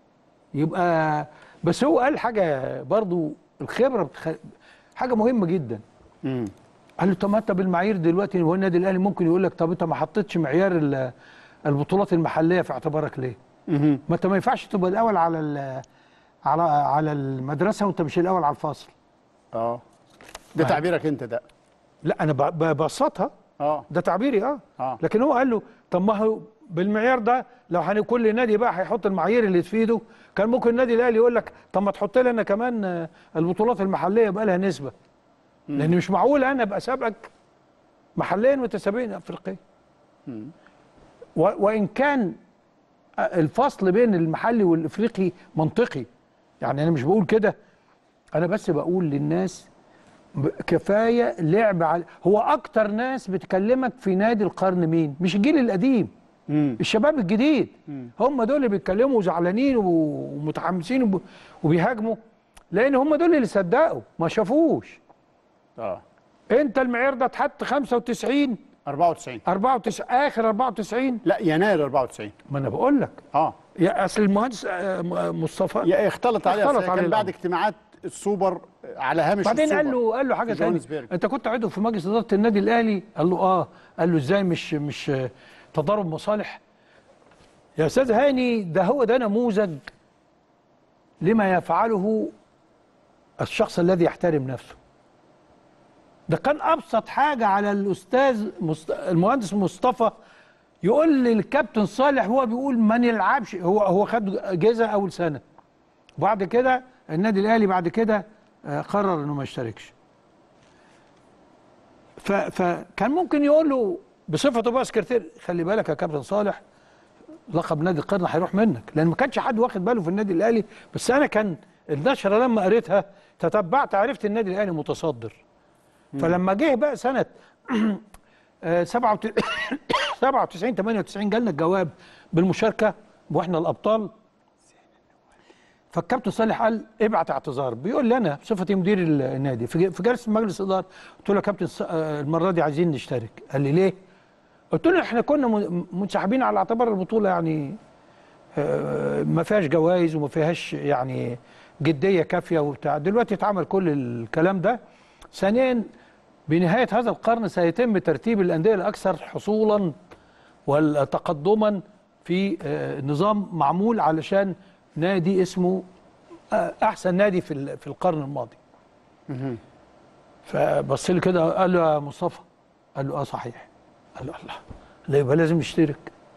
يبقى بس هو قال حاجه برضو الخبره بتخ... حاجه مهمه جدا مم. قال له طب ما انت بالمعايير دلوقتي هو النادي الاهلي ممكن يقول لك طب انت ما حطيتش معيار ال- البطولات المحليه في اعتبارك ليه؟ مهم. ما انت ما ينفعش تبقى الاول على ال- على على المدرسه وانت مش الاول على الفصل اه ده تعبيرك انت ده لا انا ب- ببسطها اه ده تعبيري اه اه لكن هو قال له طب ما هو بالمعيار ده لو هن كل نادي بقى هيحط المعايير اللي تفيده كان ممكن النادي الاهلي يقول لك طب ما تحط لي انا كمان آه، البطولات المحليه يبقى لها نسبه لان مش معقول انا ابقى سابقك محليا وتسابقين افريقيا و- وان كان الفصل بين المحلي والافريقي منطقي يعني انا مش بقول كده انا بس بقول للناس ب- كفايه لعب على هو اكتر ناس بتكلمك في نادي القرن مين مش الجيل القديم الشباب الجديد هم دول اللي بيتكلموا وزعلانين ومتحمسين وب- وبيهاجموا لان هم دول اللي صدقوا ما شافوش اه انت المعيار ده اتحط 95 94 94 اخر 94 لا يناير 94 ما انا بقول لك اه يا اصل المهندس آه، م- مصطفى يا اختلط عليه اختلط أصل كان عليه بعد الأمر. اجتماعات السوبر على هامش بعدين السوبر قال له قال له حاجه في ثانيه جوهانسبرج. انت كنت عضو في مجلس اداره النادي الاهلي قال له اه قال له ازاي مش مش آه، تضارب مصالح يا استاذ هاني ده هو ده نموذج لما يفعله الشخص الذي يحترم نفسه ده كان ابسط حاجه على الاستاذ مست... المهندس مصطفى يقول للكابتن صالح هو بيقول ما نلعبش هو هو خد جزء اول سنه وبعد كده النادي الاهلي بعد كده آه، قرر انه ما يشتركش ف... فكان ممكن يقول له بصفته بقى سكرتير خلي بالك يا كابتن صالح لقب نادي القرن هيروح منك لان ما كانش حد واخد باله في النادي الاهلي بس انا كان النشره لما قريتها تتبعت عرفت النادي الاهلي متصدر فلما جه بقى سنه آه، 97 97 98 جالنا الجواب بالمشاركه واحنا الابطال فالكابتن صالح قال ابعت اعتذار بيقول لي انا بصفتي مدير ال- النادي في ج- في جلسه مجلس الاداره قلت له يا كابتن ص- آه، المره دي عايزين نشترك قال لي ليه؟ قلت له احنا كنا م- منسحبين على اعتبار البطوله يعني آه، ما فيهاش جوائز وما فيهاش يعني جديه كافيه وبتاع دلوقتي اتعمل كل الكلام ده ثانيا بنهايه هذا القرن سيتم ترتيب الانديه الاكثر حصولا وتقدما في آه، نظام معمول علشان نادي اسمه آه، احسن نادي في ال- في القرن الماضي فبص لي كده قال له يا مصطفى قال له اه صحيح قال له الله لا يبقى لازم نشترك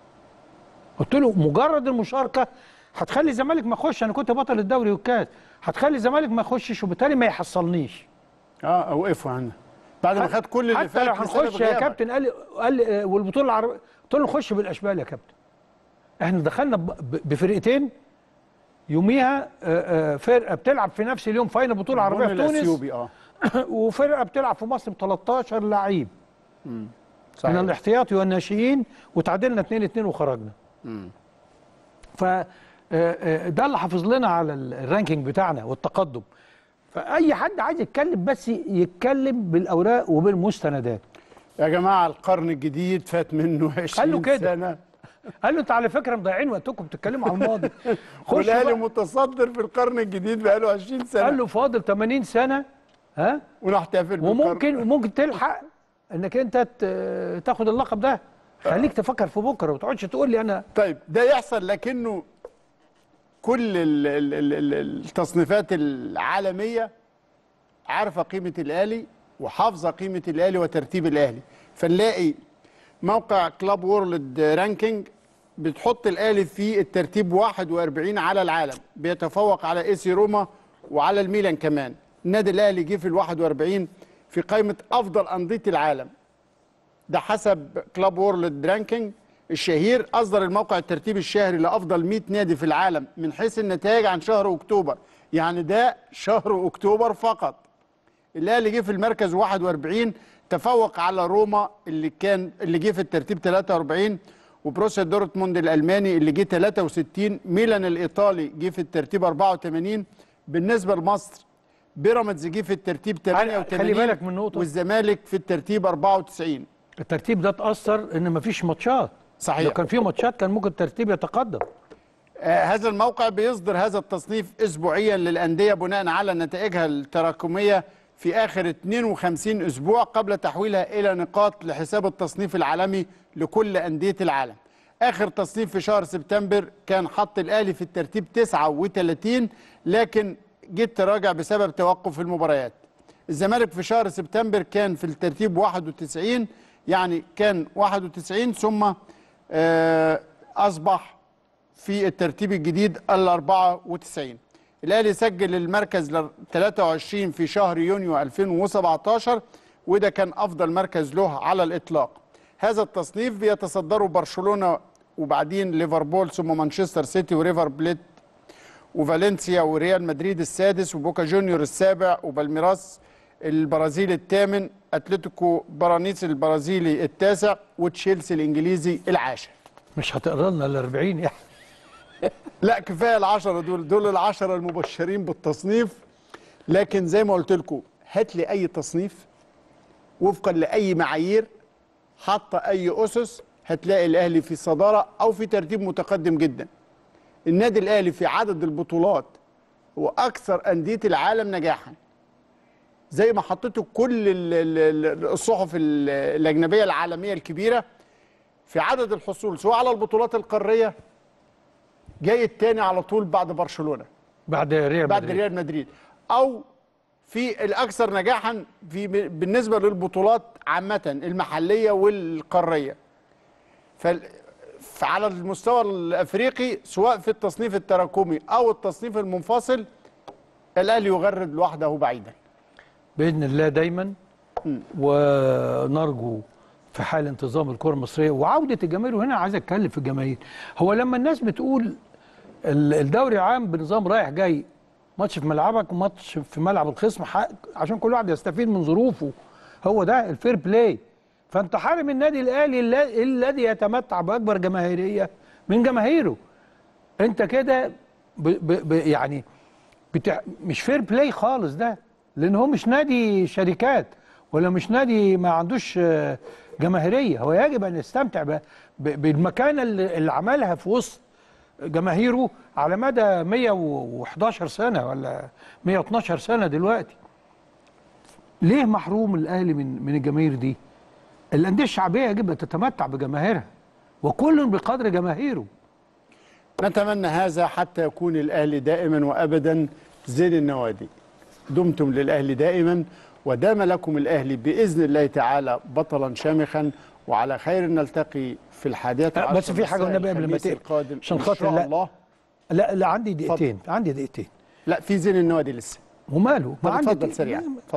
قلت له مجرد المشاركه هتخلي الزمالك ما يخش انا كنت بطل الدوري والكاس هتخلي الزمالك ما يخشش وبالتالي ما يحصلنيش اه اوقفوا عنا بعد ما خد كل اللي حتى فات لو بسبب هنخش يا غيابك. كابتن قال لي قال لي آه، والبطوله العربيه قلت له نخش بالاشبال يا كابتن احنا دخلنا ب- ب- بفرقتين يوميها آه، آه، فرقه بتلعب في نفس اليوم فاينل بطوله عربيه البن في تونس الأثيوبي، اه وفرقه بتلعب في مصر ب 13 لعيب من صحيح. الاحتياطي والناشئين وتعادلنا 2 2 وخرجنا ف آه، آه، ده اللي حافظ لنا على ال- الرانكينج بتاعنا والتقدم فاي حد عايز يتكلم بس يتكلم بالاوراق وبالمستندات يا جماعه القرن الجديد فات منه 20 قال له كده. سنه قال له انت على فكره مضيعين وقتكم بتتكلموا على الماضي خش والاهلي بقى. متصدر في القرن الجديد بقاله 20 سنه قال له فاضل 80 سنه ها ونحتفل بالقرن. وممكن ممكن تلحق انك انت ت- تاخد اللقب ده خليك تفكر في بكره وما تقعدش تقول لي انا طيب ده يحصل لكنه كل ال- ال- ال- ال- التصنيفات العالميه عارفه قيمه الاهلي وحافظه قيمه الاهلي وترتيب الاهلي فنلاقي موقع كلاب وورلد رانكينج بتحط الاهلي في الترتيب 41 على العالم بيتفوق على اي سي روما وعلى الميلان كمان النادي الاهلي جه في ال 41 في قائمه افضل انديه العالم ده حسب كلاب وورلد رانكينج الشهير اصدر الموقع الترتيب الشهري لافضل 100 نادي في العالم من حيث النتائج عن شهر اكتوبر يعني ده شهر اكتوبر فقط الاهلي جه في المركز 41 تفوق على روما اللي كان اللي جه في الترتيب 43 وبروسيا دورتموند الالماني اللي جه 63 ميلان الايطالي جه في الترتيب 84 بالنسبه لمصر بيراميدز جه في الترتيب 88 خلي بالك من نقطة. والزمالك في الترتيب 94 الترتيب ده اتاثر ان مفيش ماتشات صحيح. لو كان في ماتشات كان ممكن الترتيب يتقدم آه، هذا الموقع بيصدر هذا التصنيف اسبوعيا للانديه بناء على نتائجها التراكميه في اخر 52 اسبوع قبل تحويلها الى نقاط لحساب التصنيف العالمي لكل انديه العالم. اخر تصنيف في شهر سبتمبر كان حط الاهلي في الترتيب 39 لكن جيت تراجع بسبب توقف المباريات. الزمالك في شهر سبتمبر كان في الترتيب 91 يعني كان 91 ثم آه، اصبح في الترتيب الجديد ال 94 الاهلي سجل المركز ل 23 في شهر يونيو 2017 وده كان افضل مركز له على الاطلاق هذا التصنيف بيتصدره برشلونه وبعدين ليفربول ثم مانشستر سيتي وريفر بليت وفالنسيا وريال مدريد السادس وبوكا جونيور السابع وبالميراس البرازيلي الثامن اتلتيكو بارانيس البرازيلي التاسع وتشيلسي الانجليزي العاشر مش هتقرا لنا ال 40 يعني لا كفايه العشرة دول دول العشرة المبشرين بالتصنيف لكن زي ما قلت لكم هات لي اي تصنيف وفقا لاي معايير حاطه اي اسس هتلاقي الاهلي في صداره او في ترتيب متقدم جدا النادي الاهلي في عدد البطولات هو اكثر انديه العالم نجاحا زي ما حطيته كل ال- ال- ال- الصحف ال- الاجنبيه العالميه الكبيره في عدد الحصول سواء على البطولات القاريه جاي التاني على طول بعد برشلونه بعد ريال بعد مدريد. ريال مدريد او في الاكثر نجاحا في بالنسبه للبطولات عامه المحليه والقاريه فال- فعلى المستوى الافريقي سواء في التصنيف التراكمي او التصنيف المنفصل الاهلي يغرد لوحده بعيدا باذن الله دايما ونرجو في حال انتظام الكره المصريه وعوده الجماهير وهنا عايز اتكلم في الجماهير هو لما الناس بتقول ال- الدوري عام بنظام رايح جاي ماتش في ملعبك وماتش في ملعب الخصم حق عشان كل واحد يستفيد من ظروفه هو ده الفير بلاي فانت حارم النادي الاهلي الل- الذي يتمتع باكبر جماهيريه من جماهيره انت كده ب ب ب يعني بتع... مش فير بلاي خالص ده لان هو مش نادي شركات ولا مش نادي ما عندوش آه، جماهيريه هو يجب ان يستمتع ب... ب... بالمكانه اللي, اللي عملها في وسط جماهيره على مدى 111 سنه ولا 112 سنه دلوقتي ليه محروم الاهلي من من الجماهير دي الانديه الشعبيه يجب ان تتمتع بجماهيرها وكل بقدر جماهيره نتمنى هذا حتى يكون الأهلي دائما وأبدا زين النوادي دمتم للأهلي دائما ودام لكم الأهلي بإذن الله تعالى بطلا شامخا وعلى خير نلتقي في الحادية أه، عشر بس في حاجه مساء والنبي قبل ما الخميس تقفل القادم عشان إن خاطر شاء لا الله لا لا عندي دقيقتين عندي دقيقتين لا في زين النوادي لسه وماله طب ما عندي اتفضل دقيقة. سريعا اتفضل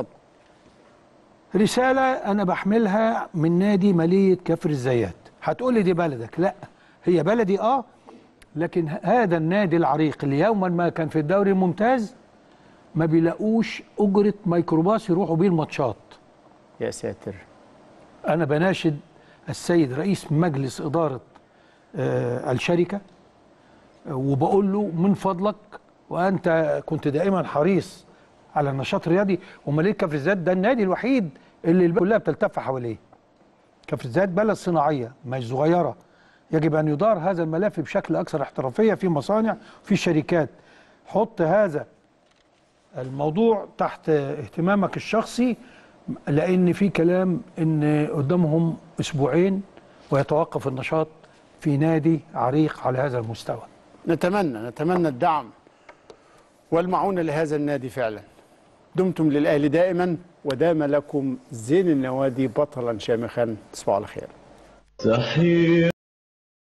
رسالة أنا بحملها من نادي مالية كفر الزيات هتقول لي دي بلدك لا هي بلدي آه لكن ه- هذا النادي العريق اللي يوما ما كان في الدوري الممتاز ما بيلاقوش أجرة ميكروباص يروحوا بيه الماتشات يا ساتر أنا بناشد السيد رئيس مجلس إدارة آه الشركة آه، وبقول له من فضلك وأنت كنت دائما حريص على النشاط الرياضي ومالية كفر الزيات ده النادي الوحيد اللي البلد كلها بتلتف حواليه كفر الزيات بلد صناعية مش صغيرة يجب أن يدار هذا الملف بشكل أكثر احترافية في مصانع في شركات حط هذا الموضوع تحت اهتمامك الشخصي لان في كلام ان قدامهم اسبوعين ويتوقف النشاط في نادي عريق على هذا المستوى نتمنى نتمنى الدعم والمعونة لهذا النادي فعلا دمتم للأهلي دائما ودام لكم زين النوادي بطلا شامخا تصبحوا على خير تحية